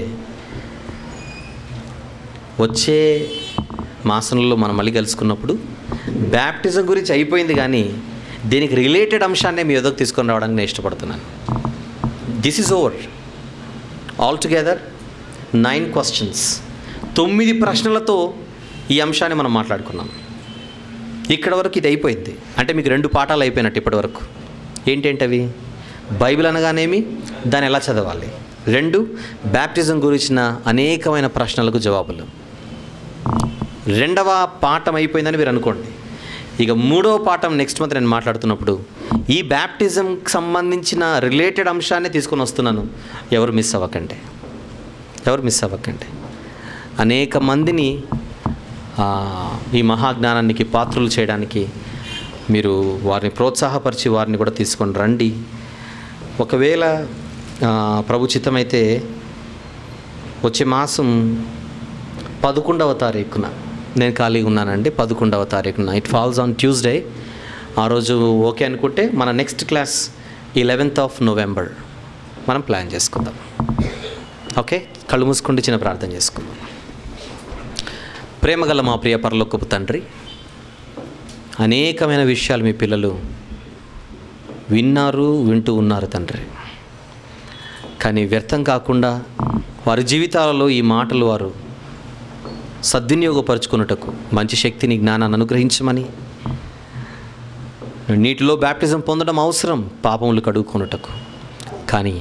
వచ్చే మాసంలో మనం మళ్ళీ కలుసుకున్నప్పుడు బ్యాప్టిజం గురించి అయిపోయింది కానీ దీనికి రిలేటెడ్ అంశాన్నే మీ ఎదుగు తీసుకొని రావడానికి నేను ఇష్టపడుతున్నాను this is over all together nine questions తొమ్మిది ప్రశ్నలతో ఈ అంశాన్ని మనం మాట్లాడుకున్నాం ఇక్కడ వరకు ఇది అయిపోయింది అంటే మీకు రెండు పాఠాలు అయిపోయినట్టు ఇప్పటి వరకు ఏంటేంటి అవి బైబిల్ అనగానేమి దాన్ని ఎలా చదవాలి రెండు బ్యాప్టిజం గురించిన అనేకమైన ప్రశ్నలకు జవాబులు రెండవ పాఠం అయిపోయిందని మీరు అనుకోండి ఇక మూడవ పాఠం నెక్స్ట్ మంత్ నేను మాట్లాడుతున్నప్పుడు ఈ బ్యాప్టిజంకి సంబంధించిన రిలేటెడ్ అంశాన్ని తీసుకొని వస్తున్నాను ఎవరు మిస్ అవ్వకండి ఎవరు మిస్ అవ్వకండి అనేక మందిని ఆ, ఈ మహాజ్ఞానానికి పాత్రలు చేయడానికి మీరు వారిని ప్రోత్సాహపరిచి వారిని కూడా తీసుకొని రండి ఒకవేళ ఆ, ప్రభు చిత్తమైతే వచ్చే మాసం పదకొండవ తారీఖున నేను ఖాళీగా ఉన్నానండి పదకొండవ తారీఖున ఇట్ ఫాల్స్ ఆన్ ట్యూస్డే ఆ రోజు ఓకే అనుకుంటే మన నెక్స్ట్ క్లాస్ ఈ లెవెన్త్ ఆఫ్ నవంబర్ మనం ప్లాన్ చేసుకుందాం ఓకే కళ్ళు మూసుకుంటే చిన్న ప్రార్థన చేసుకుందాం ప్రేమగల మా ప్రియ పరలోకపు తండ్రి అనేకమైన విషయాలు మీ పిల్లలు విన్నారు వింటూ ఉన్నారు తండ్రి కానీ వ్యర్థం కాకుండా వారి జీవితాలలో ఈ మాటలు వారు సద్వినియోగపరుచుకున్నటకు మంచి శక్తిని జ్ఞానాన్ని అనుగ్రహించమని నీటిలో బ్యాప్టిజం పొందడం అవసరం పాపములు కడుగుకొనుటకు కానీ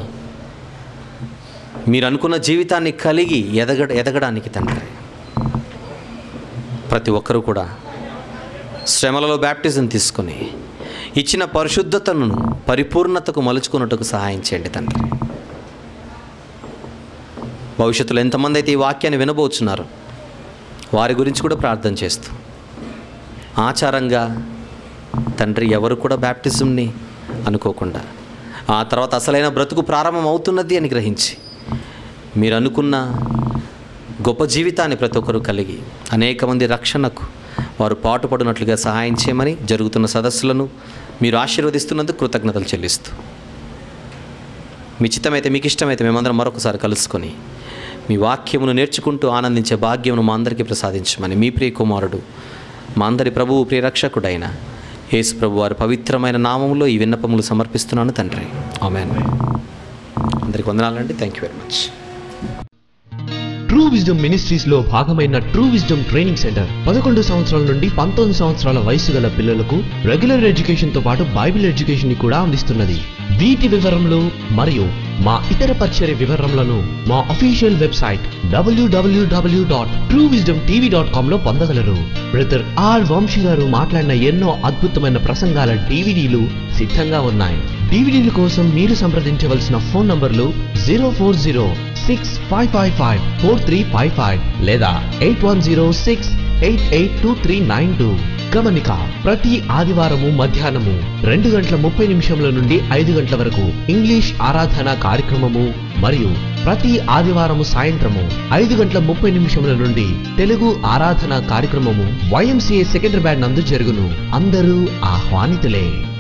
మీరు అనుకున్న జీవితాన్ని కలిగి ఎదగ ఎదగడానికి తండ్రి ప్రతి ఒక్కరూ కూడా శ్రమలలో బ్యాప్టిజం తీసుకొని ఇచ్చిన పరిశుద్ధతను పరిపూర్ణతకు మలుచుకున్నట్టుకు సహాయం చేయండి తండ్రి భవిష్యత్తులో ఎంతమంది అయితే ఈ వాక్యాన్ని వినబోచున్నారు వారి గురించి కూడా ప్రార్థన చేస్తూ ఆచారంగా తండ్రి ఎవరు కూడా బ్యాప్టిజంని అనుకోకుండా ఆ తర్వాత అసలైన బ్రతుకు ప్రారంభం అవుతున్నది అని గ్రహించి మీరు అనుకున్న గొప్ప జీవితాన్ని ప్రతి ఒక్కరూ కలిగి అనేక మంది రక్షణకు వారు పాటుపడినట్లుగా సహాయం చేయమని జరుగుతున్న సదస్సులను మీరు ఆశీర్వదిస్తున్నందుకు కృతజ్ఞతలు చెల్లిస్తూ మీ చిత్తమైతే మీకు ఇష్టమైతే మేమందరం మరొకసారి కలుసుకొని మీ వాక్యమును నేర్చుకుంటూ ఆనందించే భాగ్యమును మా అందరికీ ప్రసాదించమని మీ ప్రియ కుమారుడు మా అందరి ప్రభువు ప్రియరక్షకుడైన యేసు ప్రభు వారి పవిత్రమైన నామములో ఈ విన్నపములు సమర్పిస్తున్నాను తండ్రి ఆమెన్ అందరికి వందనాలండి thank you very much True Wisdom Ministries లో భాగమైన ట్రూ విజ్డమ్ ట్రైనింగ్ సెంటర్ పదకొండు సంవత్సరాల నుండి పంతొమ్మిది సంవత్సరాల వయసు గల పిల్లలకు రెగ్యులర్ ఎడ్యుకేషన్ తో పాటు బైబిల్ ఎడ్యుకేషన్ ని కూడా అందిస్తున్నది వీటి వివరములు మరియు మా ఇతర పరిచర్య వివరములను మా అఫీషియల్ వెబ్సైట్ డబ్ల్యూడబ్ల్యూడబ్ల్యూ dot true wisdom TV dot com లో పొందగలరు బ్రదర్ ఆర్ వంశీ గారు మాట్లాడిన ఎన్నో అద్భుతమైన ప్రసంగాల డివిడీలు సిద్ధంగా ఉన్నాయి డివిడీల కోసం మీరు సంప్రదించవలసిన phone numbers zero four zero six five five five four three five five లేదా eight one zero six eight eight two three nine two గమనిక ప్రతి ఆదివారము మధ్యాహ్నము రెండు గంటల ముప్పై నిమిషముల నుండి ఐదు గంటల వరకు ఇంగ్లీష్ ఆరాధన కార్యక్రమము మరియు ప్రతి ఆదివారము సాయంత్రము ఐదు గంటల ముప్పై నిమిషముల నుండి తెలుగు ఆరాధన కార్యక్రమము వైఎంసీఏ సెకండరీ బ్యాండ్ నందు జరుగును అందరూ ఆహ్వానితులే